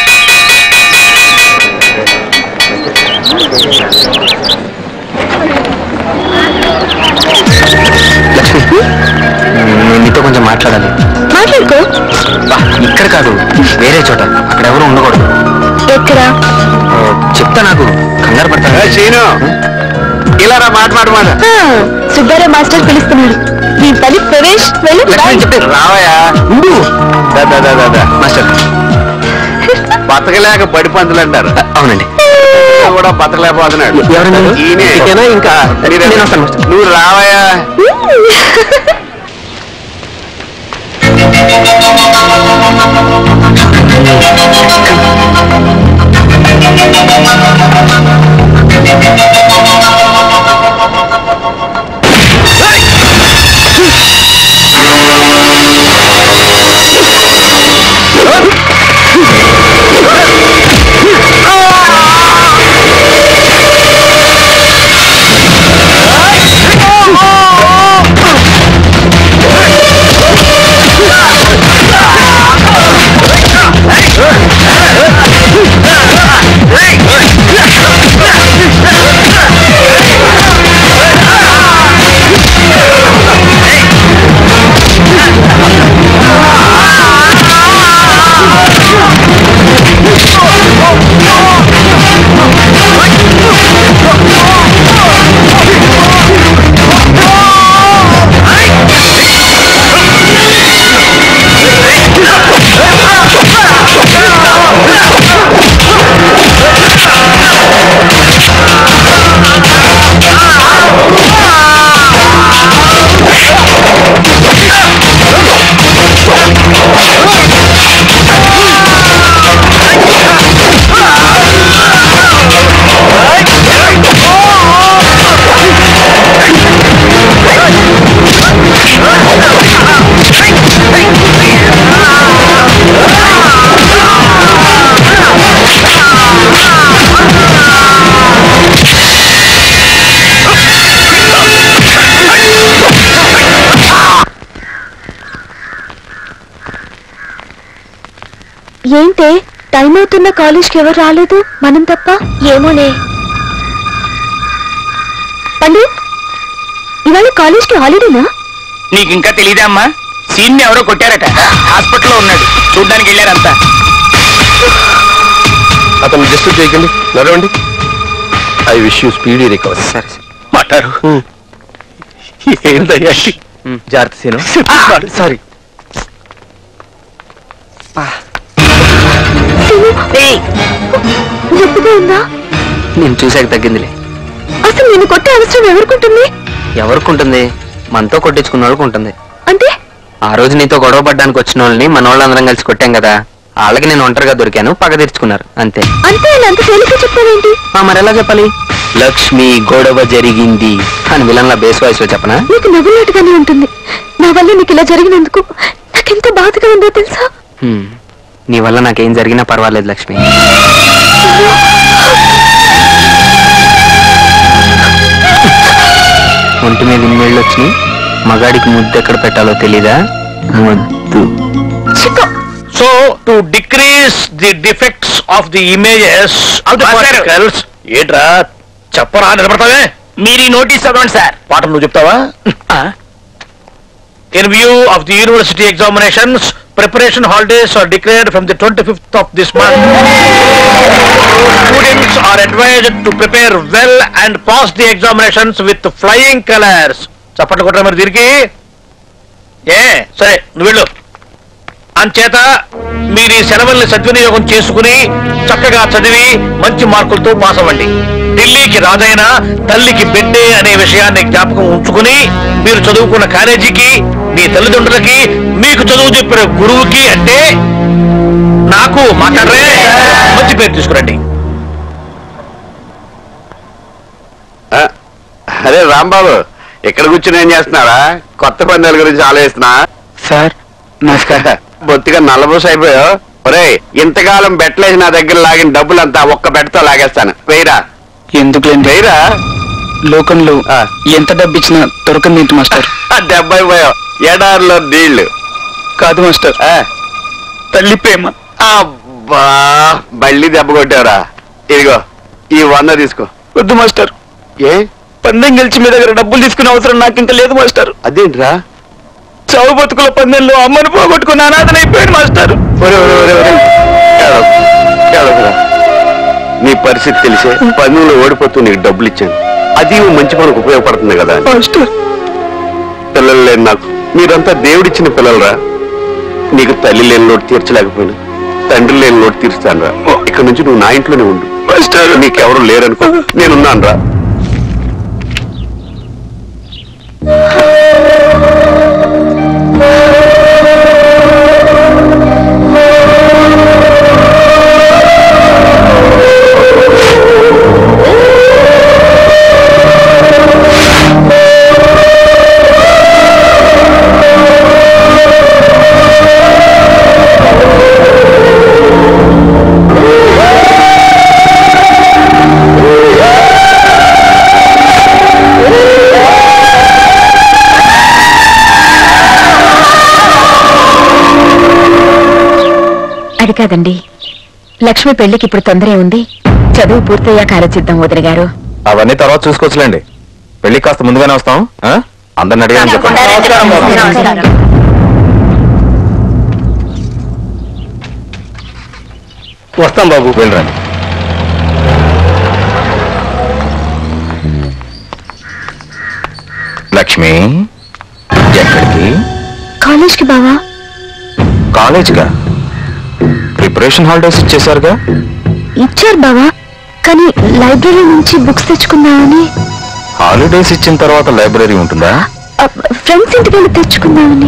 లక్ష్మి నేను నీతో కొంచెం మాట్లాడాలి మాట్లాడుకో బా, ఇక్కడ కాదు వేరే చోట అక్కడ ఎవరు ఉండకూడదు ఎక్కడ ఆ, చెప్తా నాకు కంగారు పడతా ఏ, శీను ఇలా రా మాట మాట మాట ఆ, సుబ్బారావు మాస్టర్ పిలుస్తున్నాడు నీ పని ప్రవేశ్ వెళ్ళు లక్ష్మి చెప్పి రావయ్యా ఉండు దా, దా, దా, దా, దా. మాస్టర్ బతకలేక బడి పంతులు అంటారు అవునండి కూడా బతకలేకపోతున్నాడు ఎవరండి? ఈయనే. ఇదేనా ఇంకా? మీరే. నేను వస్తాను, మాస్టర్. నువ్వు రావయ్యా ఆ ఏంటే టైం అవుతున్న కాలేజ్కి ఎవరు రాలేదు మనం తప్ప ఏమోనే పండు ఇవాళ కాలేజ్కి హాలిడేనా నీకు ఇంకా తెలియదా అమ్మా సీన్ ఎవరో కొట్టారట హాస్పిటల్లో ఉన్నాడు చూడ్డానికి వెళ్ళారంతా అతను డిస్టర్బ్ చేయకండి నడవండి I wish you speedy recovery సరే సరే మాట్లాడు ఏందయ్యా జాగ్రత్త సీను సారీ నొప్పిగా ఉందా నేను చూశాక తగ్గిందిలే అసలు నేను కొట్టే అవసరం ఎవరికుంటుంది ఎవరికి ఉంటుంది మనతో కొట్టించుకున్న వాళ్ళకి ఉంటుంది అంటే ఆ రోజు నీతో గొడవ పడ్డానికి వచ్చిన వాళ్ళని మన వాళ్ళందరం కలిసి కొట్టాం కదా వాళ్ళకి నేను ఒంటరిగా దొరికాను పగ తీర్చుకున్నారు అంతే అంతే ఇలా అంత తేలిక చెప్తావేంటి ఆ, మరి ఎలా చెప్పాలి లక్ష్మి గొడవ జరిగింది అని విలన్ల బేస్ వాయిస్ లో చెప్పనా నీకు నవ్వులాటుగానే ఉంటుంది నా వల్ల నీకు ఇలా జరిగినందుకు నాకెంత బాధగా ఉందో తెలుసా హ్మ్. నీ వల్ల నాకేం జరిగినా పర్వాలేదు లక్ష్మి ఒంటి మీద ఇన్నేళ్ళు వచ్చినాయి మగాడికి ముద్దు ఎక్కడ పెట్టాలో తెలీదా ముద్దు so to decrease the defects of the images of the particles ఏంట్రా చెప్పరా నిలబడతావే మీరు ఈ నోటీస్ చదవండి సార్ పాఠం నువ్వు చెప్తావా in view of the university examinations preparation holidays are declared from the twenty fifth of this month students are advised to prepare well and pass the examinations with flying colours చప్పట్లు కొట్టరా మరి దీనికి ఏ సరే నువ్వు వెళ్ళు అంచేత మీరు ఈ సెలవుల్ని సద్వినియోగం చేసుకుని చక్కగా చదివి మంచి మార్కులతో పాస్ అవ్వండి ఢిల్లీకి రాజైన తల్లికి బిడ్డే అనే విషయాన్ని జ్ఞాపకం ఉంచుకుని మీరు చదువుకున్న కాలేజీకి మీ తల్లిదండ్రులకి మీకు చదువు చెప్పిన గురువుకి అంటే నాకు మాట్లాడరే మంచి పేరు తీసుకురండి అరే రాంబాబు ఇక్కడ కూర్చుని ఏం చేస్తున్నారా కొత్త పందాల గురించి ఆలోచిస్తున్నా సార్ నమస్కారం బొత్తిగా నల్లబూస అయిపోయావు ఒరే ఇంతకాలం బెట్లేసి నా దగ్గర లాగిన డబ్బులంతా ఒక్క బెట్తో లాగేస్తాను వెయ్యరా ఎందుకులేండి వెయ్యరా లోకంలో ఆ. ఎంత డబ్బు ఇచ్చినా దొరకంది ఏంటి మాస్టర్ డెబ్బై పోయావు ఎడారిలో నీళ్లు కాదు మాస్టర్ ఆ, తల్లి ప్రేమ అబ్బా బళ్ళీ దెబ్బ కొట్టావురా ఇదిగో ఈ వంద తీసుకో వద్దు మాస్టర్ ఏ పందెం గెలిచి మీ దగ్గర డబ్బులు తీసుకునే అవసరం నాకు ఇంకా లేదు మాస్టర్ అదేంట్రా చావు బతుకుల పందెంలో అమ్మను పోగొట్టుకున్న అనాథన అయిపోయాడు మాస్టర్ ఒరే, ఒరే, ఒరే, ఒరే. ఏడవకు, ఏడవకురా. నీ పరిస్థితి తెలిసే పన్నులో ఓడిపోతూ నీకు డబ్బులు ఇచ్చాను అది ఓ మంచి పనికి ఉపయోగపడుతుంది కదా అని. మాస్టర్ పిల్లలు లేని నాకు మీరంతా దేవుడిచ్చిన పిల్లలరా నీకు తల్లి లేని లోటు తీర్చలేకపోయినా తండ్రి లేని లోటు తీరుస్తాను రా ఇక్కడ నుంచి నువ్వు నా ఇంట్లోనే ఉండు మాస్టర్ నీకెవరు లేరనుకో నేనున్నాను రా అది కాదండి లక్ష్మి పెళ్లికి ఇప్పుడు తొందరే ఉంది చదువు పూర్తయ్యాక ఆలోచిద్దాం వదిన గారు అవన్నీ తర్వాత చూసుకోవచ్చులేండి పెళ్లి కాస్త ముందుగానే వస్తాం ఆ? అందరిని అడిగాను చెప్పండి వస్తాం బాబు వెళ్ళరండి లక్ష్మి ఎక్కడికి కాలేజ్కి బావా కాలేజ్గా ప్రిపరేషన్ హాలిడేస్ ఇచ్చేసారుగా ఇచ్చారు బావా కానీ లైబ్రరీ నుంచి బుక్స్ తెచ్చుకుందామని హాలిడేస్ ఇచ్చిన తర్వాత లైబ్రరీ ఉంటుందా ఫ్రెండ్స్ ఇంటికి వెళ్ళి తెచ్చుకుందామని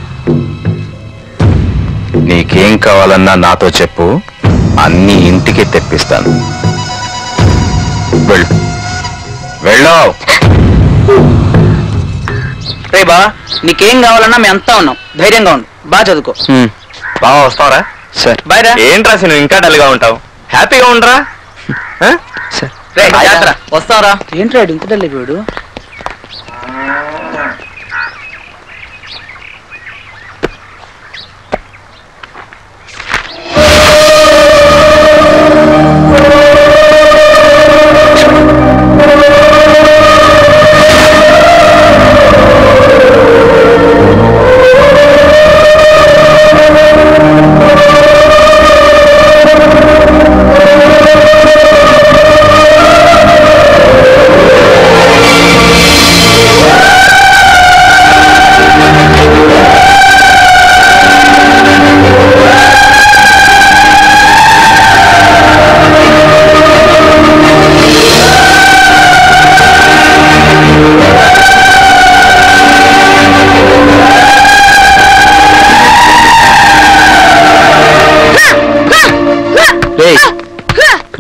నీకేం కావాలన్నా నాతో చెప్పు అన్ని ఇంటికి తెప్పిస్తాను వెళ్ళు వెళ్ళావు రే బా నీకేం కావాలన్నా మేము అంతా ఉన్నాం ధైర్యంగా ఉండు బాగా చదువుకో బాగా వస్తావరా సార్ బాయ్ రా ఏంట్రా నువ్వు ఇంకా డల్గా ఉంటావు హ్యాపీగా ఉండరా సార్ రే జాగ్రత్త వస్తావరా ఏంట్రా ఈడు ఇంత డల్ అయిపోయాడు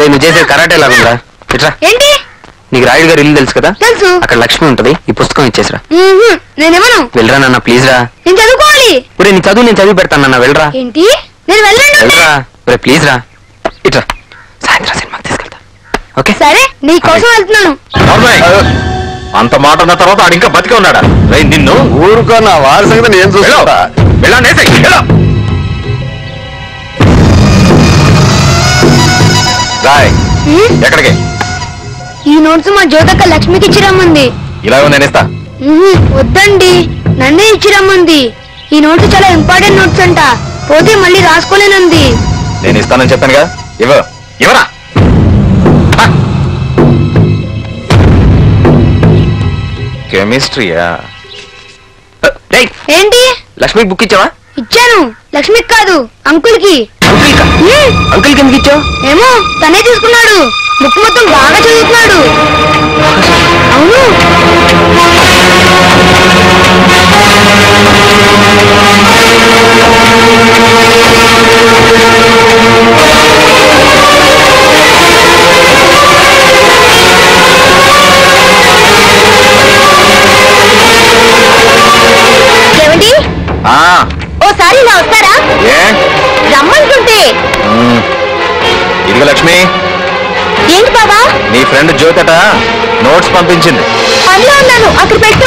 రేయ్, నువ్వు చేసేది కరాటే లాగుందిరా ఇట్రా ఏంటి నీకు రాయుడు గారు ఇల్లు తెలుసు కదా తెలుసు అక్కడ లక్ష్మి ఉంటది ఈ పుస్తకం ఇచ్చేసిరా మ్మ్హ్. నేనేమను వెళ్ళరా నాన్న ప్లీజ్ రా నేను చదువుకోవాలి ఒరే నీ చదువు నేను చదివి పెడతాను నాన్న వెళ్ళరా ఏంటి నేను వెళ్ళండి వెళ్ళరా ఒరే ప్లీజ్ రా ఇట్రా సాయంత్రం సినిమాకి తీసుకెళ్తా ఓకే సరే నీ కోసం వెళ్తున్నాను నార్మల్. అంత మాట అన్న తర్వాత ఆడు ఇంకా బతికే ఉన్నాడా రేయ్, నిన్ను ఊరుకో నా వారి సంగతి నేను చూస్తా వెళ్ళండి రాయ్ హ్మ్? ఎక్కడికి ఈ నోట్స్ మా జ్యోతక్క లక్ష్మికి ఇచ్చి రమ్మంది ఇలా నేను ఇస్తా మ్మ్హ్. వద్దండి నన్నే ఇచ్చి రమ్మంది ఈ నోట్స్ చాలా ఇంపార్టెంట్ నోట్స్ అంట పోతే మళ్ళీ రాసుకోలేనంది నేను ఇస్తానని చెప్పానుగా ఇవ్వ ఇవ్వరా కెమిస్ట్రీయా ఏంటి లక్ష్మికి బుక్ ఇచ్చావా ఇచ్చాను లక్ష్మికి కాదు అంకుల్ కి అంకుల్ కిందకి ఇచ్చావు ఏమో తనే తీసుకున్నాడు బుక్ మొత్తం బాగా చదువుతున్నాడు అవును ఏమండి ఆ, ఓసారి ఇలా వస్తారా ఏ రమ్మంటుంటే మ్మ్. ఇదిగో లక్ష్మి ఏంటి బాబా నీ ఫ్రెండ్ జ్యోతట నోట్స్ పంపించింది పనిలో ఉన్నాను అక్కడ పెట్టు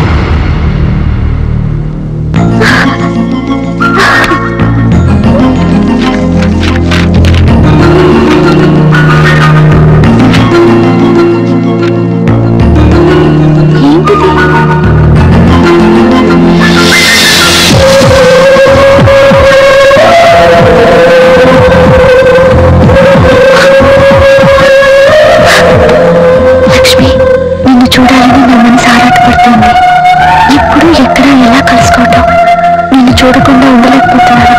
లక్ష్మి నిన్ను చూడాలని నా మనసు ఆరాటపడుతుంది ఇప్పుడు ఎక్కడ ఎలా కలుసుకోవటం నిన్ను చూడకుండా ఉండలేకపోతున్నాను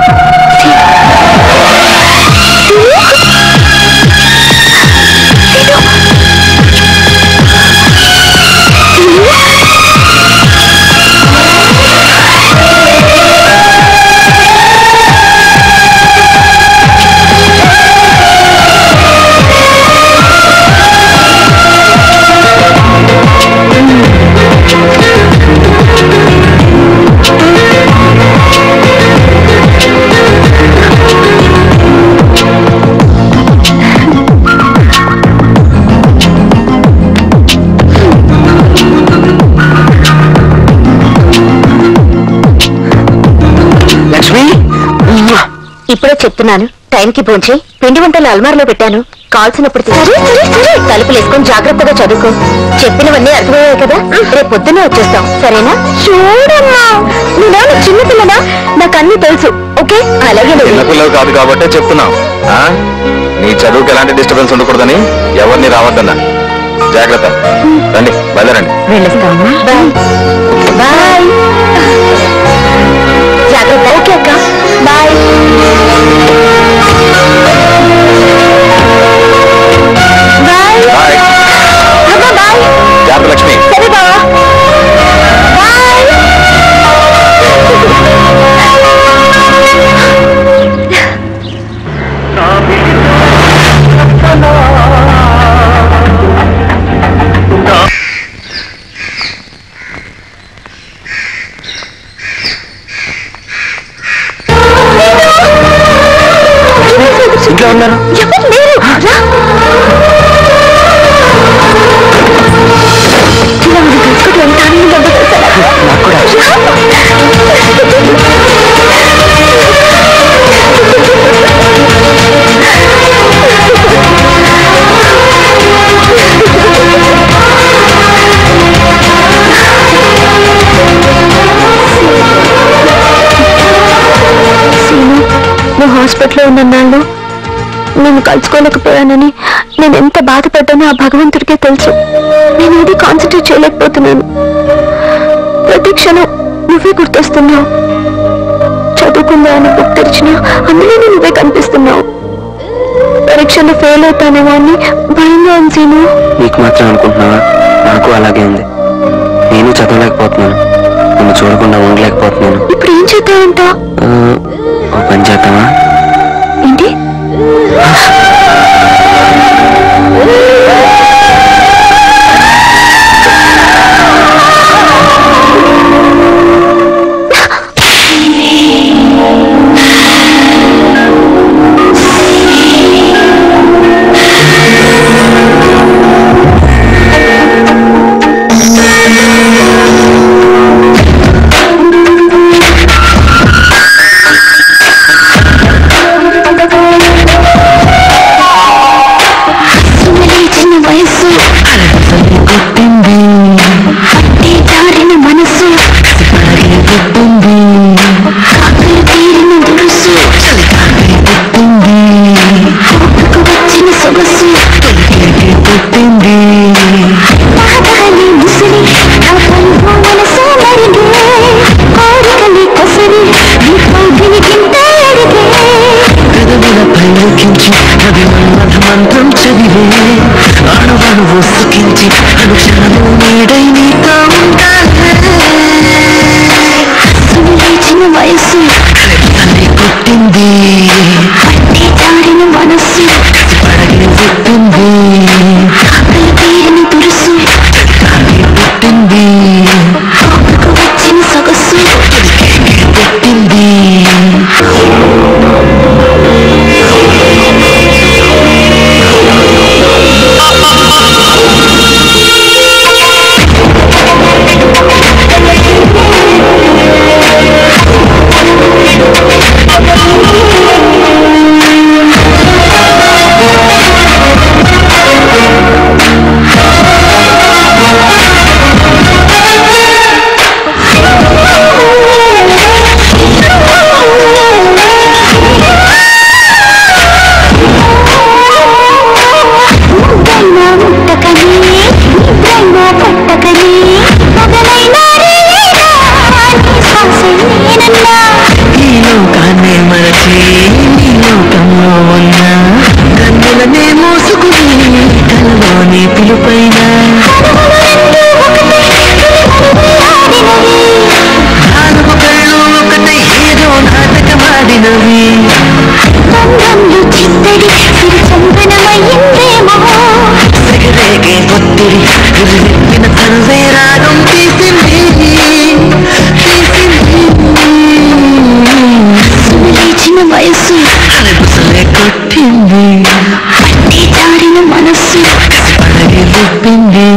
లక్ష్మి ఇప్పుడే చెప్తున్నాను టైంకి పోంచి పిండి వంటలు అల్మార్లో పెట్టాను కాల్సినప్పుడు సరే సరే సరే తలుపులు వేసుకొని జాగ్రత్తగా చదువుకో చెప్పినవన్నీ అర్థమయ్యాయి కదా రేపు పొద్దున్నే వచ్చేస్తాం సరేనా చూడమ్మా నేనేమన్నా చిన్నపిల్లనా నాకు అన్ని తెలుసు ఓకే అలాగే నువ్వు. చిన్నపిల్లలు కాదు కాబట్టే చెప్తున్నాం ఆ? నీ చదువుకి ఎలాంటి డిస్టర్బెన్స్ ఉండకూడదని ఎవరిని రావద్దన్నా జాగ్రత్త రండి బయలుదేరండి వెళ్ళొస్తామా బాయ్ బాయ్ జాగ్రత్త ఓకే అక్క బాయ్ బాయ్ బాయ్ అమ్మా బాయ్ జాగ్రత్త లక్ష్మి సరే బావా బాయ్ ఇంట్లో ఉన్నారు ఎవరు లేరు రా ఇలా మనం కలుసుకుంటూ ఎంత ఆనందంగా ఉందో తెలుసా? సీను నువ్వు హాస్పిటల్లో ఉన్న నాళ్ళు నేను కలుసుకోలేకపోయానని నేను ఎంత బాధపడ్డానో ఆ భగవంతుడికే తెలుసు నేను ఇది కాన్సన్ట్రేట్ చేయలేకపోతున్నాను ప్రతి క్షణం నువ్వే గుర్తొస్తున్నావు చదువుకుందా అని బుక్ తెరిచినా అందులోనే నువ్వే కనిపిస్తున్నావు పరీక్షలో ఫెయిల్ అవుతానేమో అని భయంగా ఉంది సీను నీకు మాత్రం అనుకుంటున్నావా నాకు అలాగే ఉంది నేను చదవలేకపోతున్నాను నిన్ను చూడకుండా ఉండలేకపోతున్నాను ఇప్పుడు ఏం చేద్దామంట ఆ, ఓ పని చేద్దామా ఏంటి సొగసు పుట్టింది పాదాలి ముసిరి నా కలుపు మనసు మరిగే కోరికలి కొసరి నీపై గిలిగింత అడిగే పెదవుల పైలకించి అది మన్మథ మంత్రం చదివే అణువణువు సుఖించి అనుక్షణము నీడై నీతో ఉండాలే సునిలేచిన వయసు తల్లి పుట్టింది పట్టి జారిన మనస్సు పడగిన పుట్టింది ఆకలి తీరని తురుసు పుట్టింది కోపకు వచ్చిన సొగసు పుట్టింది ముద్దైనా ముట్టకని నిద్రైనా పట్టకని పగలైనా రేనా నీ శ్వాసే నేనన్నా ఈ లోకాన్నే మరచి నీ లోకంలో ఉన్న కన్నులనే మోసుకుని కలలోని పిలుపైన నాలుగు కళ్ళు ఒకటే ఏదో నాటకమాడినవి బంధంలో చిత్తడి సిరి చందనమయ్యిందేమో సిగరేగే ఒత్తిడి గురివిప్పిన తనువే రాగం తీసింది తీసింది సునిలేచిన వయసు అలబుసలే కొట్టింది పట్టి జారిన మనస్సు పడగి విప్పింది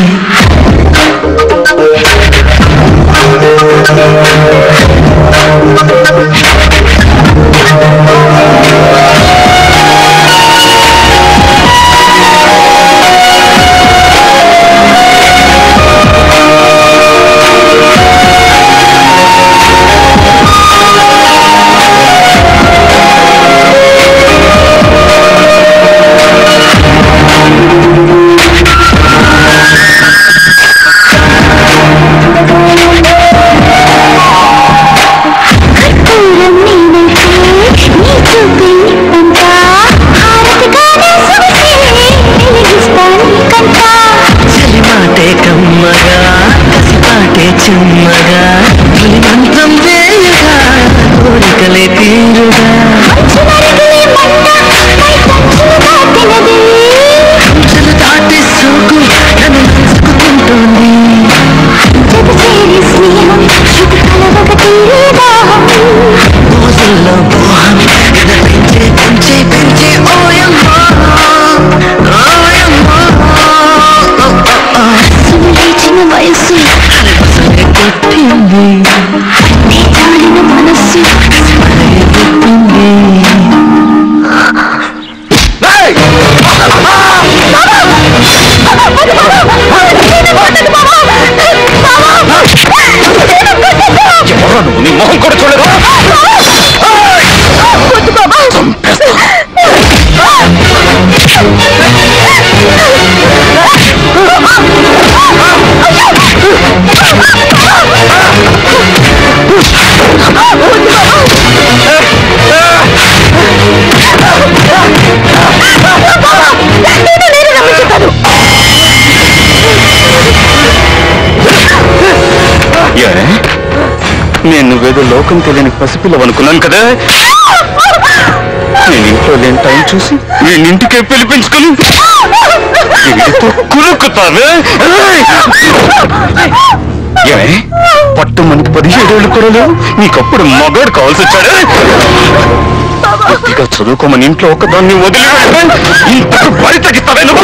కర్పూరం నేనైతే నీ చూపే నిప్పంతా హారతిగానే సొగసే వెలిగిస్తా నీకంతా చలిమాటే కమ్మగా కసిపాటే చిమ్మగా తొలి మంత్రం వేయగా కోరికలే తీరుగా మంచు నరకలే మంట పై కంచులు దాటినది అంచులు దాటి సోకు నన్ను తెలుసుకుంటోంది జత చేరి స్నేహం శృతి కలవక తీరే దాహం రోజుల్లో మోహం ఎద పెంచే పెంచే పెంచే ఓయమ్మో ఓయమ్మో సునిలేచిన వయసు అలబసలే కొట్టింది పట్టి జారిన మనస్సు పడగి విప్పింది ఎవరో నువ్వు నీ మొహం కూడా చూడలేదు ఏ? నేను నువ్వేదో లోకం తెలియని పసిపిల్లవనుకున్నాను కదా నేను ఇంట్లో లేని టైం చూసి నేను ఇంటికే పిలిపించుకుని వీడితో కురుకుతావే ఏమే పట్టు మనకి పదిహేడేళ్ళు కూడా లేవు నీకప్పుడు మగాడు కావాల్సి వచ్చాడు బుద్ధిగా చదువుకోమని ఇంట్లో ఒకదాన్ని వదిలి వెళ్తే ఇంతకు బరి తగ్గిస్తావే నువ్వు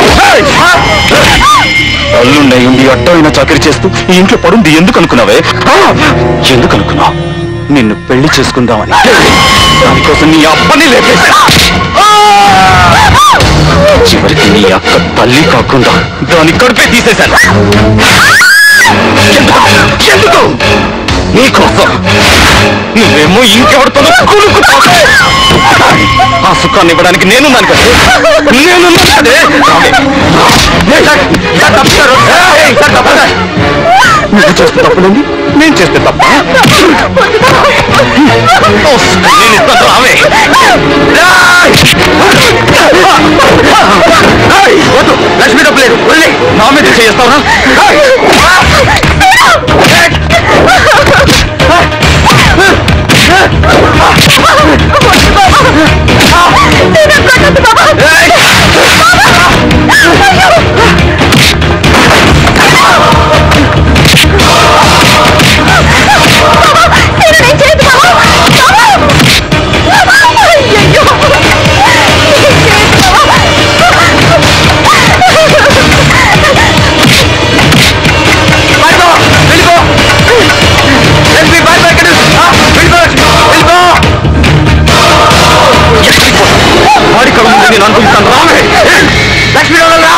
అల్లుండై ఉండి అడ్డమైన చాకరీ చేస్తూ ఈ ఇంట్లో పడుంది ఎందుకు అనుకున్నావే ఆ! ఎందుకు అనుకున్నావు నిన్ను పెళ్లి చేసుకుందామని దానికోసం నీ అప్పని లేపేశా చివరికి నీ అక్క తల్లి కాకుండా దాని కడుపే తీసేశాను ఎందుకు? ఎందుకు నీకోసం నువ్వేమో ఇంకెవరితోనో కులుకుతావు ఆ సుఖాన్ని ఇవ్వడానికి నేనున్నాను కదా నేనున్నాను కదే ఏయ్, సార్, సార్, తప్పుతారు. ఏయ్, సార్, తప్పుతారు. నువ్వు చేస్తే తప్పులేండి నేను చేస్తే తప్ప నేను ఇస్తాను రావే ఏయ్, వద్దు లక్ష్మి డబ్బు లేదు వదిలే నా మీద చేస్తావునా వాడి కళ్ళు ముందు నేను అనుకుంటాను రావే లక్ష్మీ రా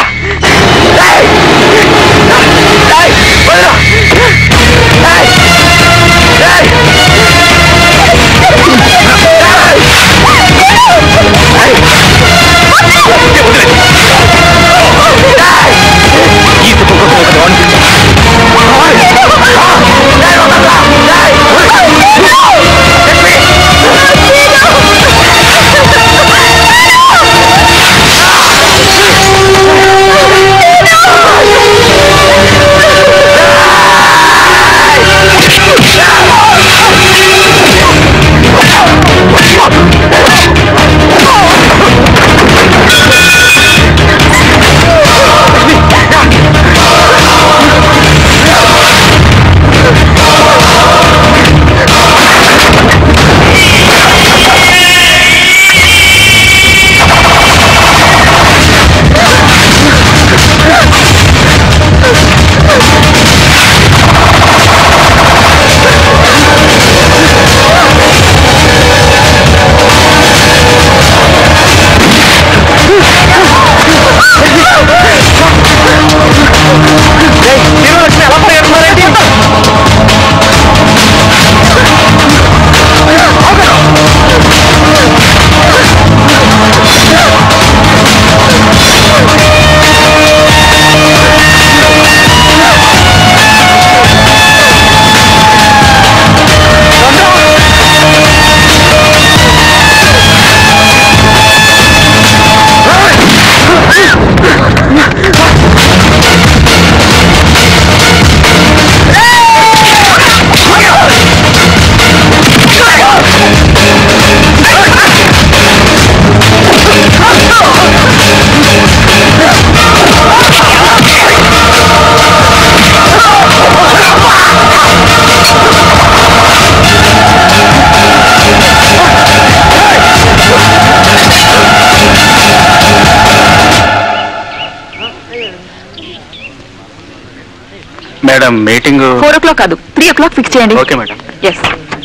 madam meeting four o'clock కాదు త్రీ ఓ క్లాక్ ఫిక్స్ చేయండి ఓకే మేడం ఎస్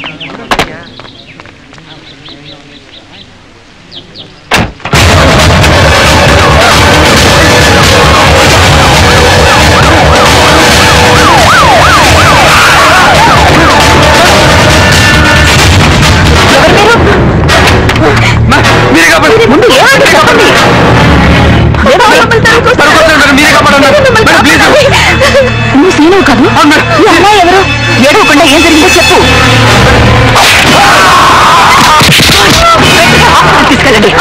ముందు ఏమంటే చెప్పండి ఏదో మమ్మల్ని తరుముకొస్తారు. నువ్వు సీను కాదు ఈ అమ్మాయి ఎవరు ఏడవకుండా ఏం జరిగిందో చెప్పు తీసుకెళ్ళండి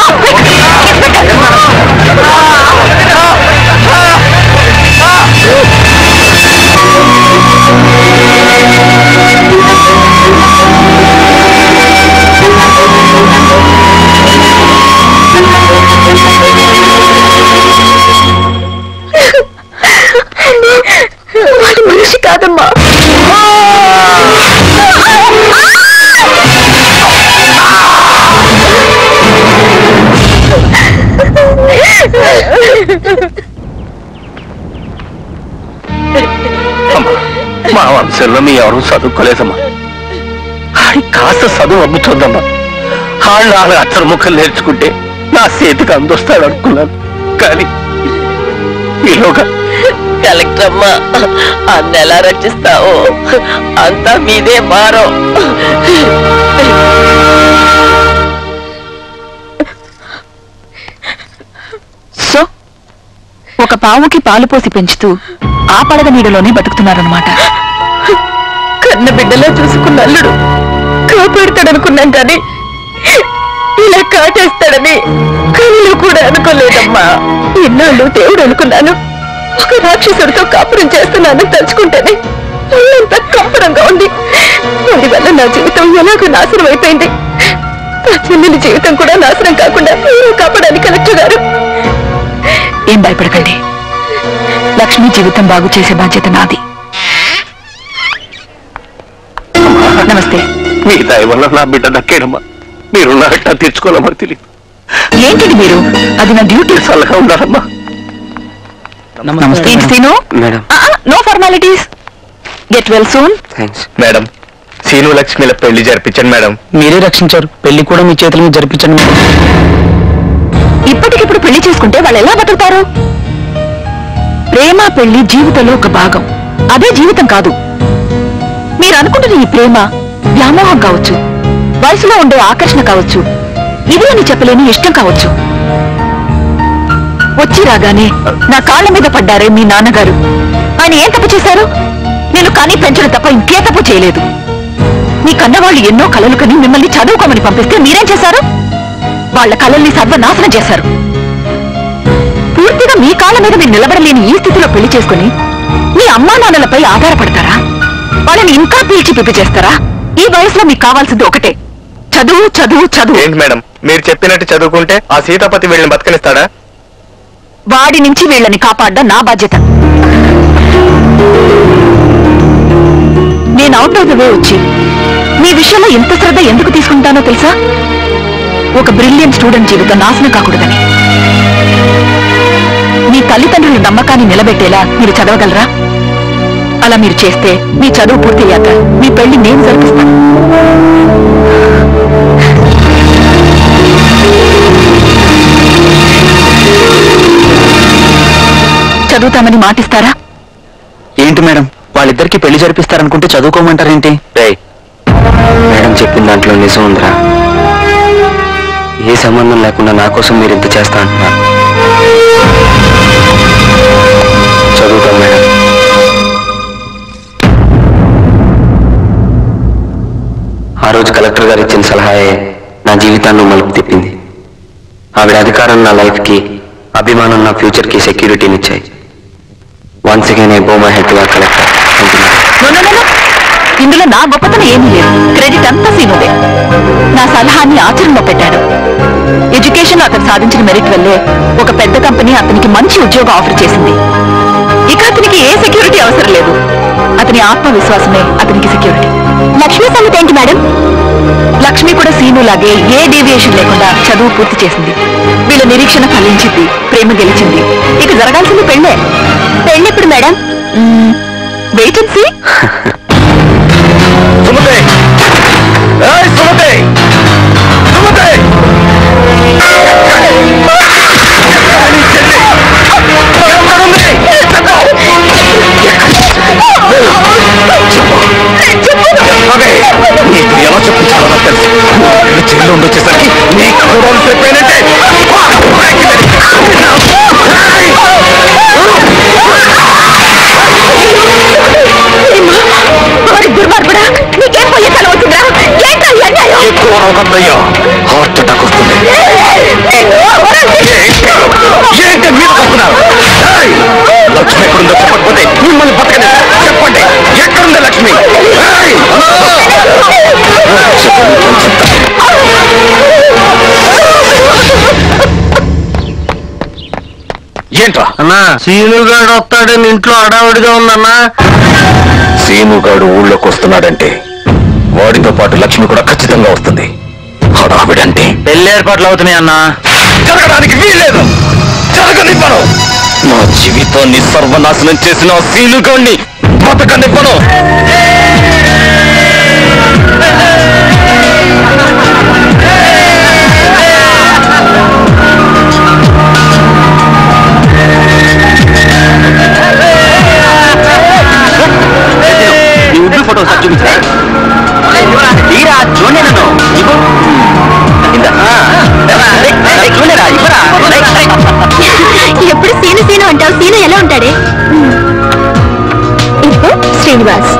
వాడి మనిషి కాదమ్మా అమ్మా మా వంశంలో మీ ఎవరు చదువుకోలేదమ్మా ఆడి కాస్త చదువు అమ్ముతుందమ్మా ఆళ్ళు నాలుగు అక్షర ముక్కలు నేర్చుకుంటే నా చేతికి అందొస్తాడు అనుకున్నాను కానీ ఈలోగా కలెక్టర్ అమ్మా అన్న ఎలా రక్షిస్తావో అంతా మీదే భారం అమ్మా మా వంశంలో మీ ఎవరు చదువుకోలేదమ్మా ఆడి కాస్త చదువు అమ్ముతుందమ్మా ఆళ్ళు నాలుగు అక్షర ముక్కలు నేర్చుకుంటే నా చేతికి అందొస్తాడు అనుకున్నాను కానీ ఈలోగా ఎలాగా? కలెక్టర్ అమ్మా అన్న ఎలా రక్షిస్తావో అంతా మీదే భారం. అమ్మా, మా వంశంలో మీ ఎవరు చదువుకోలేదమ్మా ఆడి కాస్త చదువు అమ్ముతుందమ్మా పావుకి పాలు పోసి పెంచుతూ ఆ పడగ నీడలోనే బతుకుతున్నారన్నమాట కన్న బిడ్డలా చూసుకున్న అల్లుడు కాపాడుతాడనుకున్నాం కానీ ఇలా కాటేస్తాడని కళ్ళు కూడా అనుకోలేదమ్మా ఇన్నాళ్ళు దేవుడు అనుకున్నాను ఒక రాక్షసుడితో కాపురం చేస్తున్నానని తలుచుకుంటేనే ఒళ్ళంతా కంపరంగా ఉంది వాడి వల్ల నా జీవితం ఎలాగో నాశనం అయిపోయింది నా చెల్లెలి జీవితం కూడా నాశనం కాకుండా మీరు కాపాడాలి కలెక్టర్ గారు ఏం భయపడకండి లక్ష్మి జీవితం బాగు చేసే బాధ్యత నాది నమస్తే మీ దయ వల్ల నా బిడ్డ దక్కేనమ్మా మీరు నా అట్ట తెచ్చుకోవాలో మరి తెలియదు ఏంటిది మీరు అది నా డ్యూటీ చల్లగా ఉండాలమ్మా ఏంటి Seenu madam no formalities get well soon thanks madam Seenu లక్ష్మిల పెళ్లి జరిపించండి మేడం మీరే రక్షించారు పెళ్లి కూడా మీ చేతుల మీద జరిపించండి ఇప్పటికిప్పుడు పెళ్లి చేసుకుంటే వాళ్ళు ఎలా బతుకుతారు ప్రేమ పెళ్లి జీవితంలో ఒక భాగం అదే జీవితం కాదు మీరు అనుకుంటున్న ఈ ప్రేమ వ్యామోహం కావచ్చు వయసులో ఉండే ఆకర్షణ కావచ్చు ఇది అని చెప్పలేని ఇష్టం కావచ్చు వచ్చి రాగానే నా కాళ్ళ మీద పడ్డారే మీ నాన్నగారు ఆయన ఏం తప్పు చేశారు నేను కానీ పెంచడం తప్ప ఇంకే తప్పు చేయలేదు మీ కన్నవాళ్ళు ఎన్నో కలలు కని మిమ్మల్ని చదువుకోమని పంపిస్తే మీరేం చేశారు వాళ్ళ కళల్ని సర్వనాశనం చేశారు పూర్తిగా మీ కాళ్ళ మీద మీరు నిలబడలేని ఈ స్థితిలో పెళ్లి చేసుకుని మీ అమ్మా నాన్నలపై ఆధారపడతారా వాళ్ళని ఇంకా పీల్చి పిప్పి చేస్తారా ఈ వయసులో మీకు కావాల్సింది ఒకటే చదువు చదువు చదువు ఏంటి మేడం మీరు చెప్పినట్టు చదువుకుంటే ఆ సీతాపతి వీళ్ళని బతకనిస్తాడా వాడి నుంచి వీళ్ళని కాపాడడం నా బాధ్యత నేను అవుట్ ఆఫ్ ద వే వచ్చి మీ విషయంలో ఎంత శ్రద్ధ ఎందుకు తీసుకుంటానో తెలుసా ఒక బ్రిలియంట్ స్టూడెంట్ జీవితం నాశనం కాకూడదని మీ తల్లిదండ్రుల నమ్మకాన్ని నిలబెట్టేలా మీరు చదవగలరా అలా మీరు చేస్తే మీ చదువు పూర్తయ్యాక మీ పెళ్లి నేను జరిపిస్తాను చదువుతామని మాటిస్తారా ఏంటి మేడం వాళ్ళిద్దరికి పెళ్లి జరిపిస్తారనుకుంటే చదువుకోమంటారేంటి రేయ్ మేడం చెప్పిన దాంట్లో నిజం ఉందిరా ఏ సంబంధం లేకుండా నా కోసం మీరు ఇంత చేస్తా అంటున్నారు చదువుతాం మేడం ఆ రోజు కలెక్టర్ గారు ఇచ్చిన సలహాయే నా జీవితాన్ని మలుపు తిప్పింది ఆవిడ అధికారం నా లైఫ్కి అభిమానం నా ఫ్యూచర్కి సెక్యూరిటీని ఇచ్చాయి once again I bow my head to collector No, no, no, no. ఇందులో నా గొప్పతనం ఏమీ లేదు క్రెడిట్ అంతా సీనుదే నా సలహాన్ని ఆచరణలో పెట్టాడు ఎడ్యుకేషన్ అతను సాధించిన మెరిట్ వల్లే ఒక పెద్ద కంపెనీ అతనికి మంచి ఉద్యోగం ఆఫర్ చేసింది ఇక అతనికి ఏ సెక్యూరిటీ అవసరం లేదు అతని ఆత్మవిశ్వాసమే అతనికి సెక్యూరిటీ లక్ష్మీ సంగతి ఏంటి మేడం లక్ష్మి కూడా సీను లాగే ఏ డీవియేషన్ లేకుండా చదువు పూర్తి చేసింది వీళ్ళ నిరీక్షణ ఫలించింది ప్రేమ గెలిచింది ఇక జరగాల్సింది పెళ్ళే పెళ్ళెప్పుడు మేడం వెయిట్ అండ్ సీ సుమతే ఏయ్ సుమతే సుమతే నీకు ఎలా చెప్పించాలో నాకు తెలుసు నువ్వు జైల్లో ఉండొచ్చేసరికి నీకు కూడా చెప్పానంటే వాడి దుర్మార్గుడా నీకేం పోయే తల వచ్చిందా ఏంటో ఈ అన్యాయం ఎక్కువ రోగందయ్యా హార్ట్ అటాక్ వస్తుంది ఏంటి మీరు వస్తున్నారు ఏయ్! లక్ష్మి ఎక్కడుందో చెప్పకపోతే మిమ్మల్ని బతకని చెప్పండి ఎక్కడుంది లక్ష్మి ఏయ్! ఏంట్రా అన్నా సీనుగాడు వస్తాడని ఇంట్లో అడావుడిగా ఉందన్నా సీనుగాడు ఊళ్ళోకి వస్తున్నాడంటే వాడితో పాటు లక్ష్మి కూడా ఖచ్చితంగా వస్తుంది హడావిడంటే పెళ్లి ఏర్పాట్లు అవుతున్నాయి అన్నా జరగడానికి వీల్లేదు జరగనివ్వను నా జీవితాన్ని సర్వనాశనం చేసిన ఆ సీనుగాడిని బతకనివ్వను ఈ ఉడ్డు ఫోటో సార్ చూపించరా తీరా చూడండి నన్ను ఇవ్వు ఇందా. ఆ, రేయ్, రేయ్, చూడరా ఇవ్వరా రేయ్, రేయ్. ఎప్పుడు సీను సీను అంటావు సీను ఎలా ఉంటాడే ఇదిగో శ్రీనివాస్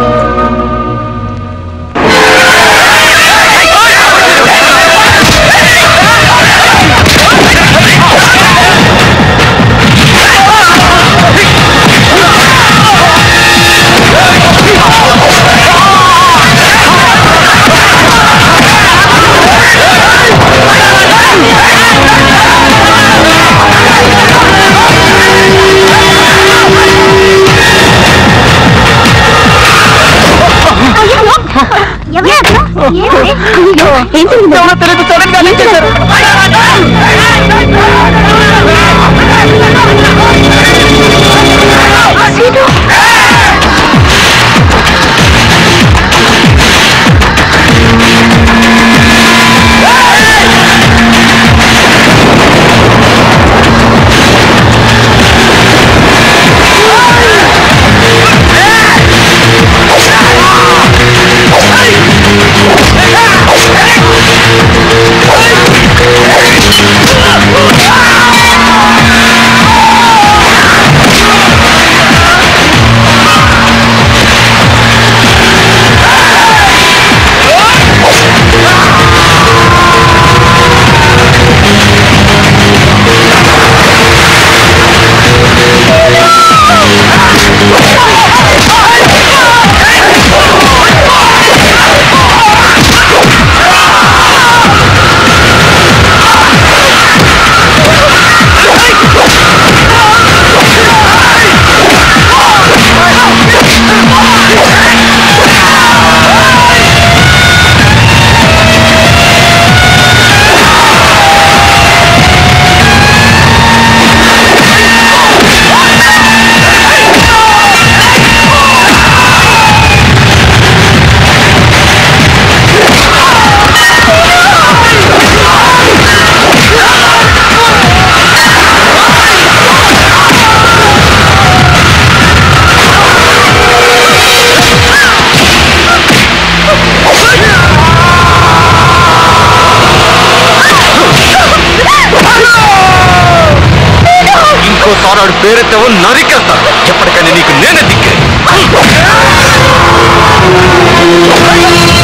ఇంకోసారి ఆడు పేరెత్తావో నరికేస్తా ఎప్పటికైనా నీకు నేనే దిక్కే